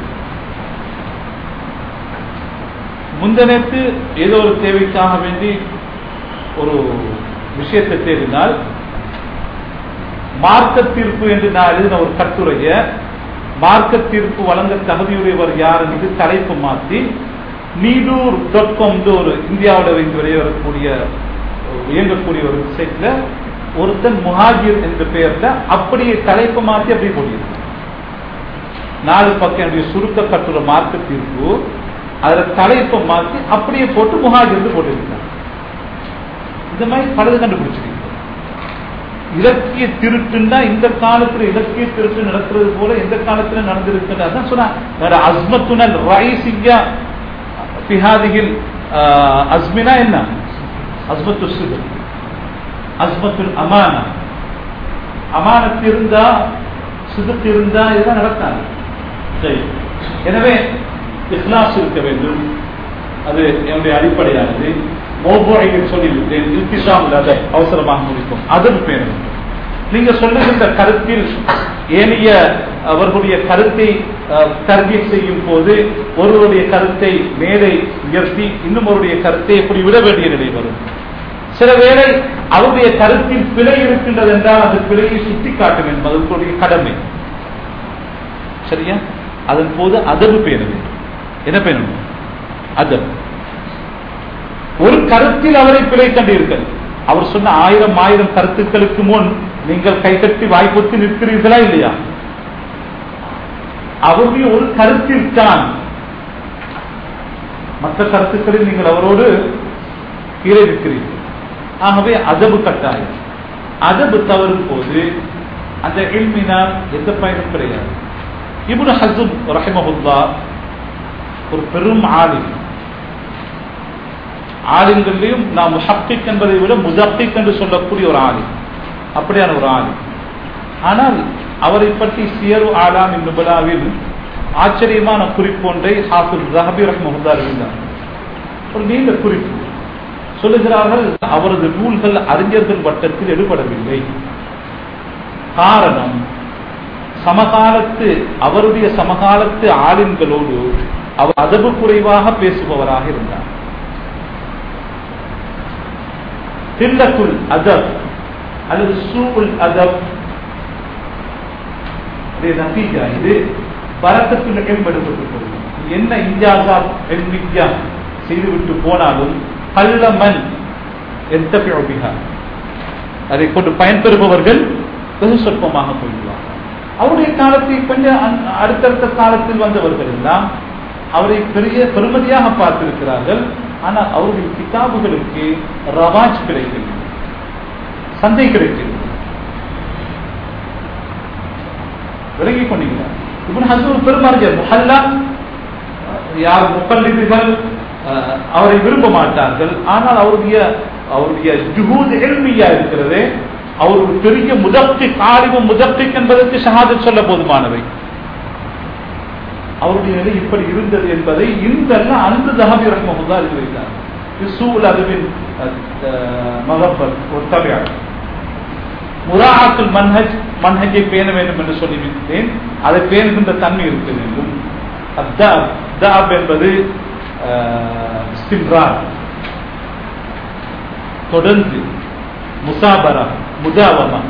முந்தனத்து ஏதோ ஒரு தேவைக்காக வேண்டி ஒரு விஷயத்தை தேடினால் மார்க்க தீர்ப்பு என்று நான் எழுதின ஒரு கட்டுரைய மார்க்க தீர்ப்பு வழங்க தகுதியுடையவர் யார் என்று தலைப்பு மாற்றி நீடூர் டாட் காம் ஒரு இந்தியாவில் வைத்து வெளிவரக்கூடிய இயங்கக்கூடிய ஒரு வெப்சைட்ல ஒருத்தன் முஹாஜிர் என்ற பெயர்ல அப்படியே தலைப்பு மாற்றி அப்படியே போட்டிருக்கான் நாலு பக்கம் என்னுடைய சுருக்க கட்டுரை மார்க்க தீர்ப்பு அதுல தலைப்பை மாற்றி அப்படியே போட்டு முஹாஜிர் போட்டிருக்கான் இந்த மாதிரி பலது கண்டுபிடிச்சிருக்கீங்க இலக்கிய திருட்டுன்னா இந்த காலத்துல இலக்கிய திருட்டு நடக்கிறது போல எந்த காலத்துல நடந்திருக்கு அதான் சொன்னா வேற அஸ்மத்துனல் ரைசிங்கா பிஹாதிகில் அஸ்மினா என்ன அஸ்மத்து சுது அஸ்மத்துல் அமானா அமானத்து இருந்தா சுதுக்கு இருந்தா இதுதான் நடத்தாங்க சரி எனவே இஸ்லாஸ் இருக்க வேண்டும் அது என்னுடைய அடிப்படையானது மோபோரைகள் சொல்லிவிட்டேன் இல்திசாம் இல்லாத அவசரமாக முடிக்கும் அதன் பேர் நீங்க சொல்லுகின்ற கருத்தில் ஏனைய அவர்களுடைய கருத்தை தர்பிய செய்யும் போது ஒருவருடைய கருத்தை மேலே உயர்த்தி இன்னும் ஒருடைய கருத்தை எப்படி விட வேண்டிய நிலை வரும் சில வேளை அவருடைய கருத்தில் பிழை இருக்கின்றது என்றால் அந்த பிழையை சுட்டி காட்டும் என்பது அவர்களுடைய கடமை சரியா அதன் போது அதவு பேணுது என்ன பேணணும் அதவு ஒரு கருத்தில் அவரை பிழை கண்டீர்கள் அவர் சொன்ன ஆயிரம் ஆயிரம் கருத்துக்களுக்கு முன் நீங்கள் கைகட்டி வாய்ப்புத்து நிற்கிறீர்களா இல்லையா அவருடைய ஒரு கருத்தில் தான் மற்ற கருத்துக்களில் நீங்கள் அவரோடு கீழே இருக்கிறீர்கள் ஆகவே அதபு கட்டாயம் அதபு தவறும் போது அந்த எல்மினால் எந்த பயனும் கிடையாது இபுன் ஹசும் ரஹிமஹுல்லா ஒரு பெரும் ஆலிம் ஆலிம்கள்லையும் நாம் முஹப்பிக் என்பதை விட முஜப்பிக் என்று சொல்லக்கூடிய ஒரு ஆலிம் அப்படியான ஒரு ஆலிம் ஆனால் அவரை பற்றி சியரு ஆலாம் நுபலாவில் ஆச்சரியமான குறிப்பு ஒன்றை ஹாஃபில் ரஹபி ரஹ்மஹுல்லா இருந்தார் ஒரு நீண்ட குறிப்பு சொல்லுகிறார்கள் அவரது நூல்கள் அறிஞர்கள் வட்டத்தில் எடுபடவில்லை காரணம் சமகாலத்து அவருடைய சமகாலத்து ஆலிம்களோடு அவர் அதபு குறைவாக பேசுபவராக இருந்தார் தில்லக்குல் அதப் அல்லது சூல் அதப் நத்தீஜா இது பரக்கத்துள்ள மேம்படுத்தப்பட்டு என்ன இஞ்சாசா எல்மிக்யா செய்துவிட்டு போனாலும் கள்ளமன் எந்த பிழபிகா அதை கொண்டு பயன்பெறுபவர்கள் வெகு சொற்பமாக போயிடுவார் அவருடைய காலத்தை கொஞ்சம் அடுத்தடுத்த காலத்தில் வந்தவர்கள் எல்லாம் அவரை பெரிய பெருமதியாக பார்த்திருக்கிறார்கள் ஆனால் அவருடைய கிதாபுகளுக்கு ரவாஜ் கிடைக்கிறது சந்தை கிடைக்கிறது விளங்கிக் கொண்டீங்களா இப்ப அது ஒரு பெருமறிஞர் முஹல்லா யார் முப்பல்லிதுகள் அவரை விரும்ப மாட்டார்கள் ஆனால் அவருடைய அவருடைய ஜுகூத் எல்மியா இருக்கிறது அவர் ஒரு பெரிய முதப்தி காலிவும் முதப்திக் என்பதற்கு ஷஹாதத் சொல்ல போதுமானவை அவருடைய நிலை இப்படி இருந்தது என்பதை இந்த அந்த தஹபி ரஹ்மஹுல்லா அறிவித்தார் சூல் அதுவின் மகப்பத் ஒரு தவையாக முராஹாத்துல் மன்ஹஜ் மன்ஹஜை பேண வேண்டும் என்று சொல்லிவிட்டேன் அதை பேணுகின்ற தன்மை இருக்க வேண்டும் அத்தாப் என்பது தொடர்ந்து முசாபரா முதாவமா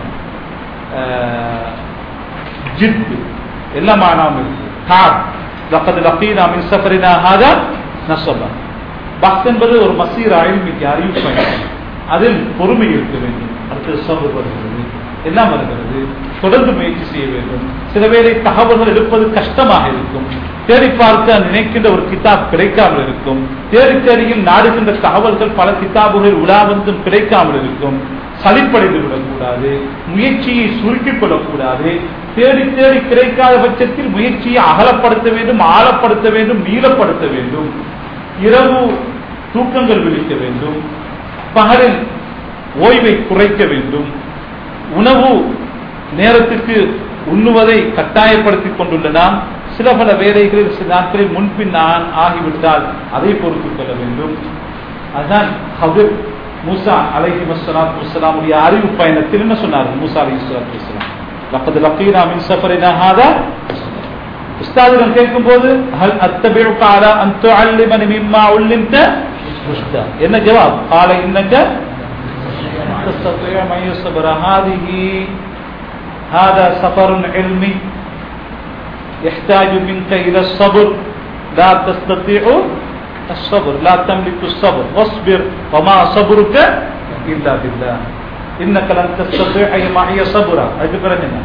ஜித் எல்லாம் ஆனாமல் இருக்கு காப் லக்கது லக்கீனா மின் சஃபரினா ஹாதா நசபா பக்த் என்பது ஒரு மசீர் அழிமிக்கு அறிவு பயணம் அதில் பொறுமை இருக்க வேண்டும் அடுத்தது சபர் வருகிறது எல்லாம் வருகிறது தொடர்ந்து முயற்சி செய்ய வேண்டும் சில வேளை தகவல்கள் எடுப்பது கஷ்டமாக இருக்கும் தேடி பார்க்க நினைக்கின்ற ஒரு கிதாப் கிடைக்காமல் இருக்கும் தேடி தேடியில் நாடுகின்ற தகவல்கள் பல கிதாபுகள் உலா வந்தும் கிடைக்காமல் இருக்கும் சளிப்படைந்து விடக்கூடாது முயற்சியை சுருக்கிக் கொள்ளக்கூடாது தேடி தேடி கிடைக்காத பட்சத்தில் முயற்சியை அகலப்படுத்த வேண்டும் ஆழப்படுத்த வேண்டும் நீளப்படுத்த வேண்டும் இரவு தூக்கங்கள் விழிக்க வேண்டும் பகலில் ஓய்வை குறைக்க வேண்டும் உணவு நேரத்துக்கு உண்ணுவதை கட்டாயப்படுத்திக் கொண்டுள்ள நாம் சில பல வேலைகளில் சில நாட்களில் முன்பின் நான் ஆகிவிட்டால் அதை பொறுத்துக் கொள்ள வேண்டும் அதுதான் ஹபிர் மூசா அலைஹி வசலாத் வசலாமுடைய அறிவு பயணத்தில் என்ன சொன்னார்கள் மூசா அலி வசலாத் வசலாம் லப்பது லக்கீனா மின் சஃபரினா ஹாதா உஸ்தாதிடம் கேட்கும் போது ஹல் அத்தபிஉக அலா அன் துஅல்லிமனி மிம்மா உல்லிம்த ருஷ்தா என்ன ஜவாப் قال انك تستطيع من يصبر هذه هذا سفر علمي يحتاج منك إلى الصبر لا تستطيع الصبر لا تملك الصبر واصبر وما صبرك إلا بالله إنك لن تستطيع معي صبرا அதுக்கு பிறகு என்ன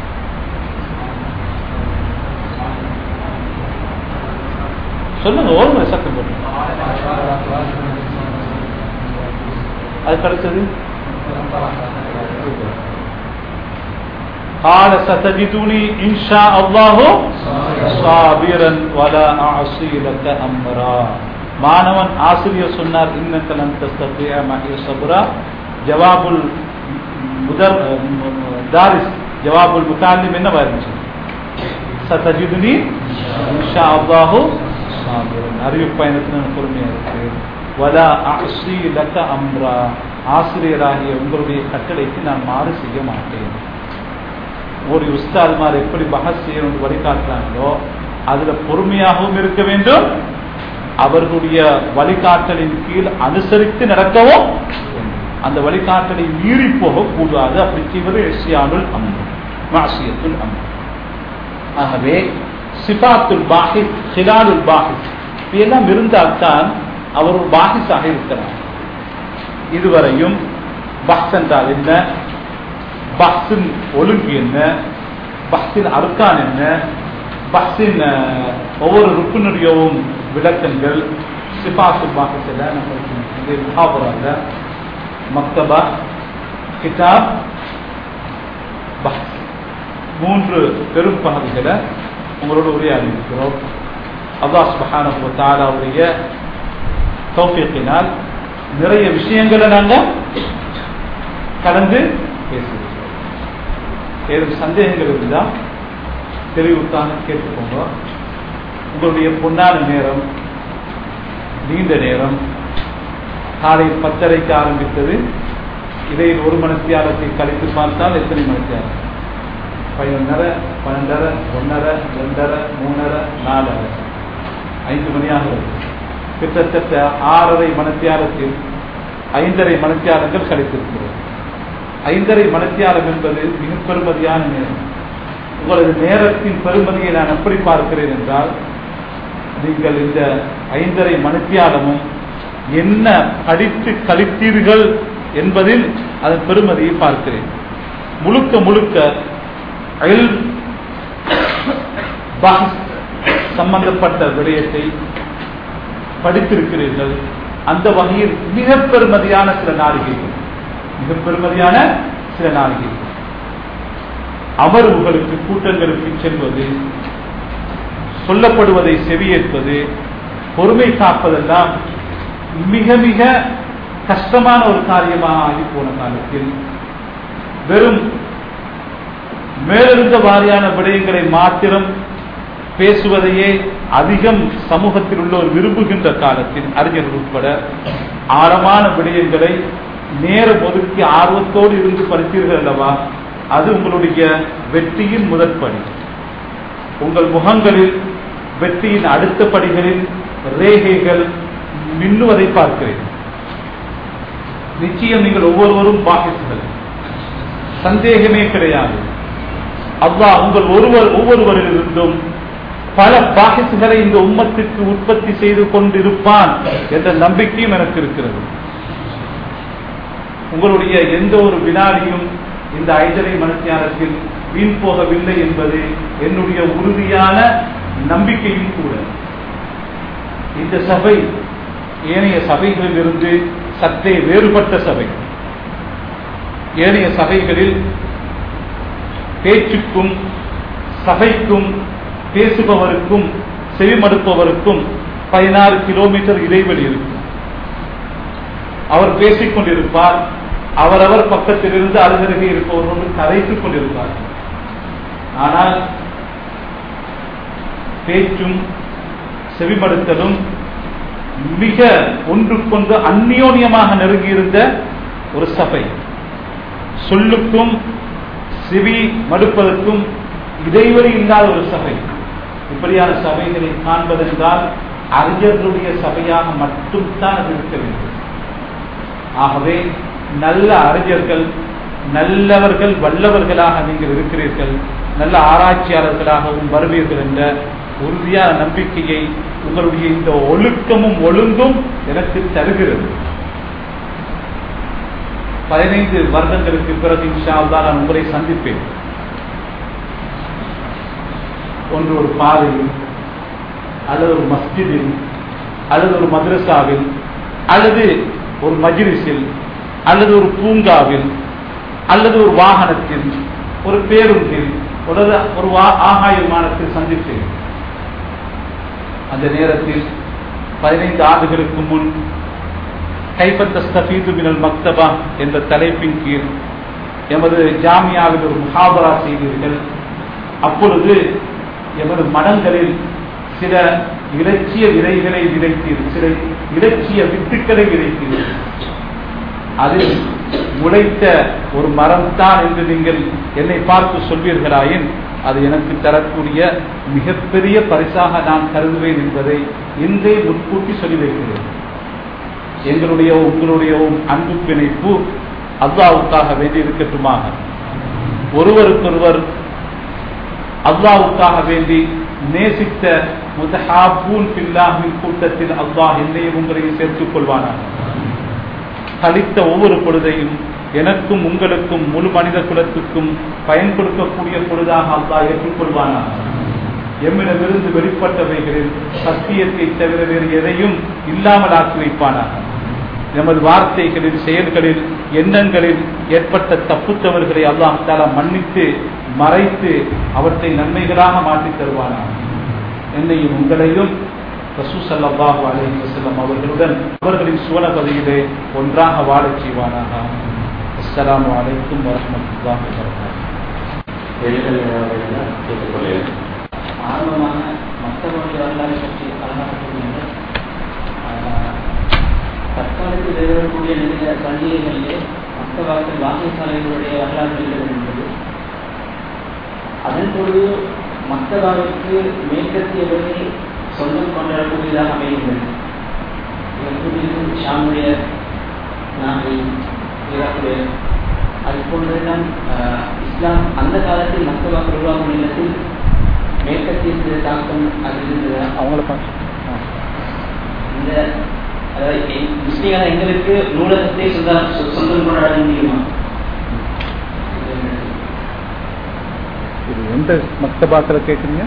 சொல்லுங்க ஓர்மை சத்தம் போட்டு அதுக்கு அடுத்தது قال ستجدني إن شاء الله صابرا ولا أعصي لك أمرا மாணவன் ஆசிரியர் சொன்னார் இன்னக்கலன் தஸ்தத்திய மகிய சபுரா ஜவாபுல் முதல் தாரிஸ் ஜவாபுல் முத்தாலிம் என்ன இருந்துச்சு சத்தஜிதுனி இன்ஷா அல்லாஹு சாபிரன் அறிவிப்பு பயணத்தில் பொறுமையா இருக்கு வலா அஸ்ரீ லக்க அம்ரா ஆசிரியராகிய உங்களுடைய கட்டளைக்கு நான் மாறு செய்ய மாட்டேன் ஒரு உஸ்தாத்மார் எப்படி பகஸ் செய்யணும் வழிகாட்டுறாங்களோ அதுல பொறுமையாகவும் இருக்க வேண்டும் அவர்களுடைய வழிகாட்டலின் கீழ் அனுசரித்து நடக்கவும் அந்த வழிகாட்டலை மீறி போக கூடாது அப்படி செய்வது எஸ்யானுல் அம்ரு மாசியத்துல் அம்ரு ஆகவே சிபாத்துல் பாஹிஸ் ஹிலாலுல் பாஹிஸ் இதெல்லாம் இருந்தால்தான் அவர் ஒரு பாஹிஸாக இருக்கிறார் இதுவரையும் பஹ் என்றால் என்ன பஹ்ஸின் ஒழுங்கு என்ன பஹ்ஸின் அர்க்கான் என்ன பஹ்ஸின் ஒவ்வொரு ருக்குனுடையவும் விளக்கங்கள் சிபாத்து பாஹிஸில் நம்ம முகாபுரால மக்தபா கிதாப் பஹ்ஸ் மூன்று பெரும் பகுதிகளை உங்களோட உரையாடி இருக்கிறோம் அல்லாஹ் சுபஹானஹு தாலாவுடைய தௌஃபீக்கினால் நிறைய விஷயங்களை நாங்கள் கடந்து பேசுகிறோம் ஏதும் சந்தேகங்கள் இருந்தால் தெளிவுத்தான கேட்டுக்கோங்க உங்களுடைய பொன்னான நேரம் நீண்ட நேரம் காலை பத்தரைக்கு ஆரம்பித்தது இடையில் ஒரு மணித்தியாலத்தை கழித்து பார்த்தால் எத்தனை மணித்தியாலம் பதினொன்னரை பன்னெண்டரை ஒன்னரை ரெண்டரை மூணரை நாலரை ஐந்து மணியாக வருது கிட்டத்தட்ட ஆறரை மணித்தியாலத்தில் ஐந்தரை மணித்தியாலங்கள் கழித்திருக்கிறோம் ஐந்தரை மணித்தியாலம் என்பது மிக பெருமதியான நேரம் உங்களது நேரத்தின் பெருமதியை நான் எப்படி பார்க்கிறேன் என்றால் நீங்கள் இந்த ஐந்தரை மணித்தியாலமும் என்ன படித்து கழித்தீர்கள் என்பதில் அதன் பெருமதியை பார்க்கிறேன் முழுக்க முழுக்க சம்பந்தப்பட்ட விடயத்தை படித்திருக்கிறீர்கள் அந்த வகையில் மிக பெருமதியான சில நாளிகைகள் மிக பெருமதியான சில நாளிகைகள் அமர்வுகளுக்கு கூட்டங்களுக்கு செல்வது சொல்லப்படுவதை செவியேற்பது பொறுமை காப்பதெல்லாம் மிக மிக கஷ்டமான ஒரு காரியமாக ஆகி போன காலத்தில் வெறும் மேலிருந்த வாரியான விடயங்களை மாத்திரம் பேசுவதையே அதிகம் சமூகத்தில் உள்ளோர் விரும்புகின்ற காலத்தில் அறிஞர்கள் உட்பட ஆழமான விடயங்களை நேரம் ஒதுக்கி ஆர்வத்தோடு இருந்து படித்தீர்கள் அல்லவா அது உங்களுடைய வெற்றியின் முதற்படி உங்கள் முகங்களில் வெற்றியின் அடுத்த படிகளில் ரேகைகள் மின்னுவதை பார்க்கிறேன் நிச்சயம் நீங்கள் ஒவ்வொருவரும் பாகிசுகள் சந்தேகமே கிடையாது அல்லாஹ் உங்கள் ஒருவர் ஒவ்வொருவரிலிருந்தும் பல பாகிசுகளை இந்த உம்மத்துக்கு உற்பத்தி செய்து கொண்டிருப்பான் என்ற நம்பிக்கையும் எனக்கு இருக்கிறது உங்களுடைய எந்த ஒரு வினாடியும் இந்த ஐதரை மனத்தியானத்தில் வீண் போகவில்லை என்பது என்னுடைய உறுதியான நம்பிக்கையும் கூட இந்த சபை ஏனைய சபைகளில் இருந்து சற்றே வேறுபட்ட சபை ஏனைய சபைகளில் பேச்சுக்கும் சபைக்கும் பேசுபவருக்கும் செவிமடுப்பவருக்கும் பதினாறு கிலோமீட்டர் இடைவெளி இருக்கும் அவர் பேசிக் கொண்டிருப்பார் அவரவர் பக்கத்திலிருந்து அருகருகே இருப்பவர்களோடு கதைத்துக் கொண்டிருப்பார் ஆனால் பேச்சும் செவிமடுத்தலும் மிக ஒன்றுக்கொன்று அந்நியோன்யமாக நெருங்கியிருந்த ஒரு சபை சொல்லுக்கும் செவி மடுப்பதற்கும் இடைவெளி இல்லாத ஒரு சபை இப்படியான சபைகளை காண்பதென்றால் அறிஞர்களுடைய சபையாக மட்டும்தான் அது இருக்க வேண்டும் ஆகவே நல்ல அறிஞர்கள் நல்லவர்கள் வல்லவர்களாக நீங்கள் இருக்கிறீர்கள் நல்ல ஆராய்ச்சியாளர்களாகவும் வருவீர்கள் என்ற உறுதியான நம்பிக்கையை உங்களுடைய இந்த ஒழுக்கமும் ஒழுங்கும் எனக்கு தருகிறது பதினைந்து வருடங்களுக்கு பிறகு இன்ஷா அல்லாஹ் நான் உங்களை சந்திப்பேன் ஒன்று ஒரு பாதையில் அல்லது ஒரு மஸ்ஜிதில் அல்லது ஒரு மദ്രസാவில் அல்லது ஒரு மஜ்லிஸில் அல்லது ஒரு பூங்காவில் அல்லது ஒரு வாகனத்தில் ஒரு பேருந்தில் ஒரு ஒரு வா- ஆகாய விமானத்தில் சந்தித்தேன் அந்த நேரத்தில் பதினைந்து ஆண்டுகளுக்கு முன் கைபத்தஸ்தபீது மினல் மக்தபா என்ற தலைப்பின் கீழ் எமது ஜாமியாவில் ஒரு முஹாபரா செய்தீர்கள் அப்பொழுது எமது மனங்களில் சில இலட்சிய விதைகளை விதைத்தீர் சில இலட்சிய வித்துக்களை விதைத்தீர் அதில் முளைத்த ஒரு மரம் தான் என்று நீங்கள் என்னை பார்த்து சொல்வீர்களாயின் அது எனக்கு தரக்கூடிய மிகப்பெரிய பரிசாக நான் கருதுவேன் என்பதை இன்றே முன்கூட்டி சொல்லி வைக்கிறேன் எங்களுடைய உங்களுடைய அன்பு பிணைப்பு அல்லாவுக்காக வேண்டி இருக்கட்டுமாக ஒருவருக்கொருவர் அல்லாவுக்காக வேண்டி நேசித்த முதஹாபூன் பில்லாஹின் கூட்டத்தில் அல்லாஹ் என்னையும் உங்களையும் சேர்த்துக் கொள்வானாக கழித்த ஒவ்வொரு பொழுதையும் எனக்கும் உங்களுக்கும் முழு மனித குலத்துக்கும் பயன் கொடுக்கக்கூடிய பொழுதாக அல்லாஹ் ஏற்றுக்கொள்வானாக எம்மிடமிருந்து வெளிப்பட்டவைகளில் சத்தியத்தை தவிர வேறு எதையும் இல்லாமல் ஆக்கி வைப்பானாக எமது வார்த்தைகளில் செயல்களில் எண்ணங்களில் ஏற்பட்ட தப்பு தவறுகளை அல்லாஹ் தாலா மன்னித்து மறைத்து அவற்றை நன்மைகளாக மாற்றித் தருவானாக என்னையும் உங்களையும் ரசூ ஸல்லல்லாஹு அலைஹி வஸல்லம் அவர்களுடன் அவர்களின் சுவனபதியிலே ஒன்றாக வாழச் செய்வானாக அஸ்ஸலாமு அலைக்கும் வரஹ்மத்துல்லாஹி வபரகாத்துஹு கேட்டுக்கொள்கிறேன் ஆர்வமான மற்றவருடைய வரலாறு பற்றி பலனப்பட்டிருக்கின்ற தற்காலத்தில் வெளிவரக்கூடிய நிறைய பள்ளிகளிலே மற்றவர்கள் வாக்குச்சாலைகளுடைய வரலாறு எழுதப்படுகின்றது அதன் பொழுது மற்றவர்களுக்கு மேற்கத்தியவரை சொந்தம் கொண்டாடக்கூடியதாக அமைகின்றது இவர்கள் ஷாமுடைய நாகை ஈராக்குடைய அது போன்றெல்லாம் ஆஹ், இஸ்லாம் அந்த காலத்தில் மக்கள் உருவாகும் நேரத்தில் மேற்கத்திய தாக்கம் அது இருந்தது அவங்கள பார்த்து இந்த அதாவது எ- முஸ்லிம்கள் எங்களுக்கு நூலகத்தை சொந்த சொ- சொந்தம் கொண்டாட முடியுமா இது எந்த மக்தபாத்தில் கேட்குறீங்க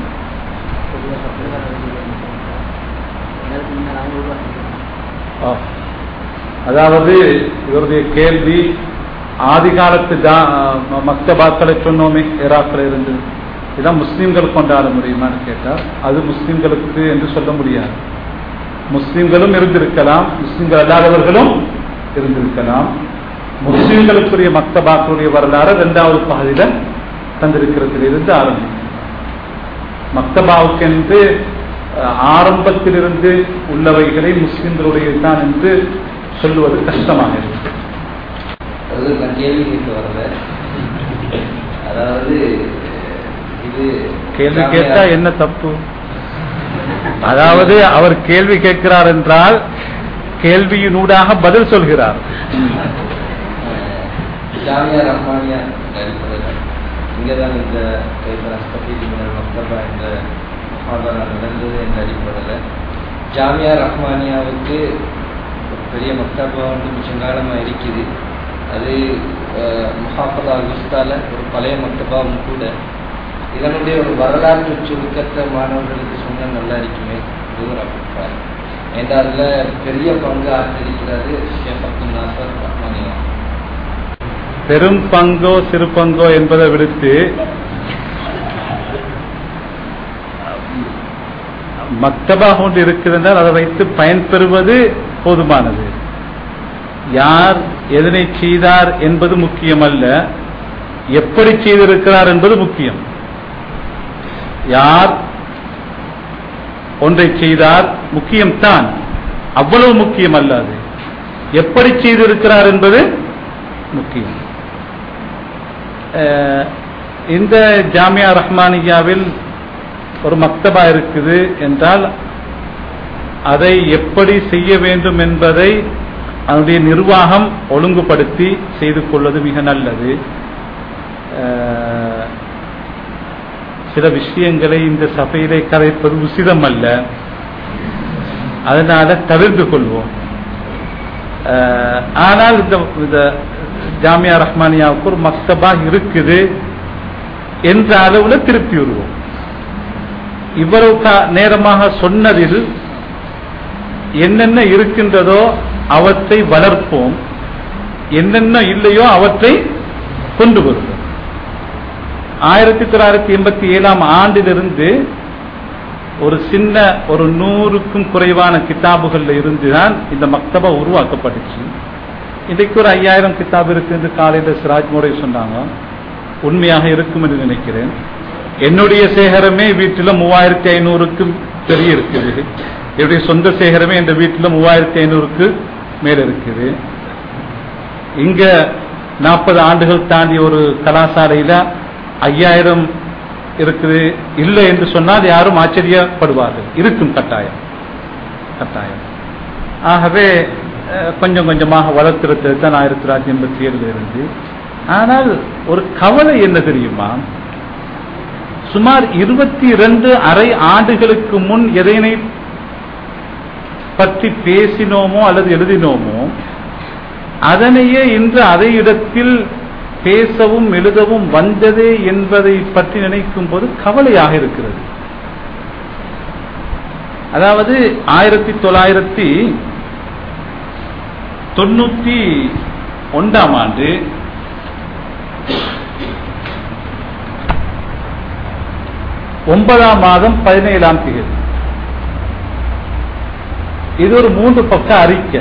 ஆ. அதாவது இவருடைய கேள்வி ஆதி காலத்து ஜா- ம- மக்தபாக்களை சொன்னோமே ஈராக்கில் இருந்து இதான் முஸ்லிம்கள் கொண்டாட முடியுமான்னு கேட்டால் அது முஸ்லிம்களுக்கு என்று சொல்ல முடியாது முஸ்லிம்களும் இருந்திருக்கலாம் முஸ்லிம்கள் அல்லாதவர்களும் இருந்திருக்கலாம் முஸ்லிம்களுக்குரிய மக்தபாக்களுடைய வரலாறு இரண்டாவது பகுதியில் தந்திருக்கிறதிலிருந்து ஆரம்பிக்கும் மக்தபாவுக்கென்று அஹ், ஆரம்பத்திலிருந்து உள்ளவைகளை முஸ்லிம்களுடைய தான் என்று சொல்லுவது கஷ்டமாக இருக்கு அது நான் கேள்வி கேட்க வரல அதாவது இது கேள்வி கேட்டா என்ன தப்பு அதாவது அவர் கேள்வி கேட்கிறார் என்றால் கேள்வியினூடாக பதில் சொல்கிறார் ஜாமியா ரஹ்மானியா என்ற அடிப்படையில் இங்கே தான் இந்த கைப்பர் அஸ்தபீதி மினல் மக்தபா என்ற முஹாதரா நடந்தது என்ற அடிப்படையில் ஜாமியா ரஹ்மானியாவுக்கு ஒரு பெரிய மக்தபா வந்து மிச்சம் காலமாக இருக்குது அது அஹ், முஹாஃபதா விஸ்தால ஒரு பழைய மக்தபாவும் கூட இதனுடைய ஒரு வரலாற்று சுருக்கத்தை மாணவர்களுக்கு சொன்னால் நல்லா இருக்குமே இது ஒரு அபிப்பிராயம் ஏன்னா அதில் பெரிய பங்கு ஆற்றிருக்கிறது ஷேக் அப்துல் நாசர் ரஹ்மானியா பெரும் பங்கோ சிறு பங்கோ என்பதை விடுத்து மக்தபா கொண்டு இருக்கிறதால் அதை வைத்து பயன்பெறுவது போதுமானது யார் எதனை செய்தார் என்பது முக்கியமல்ல எப்படி செய்திருக்கிறார் என்பது முக்கியம் யார் ஒன்றை செய்தார் முக்கியம்தான் அவ்வளவு முக்கியம் அல்ல அது எப்படி செய்திருக்கிறார் என்பது முக்கியம் அஹ், இந்த ஜாமியா ரஹ்மானியாவில் ஒரு மக்தபா இருக்குது என்றால் அதை எப்படி செய்ய வேண்டும் என்பதை அதனுடைய நிர்வாகம் ஒழுங்குபடுத்தி செய்து கொள்வது மிக நல்லது அஹ், சில விஷயங்களை இந்த சபையிலே கதைப்பது உசிதம் அல்ல அதனால தவிர்த்து கொள்வோம் அஹ், ஆனால் இந்த இந்த ஜாமியா ரஹ்மானியாவுக்கு ஒரு மக்தபா இருக்குது என்ற அளவுல திருப்பி வருவோம் இவ்வளவு கா- நேரமாக சொன்னதில் என்னென்ன இருக்கின்றதோ அவற்றை வளர்ப்போம் என்னென்ன இல்லையோ அவற்றை கொண்டு வருவோம் ஆயிரத்தி தொள்ளாயிரத்தி எண்பத்தி ஏழாம் ஆண்டிலிருந்து ஒரு சின்ன ஒரு நூறுக்கும் குறைவான கிதாபுகள்ல இருந்துதான் இந்த மக்தபா உருவாக்கப்பட்டுச்சு இன்றைக்கு ஒரு ஐயாயிரம் கிதாப் இருக்கு என்று காலையில் சிராஜ் மோரை சொன்னாங்க உண்மையாக இருக்கும் என்று நினைக்கிறேன் என்னுடைய சேகரமே வீட்டில் மூவாயிரத்தி ஐநூறுக்கும் பெரிய இருக்குது என்னுடைய சொந்த சேகரமே இந்த வீட்டில் மூவாயிரத்தி ஐநூறுக்கு மேல இருக்குது இங்க நாற்பது ஆண்டுகள் தாண்டி ஒரு கலாசாலையில ஐயாயிரம் இருக்குது இல்லை என்று சொன்னால் யாரும் ஆச்சரியப்படுவார்கள் இருக்கும் கட்டாயம் கட்டாயம் ஆகவே அஹ், கொஞ்சம் கொஞ்சமாக வளர்த்திருத்தது தான் ஆயிரத்தி தொள்ளாயிரத்தி எண்பத்தி ஏழுல இருந்து ஆனால் ஒரு கவலை என்ன தெரியுமா சுமார் இருபத்தி இரண்டு அரை ஆண்டுகளுக்கு முன் எதனை பற்றி பேசினோமோ அல்லது எழுதினோமோ அதனையே இன்று அதே இடத்தில் பேசவும் எழுதவும் வந்ததே என்பதை பற்றி நினைக்கும் போது கவலையாக இருக்கிறது அதாவது ஆயிரத்தி தொள்ளாயிரத்தி தொண்ணூத்தி ஒன்றாம் ஆண்டு ஒன்பதாம் மாதம் பதினேழாம் தேதி இது ஒரு மூன்று பக்க அறிக்கை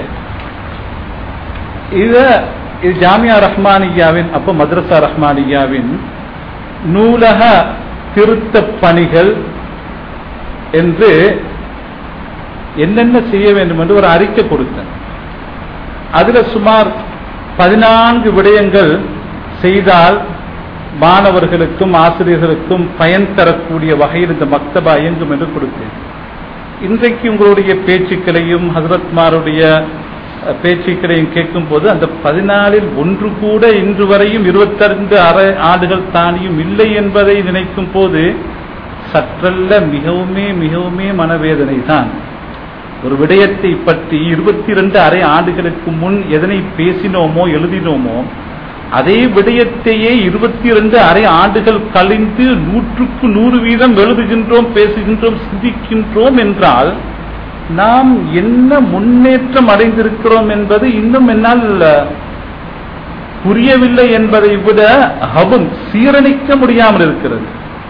இத இது ஜாமியா ரஹ்மானியாவின் அப்ப மദ്രസா ரஹ்மானியாவின் நூலக திருத்த பணிகள் என்று என்னென்ன செய்ய வேண்டும் என்று ஒரு அறிக்கை கொடுத்தேன் அதுல சுமார் பதினான்கு விடயங்கள் செய்தால் மாணவர்களுக்கும் ஆசிரியர்களுக்கும் பயன் தரக்கூடிய வகையில் இந்த மக்தபா இயங்கும் என்று கொடுத்தேன் இன்றைக்கு உங்களுடைய பேச்சுக்களையும் ஹசரத்மாருடைய அஹ், பேச்சுக்களையும் கேட்கும் போது அந்த பதினாலில் ஒன்று கூட இன்று வரையும் இருபத்தைந்து அரை ஆண்டுகள் தாண்டியும் இல்லை என்பதை நினைக்கும் போது சற்றல்ல மிகவுமே மிகவுமே மனவேதனை தான் ஒரு விடயத்தை பற்றி இருபத்தி இரண்டு அரை ஆண்டுகளுக்கு முன் எதனை பேசினோமோ எழுதினோமோ அதே விடயத்தையே இருபத்தி இரண்டு அரை ஆண்டுகள் கழிந்து நூற்றுக்கு நூறு வீதம் எழுதுகின்றோம் பேசுகின்றோம் சிந்திக்கின்றோம் என்றால் நாம் என்ன முன்னேற்றம் அடைந்திருக்கிறோம் என்பது இன்னும் என்னால் புரியவில்லை என்பதை விட ஹபும் சீரணிக்க முடியாமல் இருக்கிறது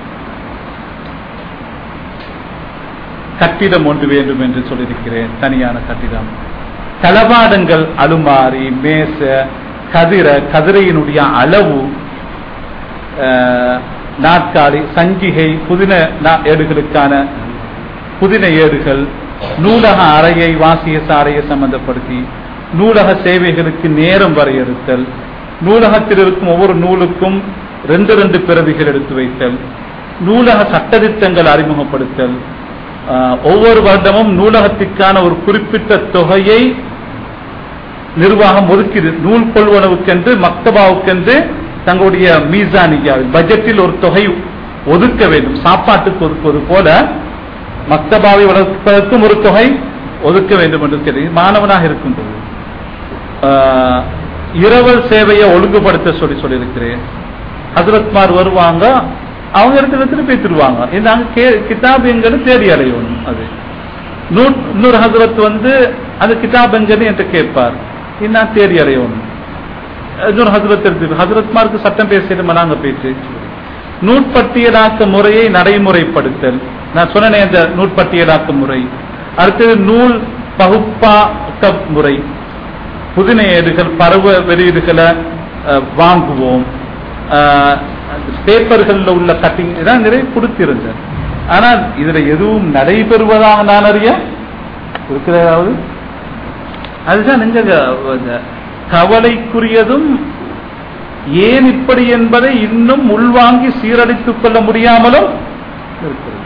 கட்டிடம் ஒன்று வேண்டும் என்று சொல்லியிருக்கிறேன் தனியான கட்டிடம் தளபாடங்கள் அலுமாரி மேச கதிர கதிரையினுடைய அளவு அஹ், நாற்காலி சஞ்சிகை புதின நா- ஏடுகளுக்கான புதின ஏடுகள் நூலக அறையை வாசிய சாரையை சம்பந்தப்படுத்தி நூலக சேவைகளுக்கு நேரம் வரையறுத்தல் நூலகத்தில் இருக்கும் ஒவ்வொரு நூலுக்கும் ரெண்டு ரெண்டு பிரதிகள் எடுத்து வைத்தல் நூலக சட்டதிட்டங்கள் அறிமுகப்படுத்தல் ஆஹ், ஒவ்வொரு வருடமும் நூலகத்திற்கான ஒரு குறிப்பிட்ட தொகையை நிர்வாகம் ஒதுக்கிது நூல் கொள்வனவுக்கென்று மக்தபாவுக்கென்று தங்களுடைய மீசானியாவில் பட்ஜெட்டில் ஒரு தொகை ஒதுக்க வேண்டும் சாப்பாட்டுக்கு ஒதுக்குவது போல மக்தபாவை வளர்ப்பதற்கும் ஒரு தொகை ஒதுக்க வேண்டும் என்று தெரியும் மாணவனாக இருக்கின்றது ஆஹ், இரவல் சேவையை ஒழுங்குபடுத்த சொல்லி சொல்லியிருக்கிறேன் ஹசரத்மார் வருவாங்க அவங்க இடத்துல திருப்பி திருவாங்க நாங்க கே- கிதாப் எங்கன்னு தேடி அலையணும் அது நூ- இன்னொரு ஹசரத் வந்து அந்த கிதாப் எங்கன்னு என்று கேட்பார் நான் தேடி அலையணும் இன்னொரு ஹசரத் எடுத்து ஹசரத்மாருக்கு சட்டம் பேசிடுமா நாங்க போயிட்டு நூற்பட்டியலாக்க முறையை நடைமுறைப்படுத்தல் நான் சொன்னேனே அந்த நூற்பட்டியலாக்க முறை அடுத்தது நூல் பகுப்பாக்க முறை புதின ஏடுகள் பருவ வெளியீடுகளை அஹ், வாங்குவோம் பேப்பர்களில் உள்ள கட்டிங் இதான் நிறைய கொடுத்திருந்தேன் ஆனால் இதுல எதுவும் நடைபெறுவதாக நான் அறிய இருக்கிறதாவது அதுதான் நெஞ்ச க- கவலைக்குரியதும் ஏன் இப்படி என்பதை இன்னும் உள்வாங்கி சீரழித்துக் கொள்ள முடியாமலும் இருக்கிறது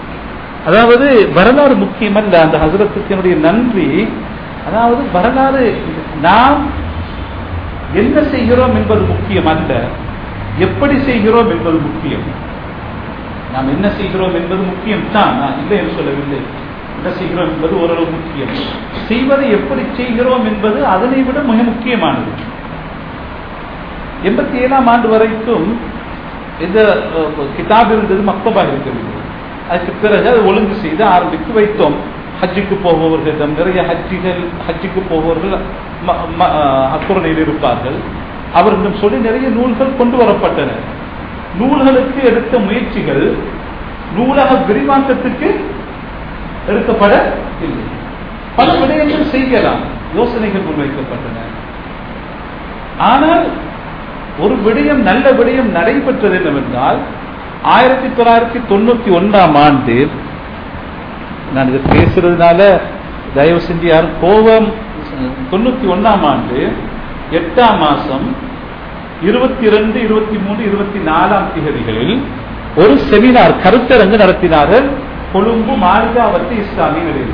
அதாவது வரலாறு முக்கியமல்ல அந்த ஹசரத்துக்கு என்னுடைய நன்றி அதாவது வரலாறு நாம் என்ன செய்கிறோம் என்பது முக்கியம் அல்ல எப்படி செய்கிறோம் என்பது முக்கியம் நாம் என்ன செய்கிறோம் என்பது முக்கியம் தான் நான் இல்லை என்று சொல்லவில்லை என்ன செய்கிறோம் என்பது ஓரளவு முக்கியம் செய்வதை எப்படி செய்கிறோம் என்பது அதனை விட மிக முக்கியமானது எண்பத்தி ஏழாம் ஆண்டு வரைக்கும் இந்த அஹ், கிதாப் இருந்தது மக்தபாக இருக்கிறது அதுக்கு பிறகு அதை ஒழுங்கு செய்து ஆரம்பித்து வைத்தோம் ஹஜ்ஜுக்கு போபவர்களிடம் நிறைய ஹஜ்ஜிகள் ஹஜ்ஜுக்கு போபவர்கள் ம- ம- அஹ், அக்குரணையில் இருப்பார்கள் அவர்களிடம் சொல்லி நிறைய நூல்கள் கொண்டு வரப்பட்டன நூல்களுக்கு எடுத்த முயற்சிகள் நூலக விரிவாக்கத்துக்கு எடுக்கப்பட இல்லை பல விடயங்கள் செய்யலாம் யோசனைகள் முன்வைக்கப்பட்டன ஆனால் ஒரு விடயம் நல்ல விடயம் நடைபெற்றது என்னவென்றால் ஆயிரத்தி தொள்ளாயிரத்தி தொண்ணூத்தி ஒன்றாம் ஆண்டு நான் இதை பேசுறதுனால தயவு செஞ்சு யாரும் கோபம் தொண்ணூத்தி ஒன்றாம் ஆண்டு எட்டாம் மாசம் இருபத்தி ரெண்டு இருபத்தி மூணு இருபத்தி நாலாம் திகதிகளில் ஒரு செமினார் கருத்தரங்கு நடத்தினார்கள் கொழும்பு மாளிகாவத்து இஸ்லாமிய நிலையில்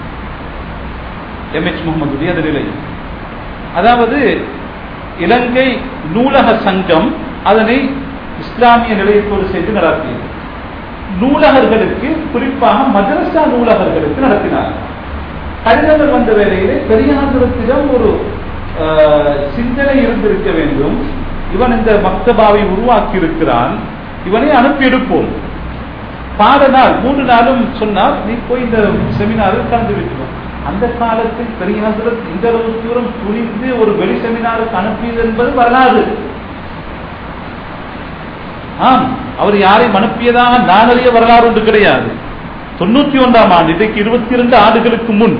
எம் எச் முகமதுடைய அந்த நிலை அதாவது இலங்கை நூலக சங்கம் அதனை இஸ்லாமிய நிலையத்தோடு சேர்ந்து நடத்தியது நூலகர்களுக்கு குறிப்பாக மதரசா நூலகர்களுக்கு நடத்தினார் கடிதங்கள் வந்த வேளையிலே பெரியார்களிடம் ஒரு அஹ், சிந்தனை இருந்திருக்க வேண்டும் இவன் இந்த மக்தபாவை உருவாக்கி இருக்கிறான் இவனை அனுப்பி எடுப்போம் பாட நாள் மூன்று நாளும் சொன்னார் நீ போய் இந்த செமினாரில் கலந்து விட்டுவோம் அந்த காலத்தில் பெரியார்கள் இந்த அளவு தூரம் துணிந்து ஒரு வெளி செமினாருக்கு அனுப்பியது என்பது வரலாறு ஆம் அவர் யாரையும் அனுப்பியதாக நான் அறிய வரலாறு ஒன்று கிடையாது தொண்ணூத்தி ஒன்றாம் ஆண்டு இன்றைக்கு இருபத்தி இரண்டு ஆண்டுகளுக்கு முன்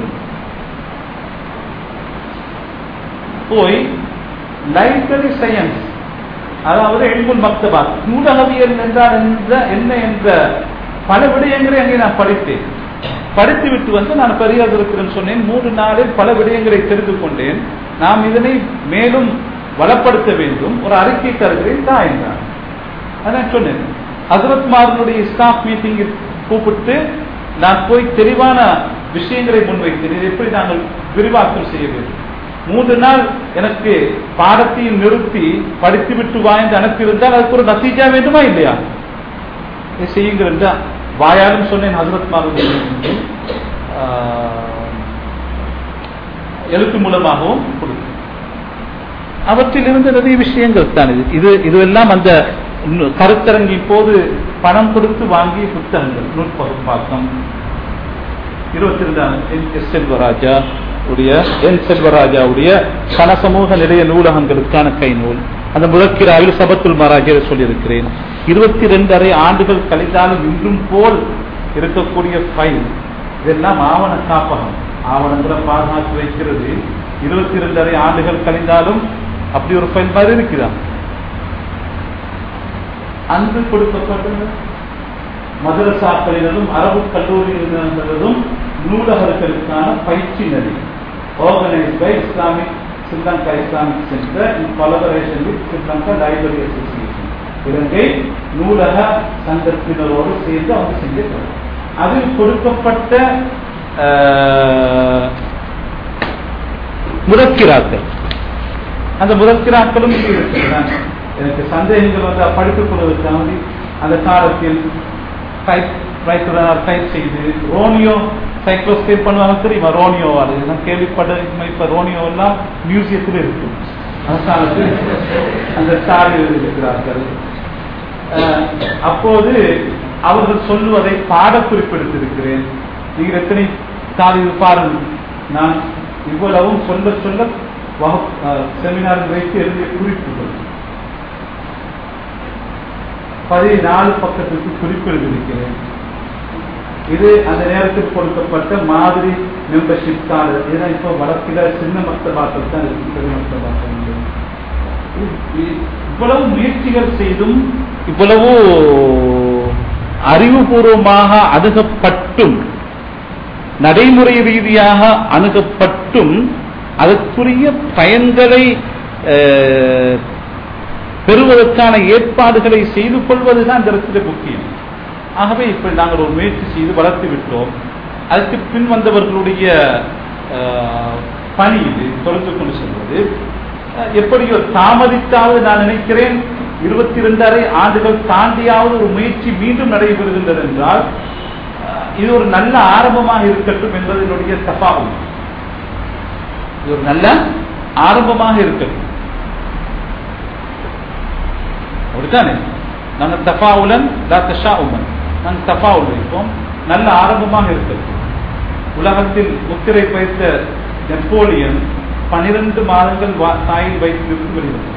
போய் லைப்ரரி சயின்ஸ் அதாவது எண்புல் மக்தபா நூலகவியல் என்றால் என்ற- என்ன என்ற பல விடயங்களை அங்கே நான் படித்தேன் படித்து விட்டு வந்து நான் பெரியார் இருக்கிறேன் சொன்னேன் மூன்று நாளில் பல விடயங்களை தெரிந்து கொண்டேன் நாம் இதனை மேலும் வளப்படுத்த வேண்டும் ஒரு அறிக்கை தருகிறேன் தான் என்றார் அதான் சொன்னேன் ஹசரத் மாரனுடைய ஸ்டாஃப் மீட்டிங்கில் கூப்பிட்டு நான் போய் தெளிவான விஷயங்களை முன்வைத்தேன் இதை எப்படி நாங்கள் விரிவாக்கம் செய்ய வேண்டும் மூன்று நாள் எனக்கு பாடத்தையும் நிறுத்தி படித்து விட்டு வாய்ந்து அனுப்பியிருந்தால் அதுக்கு ஒரு நசீஜா வேண்டுமா இல்லையா இதை செய்யுங்கள் என்றா வாயாலும் சொன்னேன் ஹசரத் மாருடைய எழுத்து மூலமாகவும் கொடுத்தேன் அவற்றில் இருந்த நிறைய விஷயங்கள் தான் இது இது இதுவெல்லாம் அந்த நு- கருத்தரங்கின் போது பணம் கொடுத்து வாங்கிய புத்தகங்கள் நூற்பகுப்பாக்கம் இருபத்தி ரெண்டாம் என் எஸ் செல்வராஜா உடைய என் செல்வராஜாவுடைய சனசமூக நிலைய நூலகங்களுக்கான கை நூல் அந்த முழக்கிராவில் சபத்துல் மராஜியை சொல்லியிருக்கிறேன் இருபத்தி ரெண்டரை ஆண்டுகள் கழிந்தாலும் இன்றும் போல் இருக்கக்கூடிய ஃபைல் இதெல்லாம் ஆவண காப்பகம் ஆவணங்களை பாதுகாத்து வைக்கிறது இருபத்தி ரெண்டரை ஆண்டுகள் கழிந்தாலும் அப்படி ஒரு ஃபைல் மாதிரி இருக்குதா அன்று கொடுக்கப்பட்டது மதரசாக்களிலும் அரபு கல்லூரிகளிலும் நூலகர்களுக்கான பயிற்சி நெறி organised by Islamic Sri Lanka Islamic centre in collaboration with Sri Lanka library association இலங்கை நூலக சங்கத்தினரோடு சேர்ந்து அவங்க செஞ்சிருக்காங்க அதில் கொடுக்கப்பட்ட அஹ், முதக்கிராக்கள் அந்த முதற்கிராக்களும் இங்கே இருக்கிறாங்க எனக்கு சந்தேகங்கள் வந்து படித்துக் கொள்வதற்காக அந்த காலத்தில் டைப் ரைட்டராக டைப் செய்து ரோனியோ சைக்ளோஸ்கேப் பண்ணுவாங்க தெரியுமா ரோனியோ அது நான் கேள்விப்பட்ட இப்ப ரோனியோ எல்லாம் மியூசியத்தில் இருக்கும் அந்த காலத்தில் அந்த ஸ்டார் இருக்கிறார்கள் அஹ், அப்போது அவர்கள் சொல்லுவதை பாட குறிப்பெடுத்திருக்கிறேன் நீங்கள் எத்தனை தாள் இது பாருங்கள் நான் இவ்வளவும் சொல்ல சொல்ல வகுப்- அஹ், செமினாரில் வைத்து எழுதிய குறிப்புகள் பதினாலு பக்கத்துக்கு குறிப்பு எழுதியிருக்கிறேன் இது அந்த நேரத்தில் கொடுக்கப்பட்ட மாதிரி மெம்பர்ஷிப் கார்டு ஏன்னா இப்போ வடக்கில சின்ன மக்தபாக்கள் தான் இருக்கு பெரிய மக்தபாக்கள் இல்லை. இ- இவ்வளவு முயற்சிகள் செய்தும் இவ்வளவு அறிவுபூர்வமாக அணுகப்பட்டும் நடைமுறை ரீதியாக அணுகப்பட்டும் அதற்குரிய பயன்களை அஹ், பெறுவதற்கான ஏற்பாடுகளை செய்து கொள்வதுதான் இந்த இடத்துல முக்கியம் ஆகவே இப்ப நாங்கள் ஒரு முயற்சி செய்து வளர்த்து விட்டோம் அதற்கு பின் வந்தவர்களுடைய அஹ், பணி இது தொடர்ந்து கொண்டு செல்வது அஹ், எப்படியோ தாமதித்தாவது நான் நினைக்கிறேன் இருபத்தி ரெண்டரை ஆண்டுகள் தாண்டியாவது ஒரு முயற்சி மீண்டும் நடைபெறுகின்றது என்றால் அஹ், இது ஒரு நல்ல ஆரம்பமாக இருக்கட்டும் என்பது என்னுடைய தப்பாகும் இது ஒரு நல்ல ஆரம்பமாக இருக்கட்டும் அப்படித்தானே நாங்கள் தஃபாவுலன் லா தஷாவுமன் நாங்கள் தஃபாவுல் வைப்போம் நல்ல ஆரம்பமாக இருக்கட்டும் உலகத்தில் முத்திரை வைத்த நெப்போலியன் பனிரெண்டு மாதங்கள் வா- தாயின் வயிற்றிலிருந்து வெளிவந்தார்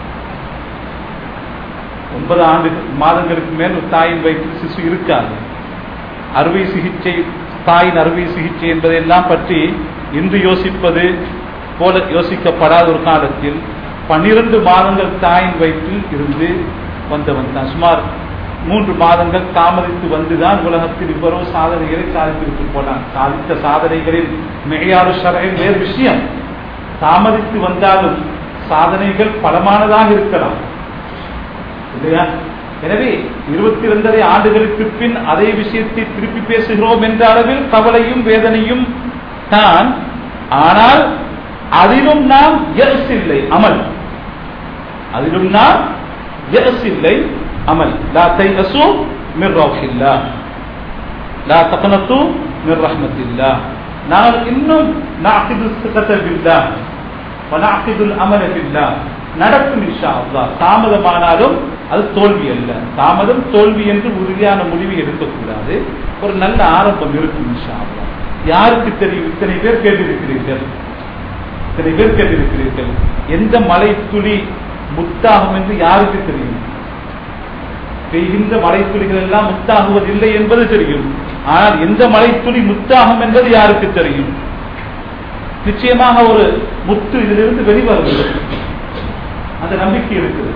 ஒன்பது ஆண்டு மாதங்களுக்கு மேல் ஒரு தாயின் வயிற்றில் சிசு இருக்காது அறுவை சிகிச்சை தாயின் அறுவை சிகிச்சை என்பதையெல்லாம் பற்றி இன்று யோசிப்பது போல யோசிக்கப்படாத ஒரு காலத்தில் பன்னிரண்டு மாதங்கள் தாயின் வயிற்றில் இருந்து வந்தவன் தான் சுமார் மூன்று மாதங்கள் தாமதித்து வந்துதான் உலகத்தில் இவ்வளவு சாதனைகளை சாதித்திருக்கு போனான் சாதித்த சாதனைகளில் மிகையாறு ஷரையில் வேறு விஷயம் தாமதித்து வந்தாலும் சாதனைகள் பலமானதாக இருக்கலாம் இல்லையா எனவே இருபத்தி இரண்டரை ஆண்டுகளுக்கு பின் அதே விஷயத்தை திருப்பி பேசுகிறோம் என்ற அளவில் கவலையும் வேதனையும் தான் ஆனால் அதிலும் நாம் எஸ் இல்லை அமல் அதிலும் நாம் எஸ் இல்லை அமல் லா தைஅசு மிர் ரௌஹில்லா லா தக்னத்து மிர் ரஹ்மத்தில்லா நாங்கள் இன்னும் நாக்கிது சிகத்த பில்லா வனாக்கிதுல் அமல பில்லா நடக்கும் இன்ஷா அல்லாஹ் தாமதமானாலும் அது தோல்வி அல்ல தாமதம் தோல்வி என்று உறுதியான முடிவை எடுக்கக்கூடாது ஒரு நல்ல ஆரம்பம் இருக்கும் இன்ஷா அல்லாஹ் யாருக்கு தெரியும் இத்தனை பேர் கேட்டிருக்கிறீர்கள் இத்தனை பேர் கேட்டிருக்கிறீர்கள் எந்த மலை துளி முத்தாகும் என்று யாருக்கு தெரியும் பெய்கின்ற மலைத்துளிகள் எல்லாம் முத்தாகுவதில்லை என்பது தெரியும் ஆனால் எந்த மலைத்துளி முத்தாகும் என்பது யாருக்கு தெரியும் நிச்சயமாக ஒரு முத்து இதிலிருந்து வெளிவருகிறது அந்த நம்பிக்கை இருக்குது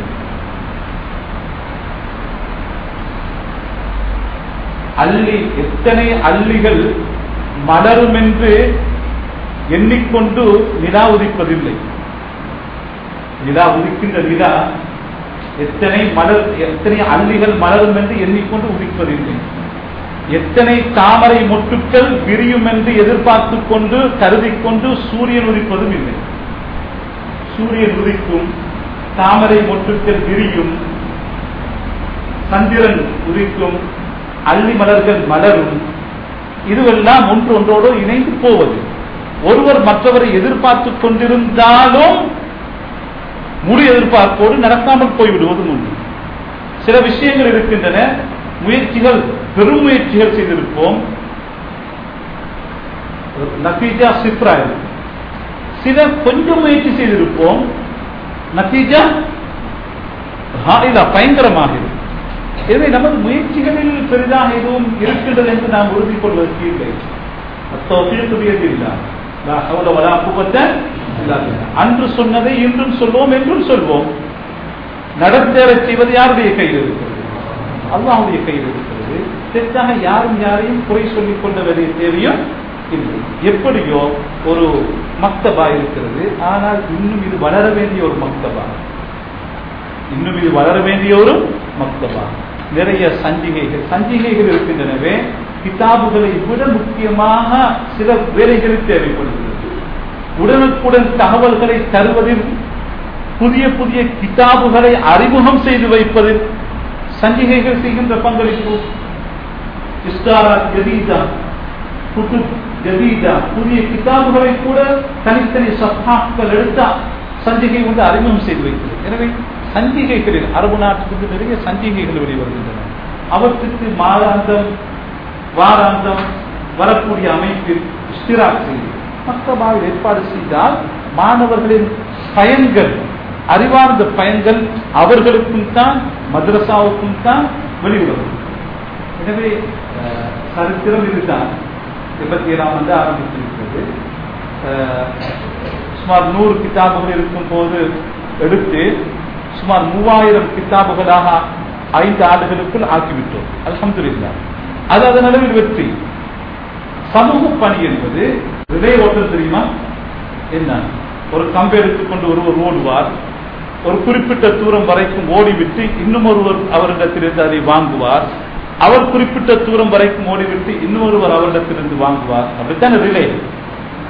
அள்ளி எத்தனை அள்ளிகள் மலரும் என்று எண்ணிக்கொண்டு நிலா உதிப்பதில்லை நிலா உதிக்கின்ற நிலா எத்தனை மலர் எத்தனை அள்ளிகள் மலரும் என்று எண்ணிக்கொண்டு உதிப்பதில்லை எத்தனை தாமரை மொட்டுக்கள் விரியும் என்று எதிர்பார்த்து கொண்டு கருதி கொண்டு சூரியன் உதிப்பதும் இல்லை சூரியன் உதிக்கும் தாமரை மொட்டுக்கள் விரியும் சந்திரன் உதிக்கும் அள்ளி மலர்கள் மலரும் இதுவெல்லாம் ஒன்று ஒன்றோடு இணைந்து போவது ஒருவர் மற்றவரை எதிர்பார்த்து கொண்டிருந்தாலும் முழு எதிர்பார்ப்போடு நடக்காமல் போய்விடுவதும் உண்டு சில விஷயங்கள் இருக்கின்றன முயற்சிகள் பெரும் முயற்சிகள் செய்திருப்போம் நத்தீஜா சிப்ரா இருக்கும் சிலர் கொஞ்சம் முயற்சி செய்திருப்போம் நத்தீஜா ஹாயிலா பயங்கரமாக இருக்கும் எனவே நமது முயற்சிகளில் பெரிதாக எதுவும் இருக்கின்றது என்று நாம் உறுதி கொள்வதற்கு இல்லை அன்று சொன்னதை இன்றும் சொல்வோம் என்றும் சொல்வோம் நடத்தேறச் செய்வது யாருடைய கையில் இருக்கிறது அல்லாஹுடைய கையில் இருக்கிறது தெற்காக யாரும் யாரையும் குறை சொல்லிக் கொள்ள வேண்டிய தேவையும் இல்லை எப்படியோ ஒரு மக்தபா இருக்கிறது ஆனால் இன்னும் இது வளர வேண்டிய ஒரு மக்தபா இன்னும் இது வளர வேண்டிய ஒரு மக்தபா நிறைய சஞ்சிகைகள் சஞ்சிகைகள் இருக்கின்றனவே கிதாபுகளை விட முக்கியமாக சில வேலைகள் தேவைப்படுகிறது உடனுக்குடன் தகவல்களை தருவதில் புதிய புதிய கிதாபுகளை அறிமுகம் செய்து வைப்பதில் சஞ்சிகைகள் செய்கின்ற பங்களிப்பு இஸ்தாரா ஜதீதா குட்டுப் ஜதீதா புதிய கிதாபுகளை கூட தனித்தனி சத்தாக்கள் எடுத்த சஞ்சிகை கொண்டு அறிமுகம் செய்து வைக்கிறது எனவே சஞ்சிகைகளில் அரபு நாட்டுக்கு நிறைய சஞ்சிகைகள் வெளிவருகின்றன அவற்றுக்கு மாதாந்தம் வாராந்தம் வரக்கூடிய அமைப்பில் இஷ்டிராக் செய்து மற்றமாக ஏற்பாடு செய்தால் மாணவர்களின் பயன்கள் அறிவார்ந்த பயன்கள் அவர்களுக்கும் தான் மദ്രസാவுக்கும் தான் வெளிவரும் எனவே சரித்திரம் இதுதான் இருபத்தி ஏழாம் ஆண்டு ஆரம்பித்திருக்கிறது சுமார் நூறு கிதாபுகள் இருக்கும் போது எடுத்து சுமார் மூவாயிரம் கிதாபுகளாக ஐந்து ஆண்டுகளுக்குள் ஆக்கிவிட்டோம் அலமதுல்லா அது அதன் அளவில் வெற்றி சமூக பணி என்பது ரிலே ஓட்டல் தெரியுமா என்ன ஒரு கம்பை எடுத்துக்கொண்டு ஒருவர் ஓடுவார் ஒரு குறிப்பிட்ட தூரம் வரைக்கும் ஓடிவிட்டு இன்னும் ஒருவர் அவரிடத்திலிருந்து அதை வாங்குவார் அவர் குறிப்பிட்ட தூரம் வரைக்கும் ஓடிவிட்டு இன்னொருவர் அவரிடத்திலிருந்து வாங்குவார் அப்படித்தான் ரிலே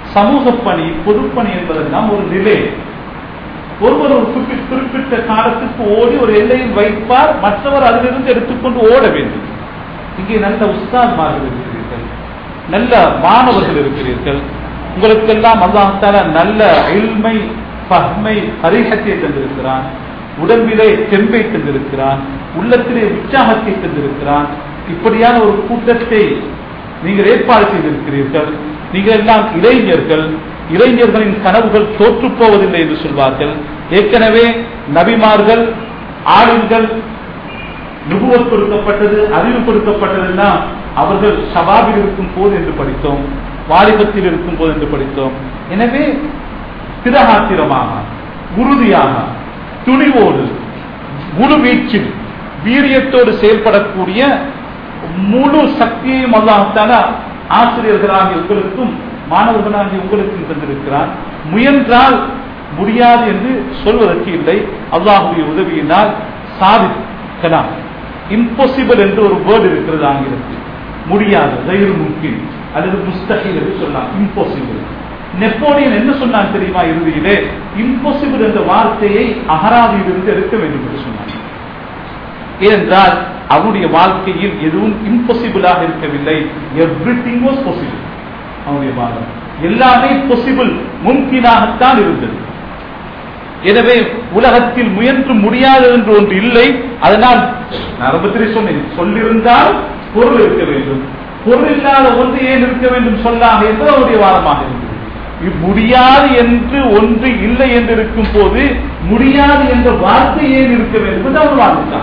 சமூக பணி பொதுப்பணி என்பதெல்லாம் ஒரு நிலை ஒருவர் ஒரு குறிப்பி- குறிப்பிட்ட காலத்துக்கு ஓடி ஒரு எல்லையில் வைப்பார் மற்றவர் அதிலிருந்து எடுத்துக்கொண்டு ஓட வேண்டும் இங்கே நல்ல உஸ்தாத்மார்கள் இருக்கிறீர்கள் நல்ல மாணவர்கள் இருக்கிறீர்கள் உங்களுக்கெல்லாம் அல்லாஹால நல்ல இல்மை பஹ்மை பரிகத்தை தந்திருக்கிறான் உடம்பிலே தெம்பை தந்திருக்கிறான் உள்ளத்திலே உற்சாகத்தை தந்திருக்கிறான் இப்படியான ஒரு கூட்டத்தை நீங்கள் ஏற்பாடு செய்திருக்கிறீர்கள் நீங்கள் எல்லாம் இளைஞர்கள் இளைஞர்களின் கனவுகள் தோற்றுப் போவதில்லை என்று சொல்வார்கள் ஏற்கனவே நபிமார்கள் ஆளுங்கள் நுபுவத் கொடுக்கப்பட்டது அறிவு கொடுக்கப்பட்டதுன்னா அவர்கள் சபாபில் இருக்கும் போது என்று படித்தோம் வாலிபத்தில் இருக்கும் போது என்று படித்தோம் எனவே திரகாத்திரமாக உறுதியாக துணிவோடு முழு வீச்சில் வீரியத்தோடு செயல்படக்கூடிய முழு சக்தியையும் அல்லாஹால ஆசிரியர்களாகிய உங்களுக்கும் மாணவர்களாகிய உங்களுக்கும் தந்திருக்கிறான் முயன்றால் முடியாது என்று சொல்வதற்கு இல்லை அல்லாஹுடைய உதவியினால் சாதிக்கலாம் இம்பாசிபிள் என்று ஒரு வேர்டு இருக்கிறது ஆங்கிலத்தில் முடியாது தைரு முக்கின் அல்லது முஸ்தகில் என்று சொல்லலாம் இம்பாசிபிள் நெப்போலியன் என்ன சொன்னான் தெரியுமா இறுதியிலே இம்பாசிபிள் என்ற வார்த்தையை அகராதியிலிருந்து எடுக்க வேண்டும் என்று சொன்னான் ஏனென்றால் அவனுடைய வாழ்க்கையில் எதுவும் இம்பாசிபிளாக இருக்கவில்லை எவ்ரி திங் வாஸ் பாசிபிள் அவனுடைய வாதம் எல்லாமே பாசிபிள் முன்கினாகத்தான் இருந்தது எனவே உலகத்தில் முயன்று முடியாது என்று ஒன்று இல்லை அதனால் நான் ரொம்ப தெரிய சொன்னேன் சொல்லிருந்தால் பொருள் இருக்க வேண்டும் பொருள் இல்லாத ஒன்று ஏன் இருக்க வேண்டும் சொல்லாக என்பது அவருடைய வாதமாக இருந்தது இது முடியாது என்று ஒன்று இல்லை என்று இருக்கும் போது முடியாது என்ற வார்த்தை ஏன் இருக்க வேண்டும் என்று அவர் வாதிட்டார்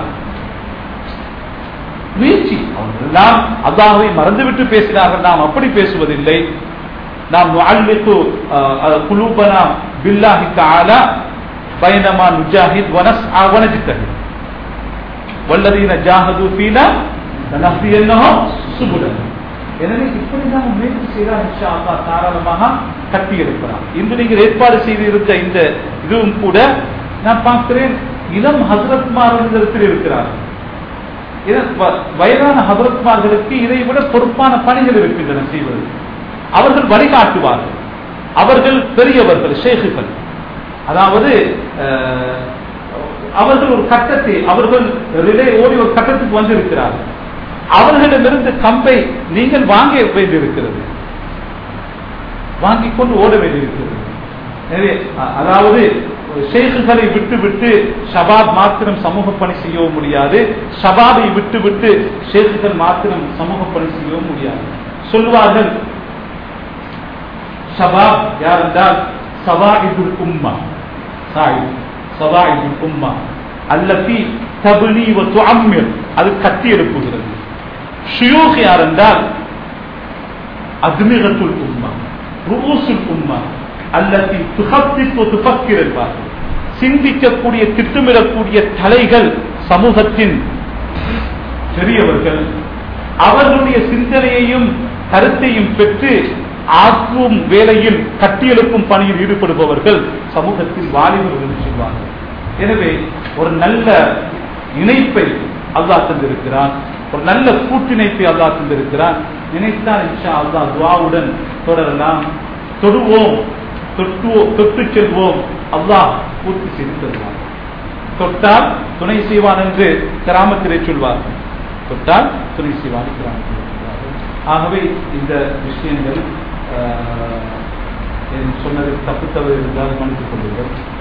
முயற்சி அவர்களெல்லாம் அல்லாஹை மறந்துவிட்டு பேசினார்கள் நாம் அப்படி பேசுவதில்லை நாம் நுஅல்லிகு அஹ், குலூபனா பில்லாஹி தஆலா பைனமா நுஜாஹித் வனஸ்ஆ வனஜ்தஹித் வல்லதீன ஜாஹது ஃபீனா லனஹ்தியன்னஹும் சுபுலனா எனவே இப்படி நாம் முயற்சி செய்தால் இன்ஷா அல்லாஹ் தாராளமாக கட்டி எடுக்கலாம் இன்று நீங்கள் ஏற்பாடு செய்திருந்த இந்த இதுவும் கூட நான் பார்க்கிறேன் இளம் ஹசரத்மார்கள் இருக்கிறார்கள் இதன் வ- வயதான ஹபரத்மார்களுக்கு இதை விட பொறுப்பான பணிகள் இருக்கின்றன செய்வது அவர்கள் வழிகாட்டுவார்கள் அவர்கள் பெரியவர்கள் ஷேகுகள் அதாவது அஹ், அவர்கள் ஒரு கட்டத்தை அவர்கள் ரிலே ஓடி ஒரு கட்டத்துக்கு வந்திருக்கிறார்கள் அவர்களிடமிருந்து கம்பை நீங்கள் வாங்க வேண்டியிருக்கிறது வாங்கிக் கொண்டு ஓட வேண்டியிருக்கிறது எனவே அ- அதாவது ஷேகுகளை விட்டு விட்டு ஷபாப் மாத்திரம் சமூக பணி செய்யவும் முடியாது ஷபாபை விட்டு விட்டு ஷேகுகள் மாத்திரம் சமூக பணி செய்யவும் முடியாது சொல்வார்கள் ஷபாப் யார் என்றால் சவாஇதுல் உம்மா சாயித் சவாஇதுல் உம்மா அல்லத்தி தபுனி வ துஅம்மிர் அது கட்டி எழுப்புகிறது ஷுயூக் யார் என்றால் அத்மிகத்துல் உம்மா ருஊசுல் உம்மா அல்லத்தி துஹத்தித் வ துஃபக்கிர் என்பார்கள் சிந்திக்கக்கூடிய திட்டமிடக்கூடிய தலைகள் சமூகத்தின் பெரியவர்கள் அவர்களுடைய சிந்தனையையும் கருத்தையும் பெற்று ஆற்றும் வேலையில் கட்டியெழுப்பும் பணியில் ஈடுபடுபவர்கள் சமூகத்தில் வாலிபர்கள் என்று சொல்வார்கள் எனவே ஒரு நல்ல இணைப்பை அல்லாஹ் தந்திருக்கிறான் ஒரு நல்ல கூட்டிணைப்பை அல்லாஹ் தந்திருக்கிறான் நினைத்தால் இன்ஷா அல்லாஹ் துவாவுடன் தொடரலாம் தொடுவோம் தொட்டுவோம் தொட்டு செல்வோம் அல்லாஹ் பூர்த்தி செய்து தருவான் தொட்டால் துணை செய்வான் என்று கிராமத்திலே சொல்வார்கள் தொட்டால் துணை செய்வான் கிராமத்திலே சொல்வார்கள் ஆகவே இந்த விஷயங்கள் ஆஹ், என் சொன்னது தப்பு தவறு இருந்தால் மன்னித்துக் கொள்ளுங்கள்